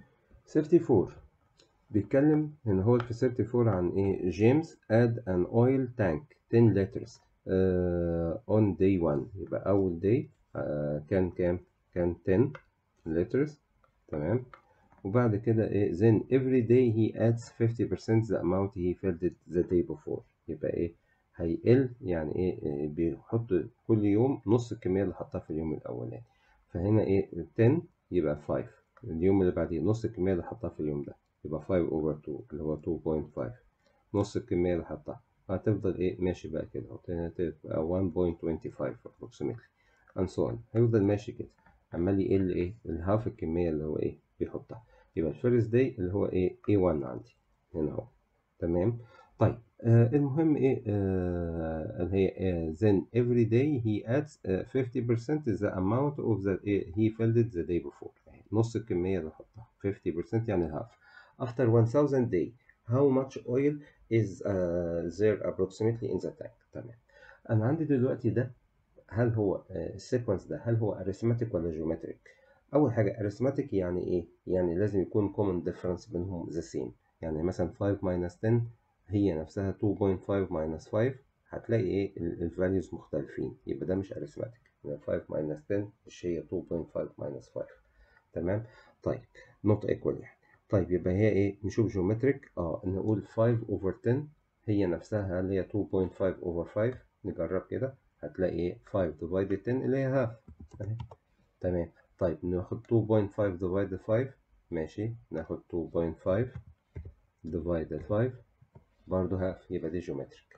34 بيتكلم هنا هو في 34 عن ايه جيمس add an oil tank 10 liters uh, on day 1 يبقى اول day uh, كان كام كان 10 liters تمام وبعد كده ايه then every day he adds 50% the amount he filled it the day before يبقى ايه هيقل يعني ايه, إيه بيحط كل يوم نص الكمية اللي حطها في اليوم الأولاني فهنا ايه 10 يبقى 5 اليوم اللي بعديه نص الكمية اللي حطها في اليوم ده يبقى 5 over 2 اللي هو 2.5 نص الكمية اللي حطها هتفضل ايه ماشي بقى كده تبقى 1.25 approximately and so on هيفضل ماشي كده عمال يقل ايه الهاف الكمية اللي هو ايه بيحطها يبقى الفيرست داي اللي هو ايه A1 عندي هنا اهو تمام طيب آه المهم ايه آه اللي هي آه then every day he adds uh, 50% the amount of the uh, he filled it the day before نص الكمية اللي حطها 50% يعني half after 1000 day how much oil is uh, there approximately in the tank تمام انا عندي دلوقتي ده هل هو السيكونس ده هل هو arithmetic ولا geometric اول حاجه arithmetic يعني ايه يعني لازم يكون common difference بينهم the same يعني مثلا 5 minus 10 هي نفسها 2.5 minus 5 هتلاقي ايه الفاليوز مختلفين يبقى ده مش arithmetic يعني 5 minus 10 مش هي 2.5 minus 5 تمام طيب not equal يعني طيب يبقى هي ايه نشوف جيومتريك اه نقول 5 over 10 هي نفسها هل هي 2.5 over 5 نجرب كده هتلاقي ايه 5 divided 10 اللي هي half اهي تمام طيب ناخد 2.5 divided 5 ماشي ناخد 2.5 divided 5 برضه half يبقى دي جيومتريك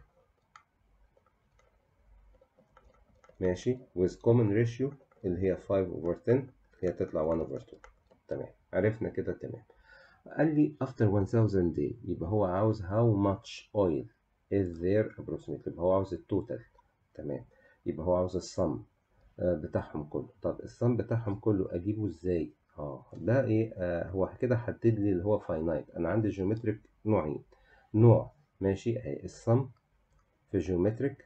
ماشي with common ratio اللي هي 5 over 10 هي تطلع 1 over 2 تمام عرفنا كده تمام قال لي after 1000 day يبقى هو عاوز how much oil is there approximately يبقى هو عاوز التوتال تمام يبقى هو عاوز الصم بتاعهم كله طب الصم بتاعهم كله اجيبه ازاي اه ده ايه آه هو كده حدد لي اللي هو فاينايت انا عندي جيومتريك نوعين نوع ماشي اهي الصم في جيومتريك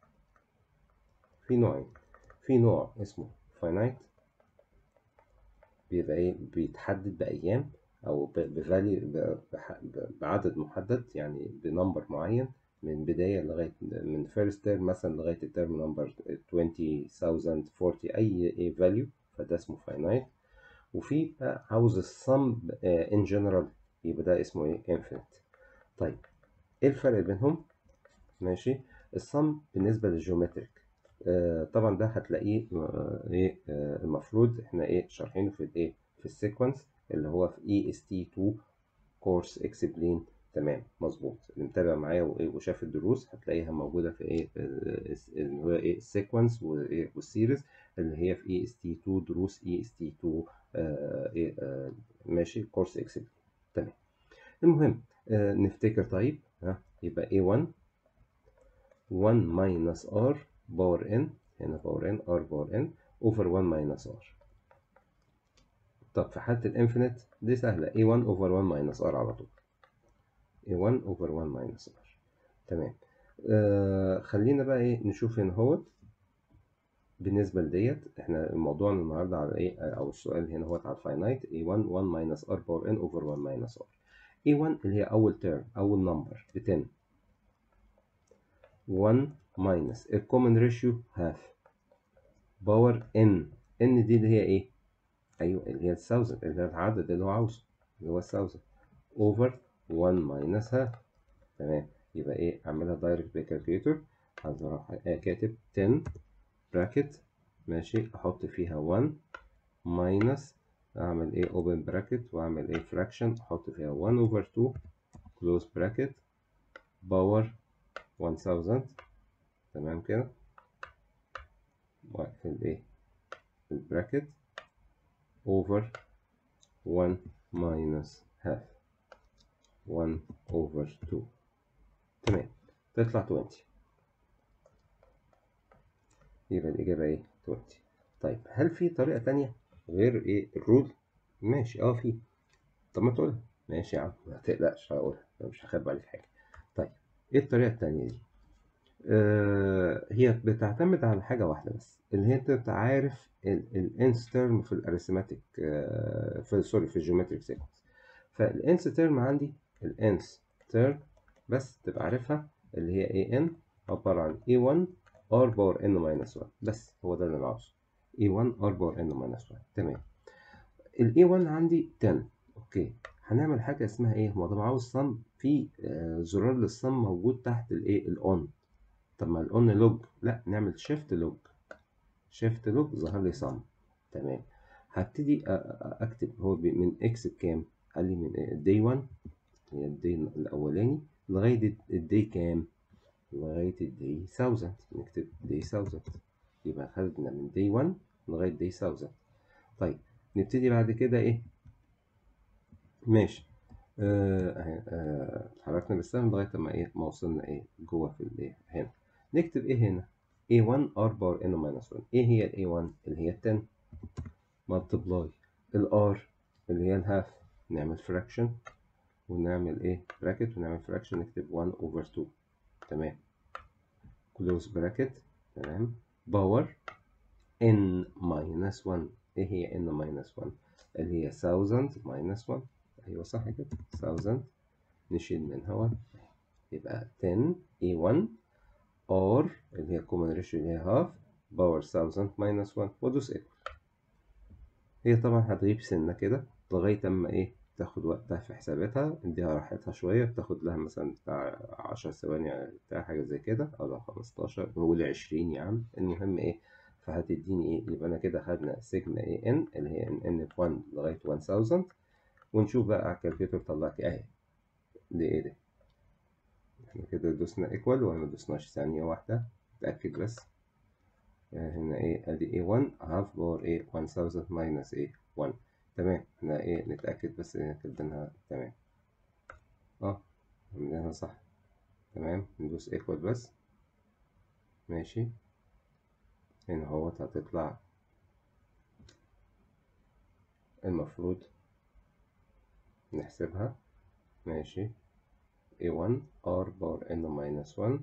في نوعين في نوع اسمه فاينايت بيبقى ايه بيتحدد بايام او بفاليو بعدد محدد يعني بنمبر معين من بداية لغاية من فيرست تيرم مثلا لغاية الترم نمبر 20000 40 أي فاليو فده اسمه فاينايت وفي بقى عاوز الصم ان جنرال يبقى ده اسمه ايه انفينيت طيب ايه الفرق بينهم ماشي الصم بالنسبة للجيومتريك آه طبعا ده هتلاقيه آه ايه آه المفروض احنا ايه شارحينه في الايه في السيكونس اللي هو في اي اس تي 2 كورس اكسبلين تمام مظبوط اللي متابع معايا وشاف الدروس هتلاقيها موجوده في ايه اللي هو ايه السيكونس والسيريز اللي هي في اي اس تي 2 دروس اي اس تي 2 آه ايه آه ماشي كورس اكسبلين تمام المهم آه نفتكر طيب ها يبقى A1 1 minus R باور n هنا باور n R باور n over 1 minus R طب في حالة الانفينيت دي سهلة A1 over 1 minus R على طول A1 over 1 minus R تمام آه خلينا بقى ايه نشوف هنا اهوت بالنسبة لديت احنا موضوعنا النهاردة على ايه او السؤال هنا اهوت على الفاينايت A1 1 minus R باور n over 1 minus R A1 اللي هي أول تيرم أول نمبر ب 10 1 minus الكومن ريشيو هاف باور n n دي اللي هي ايه؟ أيوه اللي هي الثاوزند اللي هي العدد اللي هو عاوزه اللي هو الثاوزند اوفر 1 minus هاف تمام يبقى ايه أعملها دايركت بالكالكوليتور هروح كاتب 10 براكت ماشي أحط فيها 1 minus اعمل ايه open bracket واعمل ايه fraction احط فيها 1 over 2 close bracket power 1000 تمام كده واقفل ايه البراكت over 1 minus half 1 over 2 تمام تطلع 20 يبقى الإجابة ايه 20 طيب هل في طريقة تانية غير ايه الرول ماشي اه في طب ما تقولها ماشي يا عم ما تقلقش هقولها انا مش هخبي عليك حاجه طيب ايه الطريقه التانية دي آه هي بتعتمد على حاجه واحده بس اللي هي انت عارف الانس تيرم في الاريثماتيك آه في سوري في الجيومتريك سيكونس فالانس تيرم عندي الانس تيرم بس تبقى عارفها اللي هي اي ان عباره عن اي 1 ار باور ان ماينس 1 بس هو ده اللي انا عاوزه A1 R باور N minus 1 تمام ال A1 عندي 10 اوكي هنعمل حاجة اسمها ايه؟ ما دام عاوز صم في آه زرار للصم موجود تحت الايه؟ الأون طب ما الأون لوج لا نعمل شيفت لوج شيفت لوج ظهر لي صم تمام هبتدي اكتب هو من اكس بكام؟ قال لي من الدي 1 هي الدي الأولاني لغاية الدي كام؟ لغاية الدي 1000 نكتب دي 1000 يبقى خدنا من دي 1 لغاية دي 1000 طيب نبتدي بعد كده ايه ماشي آه آه اتحركنا بالسهم لغاية ما ايه ما وصلنا ايه جوه في الايه هنا نكتب ايه هنا a1 r باور n minus 1 ايه هي ال a1 اللي هي 10 multiply ال r اللي هي الهاف نعمل fraction ونعمل ايه bracket ونعمل fraction نكتب 1 over 2 تمام close bracket تمام باور n minus 1 ايه هي n minus 1 اللي هي 1000 minus 1 ايوه صح كده 1000 نشيل منها 1 يبقى 10 a1 or اللي هي common ratio اللي هي half باور 1000 minus 1 وادوس equal هي طبعا هتغيب سنة كده لغاية اما ايه تاخد وقتها في حساباتها اديها راحتها شوية بتاخد لها مثلا بتاع عشر ثواني بتاع حاجة زي كده أو لو خمستاشر نقول عشرين يا عم المهم إيه فهتديني إيه يبقى أنا كده خدنا سيجما إيه إن اللي هي إن إن في 1 لغاية 1000 ونشوف بقى على الكالكوليتر طلعت أهي دي إيه ده إحنا كده دوسنا إيكوال ولا ما دوسناش ثانية واحدة أتأكد بس هنا إيه أدي A1 هاف باور إيه 1000 ماينس إيه 1 تمام احنا ايه نتأكد بس ان كاتبينها تمام اه عملناها صح تمام ندوس ايكوال بس ماشي هنا اهوت هتطلع المفروض نحسبها ماشي A1 R باور N minus 1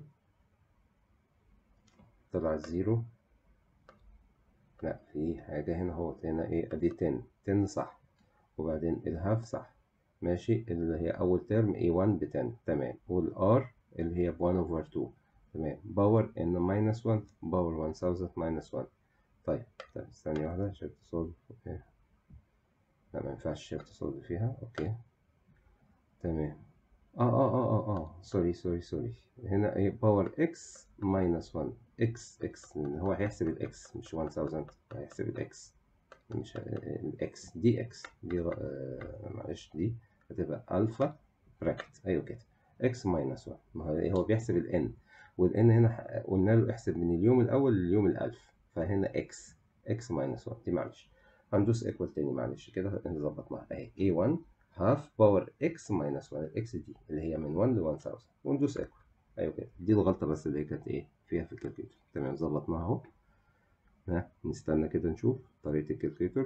طلع زيرو لا في حاجة هنا اهوت هنا ايه ادي 10 10 صح وبعدين الهاف صح ماشي اللي هي أول ترم A1 ب 10 تمام والR اللي هي ب 1 over 2 تمام باور N minus 1 باور 1000 minus 1 طيب طيب ثانية واحدة شيفت سولف اوكي لا ما ينفعش شيفت سولف فيها اوكي تمام اه اه اه اه اه سوري سوري سوري هنا ايه باور X minus 1 اكس اكس لان هو هيحسب الاكس مش 1000 هيحسب الاكس مش الاكس دي اكس دي آه معلش دي هتبقى الفا براكت ايوه كده اكس ماينس 1 ما هو هو بيحسب الان والان هنا قلنا له احسب من اليوم الاول لليوم الالف فهنا اكس اكس ماينس 1 دي معلش هندوس ايكوال تاني معلش كده نظبطناها اهي a1 هاف باور اكس ماينس 1 الاكس دي اللي هي من 1 ل 1000 وندوس ايكوال ايوه كده دي الغلطه بس اللي هي كانت ايه فيها في الكالكوليتر تمام ظبطناها اهو ها نستنى كده نشوف طريقه الكالكوليتر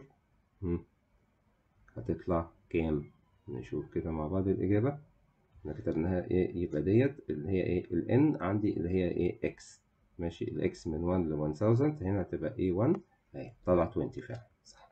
هتطلع كام نشوف كده مع بعض الاجابه احنا كتبناها ايه يبقى ديت اللي هي ايه الان عندي اللي هي ايه اكس ماشي الاكس من 1 ل 1000 هنا هتبقى a1 اهي طلع 20 فعلا صح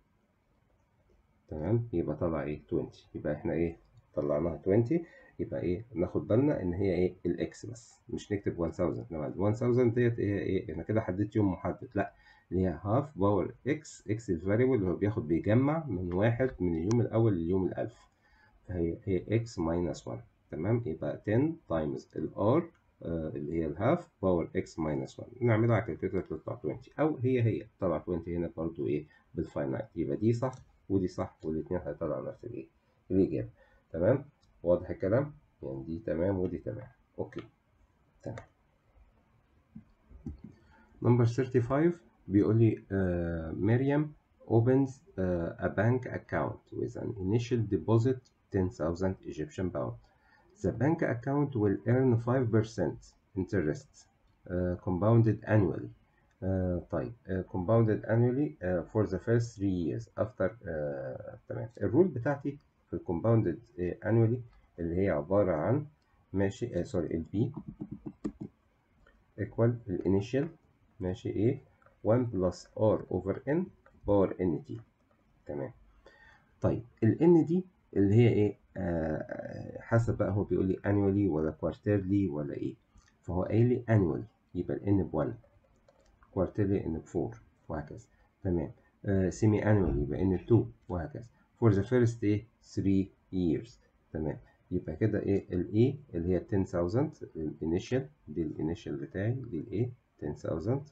تمام يبقى طلع ايه 20 يبقى احنا ايه طلعناها 20 يبقى ايه ناخد بالنا ان هي ايه الاكس بس مش نكتب 1000 انما ال 1000 ديت هي ايه انا كده حددت يوم محدد لا اللي هي هاف باور اكس اكس الفاريبل اللي هو بياخد بيجمع من واحد من اليوم الاول لليوم الالف فهي هي اكس ماينس 1 تمام يبقى 10 تايمز الار آه اللي هي الهاف باور اكس ماينس 1 نعملها على الكالكوليتر تطلع 20 او هي هي طلع 20 هنا برضو ايه بالفاينايت يبقى دي صح ودي صح والاثنين هيطلعوا نفس الايه الاجابه تمام واضح الكلام يعني دي تمام ودي تمام اوكي تمام نمبر 35 بيقول لي uh, مريم opens uh, a bank account with an initial deposit 10,000 Egyptian pound. The bank account will earn 5% interest uh, compounded annually. Uh, طيب uh, compounded annually uh, for the first three years after uh, تمام الرول بتاعتي في الكومباوندد uh, annually اللي هي عبارة عن ماشي سوري ال B equal الانيشال ماشي ايه 1 plus r over n باور n t تمام طيب ال n دي اللي هي ايه آه حسب بقى هو بيقول لي annually ولا quarterly ولا ايه فهو قايل لي annually يبقى ال n ب 1 quarterly n ب 4 وهكذا تمام آه semi annually يبقى n ب 2 وهكذا for the first ايه 3 years تمام يبقى كده ايه ال A اللي هي 10000 الانيشال دي الانيشال بتاعي دي ال A 10000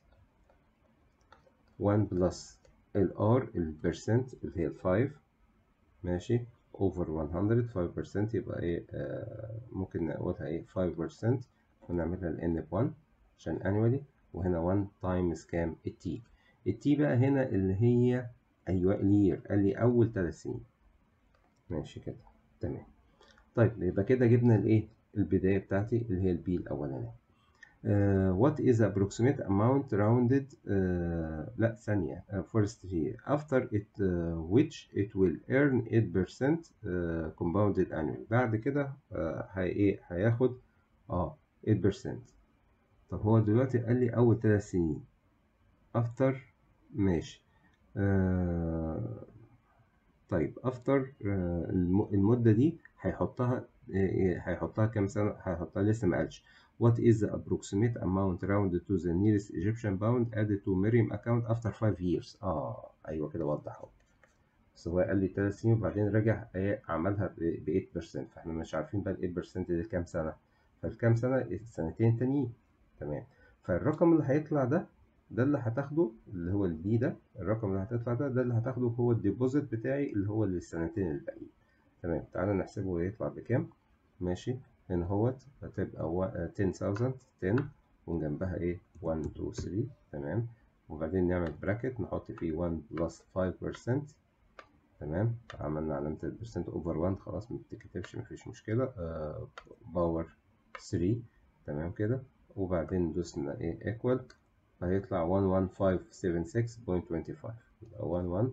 1 بلس ال R البرسنت اللي هي 5 ماشي over 100 5% يبقى ايه آه ممكن نقولها ايه 5% ونعملها ال N ب 1 عشان annually وهنا 1 تايمز كام ال T ال T بقى هنا اللي هي ايوه الير قال لي اول 3 سنين ماشي كده تمام طيب يبقى كده جبنا الايه البدايه بتاعتي اللي هي البي الاولانيه Uh, what is the approximate amount rounded uh, لا ثانية uh, first here after it uh, which it will earn 8% uh, compounded annually بعد كده uh, هي ايه هياخد اه 8% طب هو دلوقتي قال لي أول ثلاث سنين after ماشي uh, طيب after uh, المدة دي هيحطها هيحطها كام سنة هيحطها لسه ما قالش What is the approximate amount rounded to the nearest Egyptian pound added to Miriam account after 5 years؟ آه أيوه كده وضح أهو. بس هو قال لي 3 سنين وبعدين رجع إيه عملها ب 8% فإحنا مش عارفين بقى ال 8% دي كام سنة؟ فالكام سنة السنتين تانيين تمام فالرقم اللي هيطلع ده ده اللي هتاخده اللي هو البي ده الرقم اللي هتطلع ده ده اللي هتاخده هو الديبوزيت بتاعي اللي هو للسنتين الباقيين تمام تعالى نحسبه يطلع بكام ماشي هنا اهوت هتبقى 10000 10 وجنبها ايه 1 2 3 تمام وبعدين نعمل براكت نحط فيه 1 بلس 5% تمام عملنا علامة البرسنت اوفر 1 خلاص ما بتتكتبش مفيش مشكلة باور 3 تمام كده وبعدين دوسنا ايه ايكوال هيطلع 11576.25 يبقى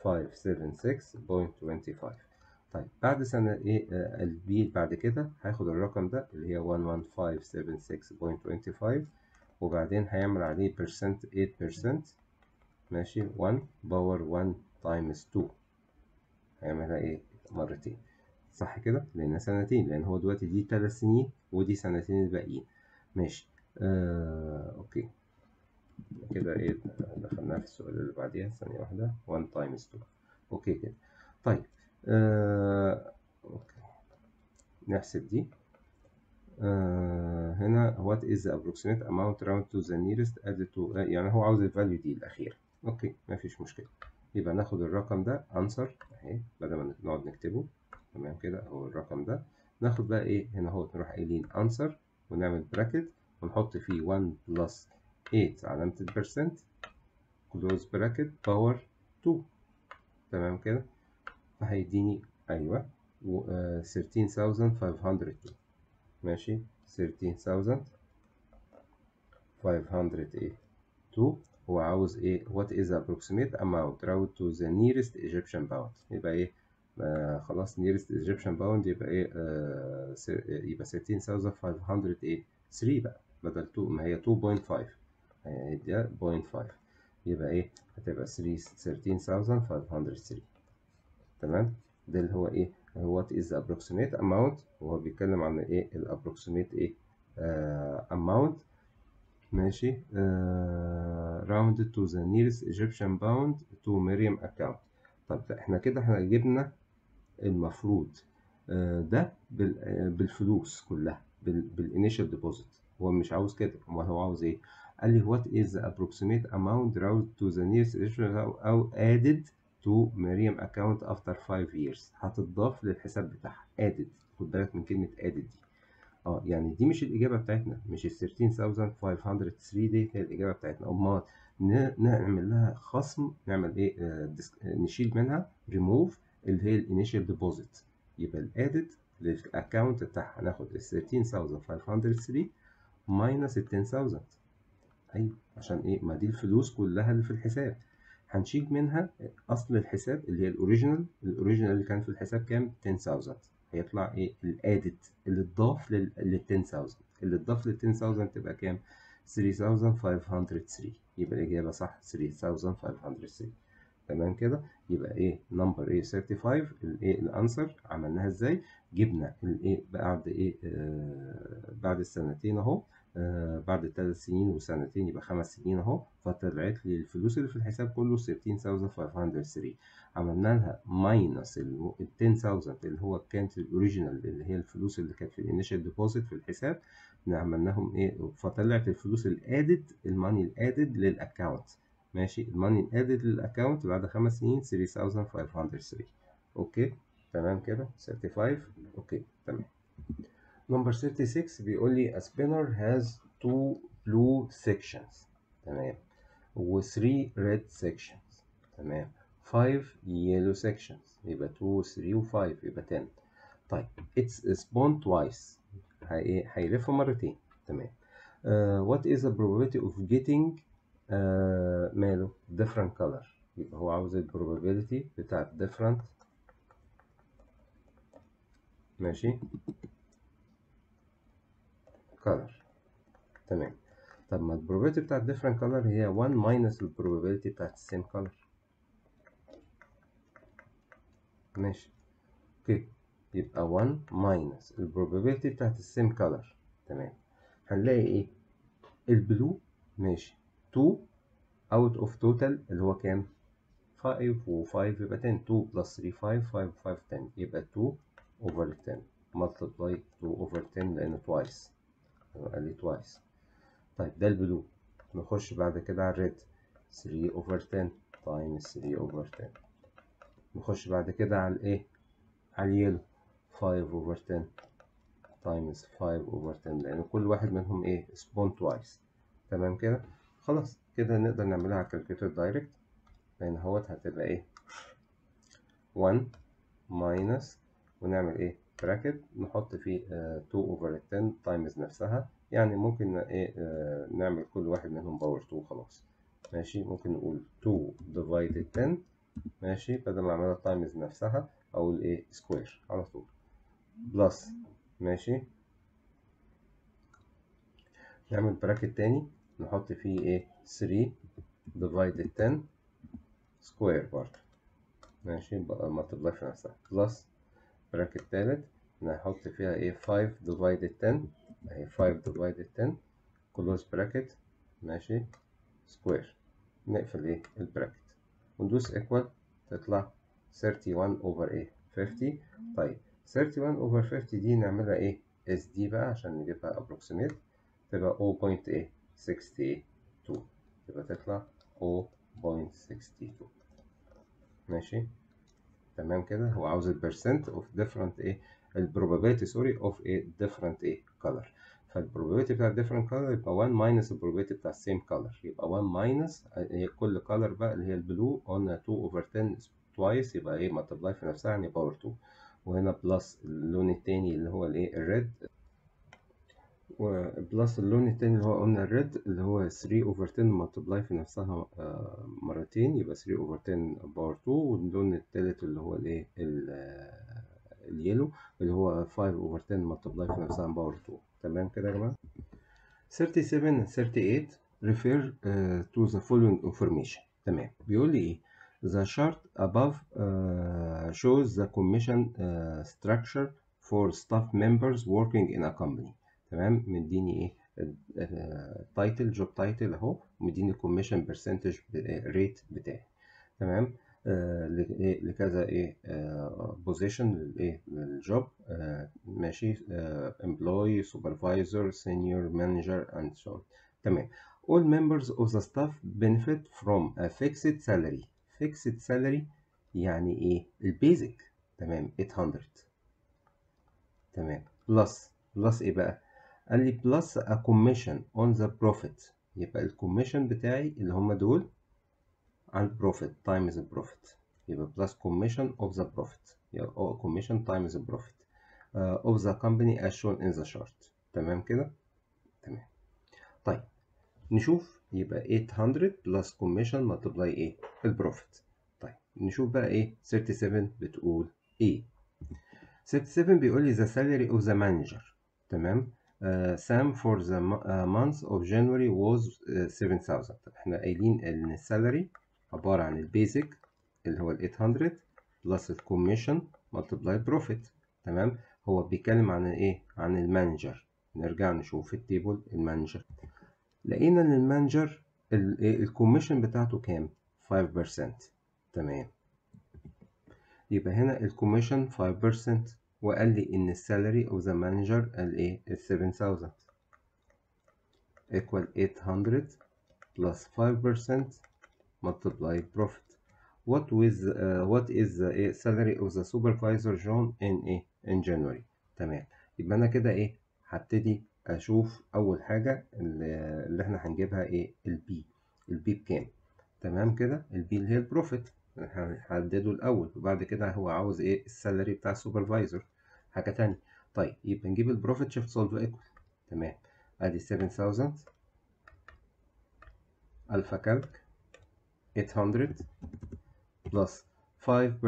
11576.25 طيب بعد سنة ايه آه البي بعد كده هياخد الرقم ده اللي هي 11576.25 وبعدين هيعمل عليه percent 8% ماشي 1 باور 1 تايمز 2 هيعملها ايه مرتين صح كده لان سنتين لان هو دلوقتي دي 3 سنين ودي سنتين الباقيين ماشي آه اوكي كده ايه دخلناها في السؤال اللي بعديها ثانية واحدة 1 تايمز 2 اوكي كده طيب آه، أوكي. نحسب دي آه هنا what is the approximate amount round to the nearest added to آه يعني هو عاوز الفاليو دي الأخيرة أوكي مفيش مشكلة يبقى ناخد الرقم ده answer أهي بدل ما نقعد نكتبه تمام كده أهو الرقم ده ناخد بقى إيه هنا اهو نروح قايلين answer ونعمل bracket ونحط فيه 1 plus 8 علامة البرسنت close bracket power 2 تمام كده فهيديني أيوه و آه 13502 ماشي 13500 ايه 2 هو عاوز ايه what is the approximate amount round to the nearest Egyptian pound يبقى ايه آه خلاص nearest Egyptian pound يبقى ايه آه يبقى 13500 ايه 3 بقى بدل 2 ما هي 2.5 هيديها 0.5 يبقى ايه هتبقى 3 13503 تمام ده اللي هو ايه what is the approximate amount وهو بيتكلم عن ايه ال approximate ايه آه amount ماشي آه rounded to the nearest Egyptian pound to Miriam account طب احنا كده احنا جبنا المفروض آه ده بالفلوس كلها بالانيشال ديبوزيت هو مش عاوز كده امال هو عاوز ايه قال لي what is the approximate amount rounded to the nearest Egyptian أو added to مريم account after 5 years هتضاف للحساب بتاعها added خد بالك من كلمة added دي اه يعني دي مش الإجابة بتاعتنا مش ال 13503 دي هي الإجابة بتاعتنا أمال نعمل لها خصم نعمل إيه آه نشيل منها remove اللي هي الانيشال ديبوزيت يبقى الادد للأكاونت بتاعها هناخد ال 13503 minus ال 10000 أيوه عشان إيه ما دي الفلوس كلها اللي في الحساب هنشيل منها اصل الحساب اللي هي الاوريجينال الاوريجينال اللي كان في الحساب كام 10000 هيطلع ايه الادد اللي اتضاف لل 10000 اللي اتضاف لل 10000 تبقى كام 3503 يبقى الاجابه صح 3503 تمام كده يبقى ايه نمبر ايه 35 الايه الانسر عملناها ازاي جبنا الايه بعد ايه آه بعد السنتين اهو آه بعد ثلاث سنين وسنتين يبقى خمس سنين اهو فطلعت لي الفلوس اللي في الحساب كله 16503 عملنا لها ماينس ال 10000 اللي هو كانت الاوريجينال اللي هي الفلوس اللي كانت في الانيشال ديبوزيت في الحساب عملناهم ايه فطلعت الفلوس الادد الماني الادد للاكونت ماشي الماني الادد للاكونت بعد خمس سنين 3503 اوكي تمام كده 35 اوكي تمام نمبر 36 بيقول لي a spinner has two blue sections تمام و 3 red sections تمام 5 yellow sections يبقى 2 3 و 5 يبقى 10 طيب it's spun twice هي هيلف مرتين تمام uh, what is the probability of getting uh, ماله different color يبقى هو عاوز ال probability بتاعت different ماشي color تمام طب ما ال probability بتاعت different color هي 1 minus ال probability بتاعت same color ماشي اوكي يبقى 1 minus ال probability بتاعت السيم color تمام هنلاقي ايه البلو ماشي 2 out of total اللي هو كام 5 و 5 يبقى 10 2 plus 3 5 5 5 10 يبقى 2 over 10 multiply 2 over 10 لأنه twice قال لي twice طيب ده البلو نخش بعد كده على الريد 3 over 10 times 3 over 10 نخش بعد كده على الايه على اليلو 5 over 10 times 5 over 10 لأن كل واحد منهم ايه spawn twice تمام كده خلاص كده نقدر نعملها على الكالكوليتر دايركت لأن اهوت هتبقى ايه 1 minus ونعمل ايه bracket نحط فيه uh, 2 over 10 times نفسها يعني ممكن ايه uh, نعمل كل واحد منهم باور 2 خلاص ماشي ممكن نقول 2 divided 10 ماشي بدل ما اعملها تايمز نفسها اقول ايه سكوير على طول بلس ماشي نعمل براكت تاني نحط فيه ايه 3 divided 10 سكوير برضه ماشي بقى ملتبلاي في نفسها بلس براكت تالت نحط فيها ايه 5 divided 10 اهي 5 divided 10 كلوز براكت ماشي سكوير نقفل ايه البراكت وندوس equal تطلع 31 over ايه 50 طيب 31 over 50 دي نعملها ايه اس دي بقى عشان نجيبها ابروكسيميت تبقى 0.62 تبقى تطلع 0.62 ماشي تمام كده هو عاوز البرسنت اوف ديفرنت ايه البروبابيلتي سوري اوف ايه ديفرنت ايه كلر فالبروبابيلتي بتاع الديفرنت كلر يبقى 1 ماينس البروبابيلتي بتاع السيم كلر يبقى 1 ماينس هي كل كلر بقى اللي هي البلو قلنا 2 اوفر 10 توايس يبقى ايه ملتبلاي في نفسها يعني باور 2 وهنا بلس اللون التاني اللي هو الايه الريد وبلس اللون التاني اللي هو قلنا الريد اللي هو 3 اوفر 10 ملتبلاي في نفسها مرتين يبقى 3 اوفر 10 باور 2 واللون التالت اللي هو الايه اليلو اللي هو 5 اوفر 10 ملتبلاي في نفسها باور 2 تمام كده يا جماعه 37 and 38 refer uh, to the following information تمام بيقول لي ايه the chart above uh, shows the commission uh, structure for staff members working in a company تمام مديني ايه تايتل جوب تايتل اهو مديني كوميشن برسنتج ريت بتاعي تمام آه لكذا ايه بوزيشن للايه للجوب آه ماشي امبلوي سوبرفايزر سينيور مانجر اند سو تمام all members of the staff benefit from a fixed salary fixed salary يعني ايه البيزك تمام 800 تمام بلس بلس ايه بقى قال لي بلس a commission on the profit يبقى الكوميشن بتاعي اللي هم دول على البروفيت times the profit يبقى plus commission of the profit يبقى commission times the profit uh, of the company as shown in the chart تمام كده تمام طيب نشوف يبقى 800 plus commission multiply ايه البروفيت طيب نشوف بقى ايه 37 بتقول ايه 37 بيقول لي the salary of the manager تمام Uh, Sam for the uh, month of January was uh, 7000 طب احنا قايلين ان السالري عبارة عن البيزك اللي هو ال 800 بلس الكوميشن ملتبلاي بروفيت تمام هو بيتكلم عن ايه عن المانجر نرجع نشوف التيبل المانجر لقينا ان المانجر الكوميشن بتاعته كام 5% تمام يبقى هنا الكوميشن 5% وقال لي ان السالري اوف ذا مانجر قال ايه ال 7000 equal 800 plus 5% multiply profit what with uh, what is the uh, salary of the supervisor shown in ايه in January تمام يبقى انا كده ايه هبتدي اشوف اول حاجه اللي, اللي احنا هنجيبها ايه البي البي بكام تمام كده البي اللي هي البروفيت هنحدده الاول وبعد كده هو عاوز ايه السالري بتاع السوبرفايزر حاجة تانية طيب يبقى نجيب البروفيت شيفت سولف ايكوال تمام ادي 7000 الفا كالك 800 بلس 5%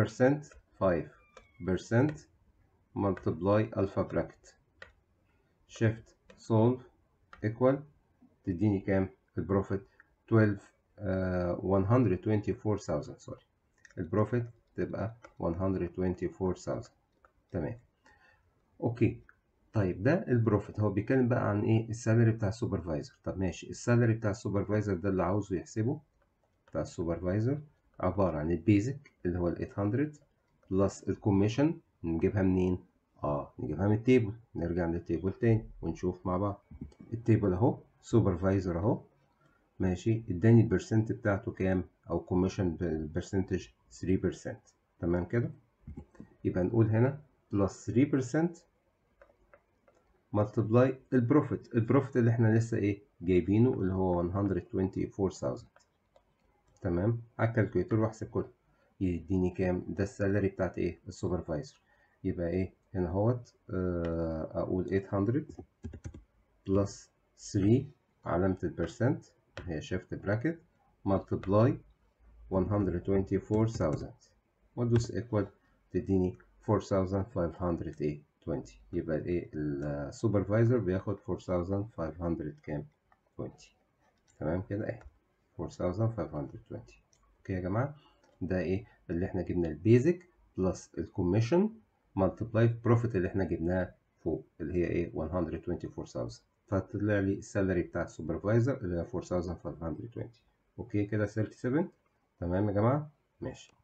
5% multiply الفا براكت شيفت سولف ايكوال تديني كام البروفيت 12 uh, 124000 سوري البروفيت تبقى 124000 تمام اوكي طيب ده البروفيت هو بيتكلم بقى عن ايه السالري بتاع السوبرفايزر طب ماشي السالري بتاع السوبرفايزر ده اللي عاوزه يحسبه بتاع السوبرفايزر عبارة عن البيزك اللي هو ال 800 بلس الكوميشن نجيبها منين؟ اه نجيبها من التيبل نرجع للتيبل تاني ونشوف مع بعض التيبل اهو سوبرفايزر اهو ماشي اداني البرسنت بتاعته كام او كوميشن بالبرسنتج 3% تمام كده يبقى نقول هنا بلس 3% ملتبلاي البروفيت البروفيت اللي احنا لسه ايه جايبينه اللي هو 124000 تمام على الكالكوليتر واحسب كله يديني كام ده السالري بتاعت ايه السوبرفايزر يبقى ايه هنا اهوت آه اقول 800 بلس 3 علامة البرسنت هي شيفت براكت ملتبلاي 124000 وادوس ايكوال تديني 4520 يبقى ايه السوبرفايزر بياخد 4500 كام 20 تمام كده اهي 4520 اوكي يا جماعه ده ايه اللي احنا جبنا البيزك بلس الكوميشن ملتبلاي بروفيت اللي احنا جبناه فوق اللي هي ايه 124000 فطلع لي السالري بتاع السوبرفايزر اللي هي 4520 اوكي كده 37 تمام يا جماعه ماشي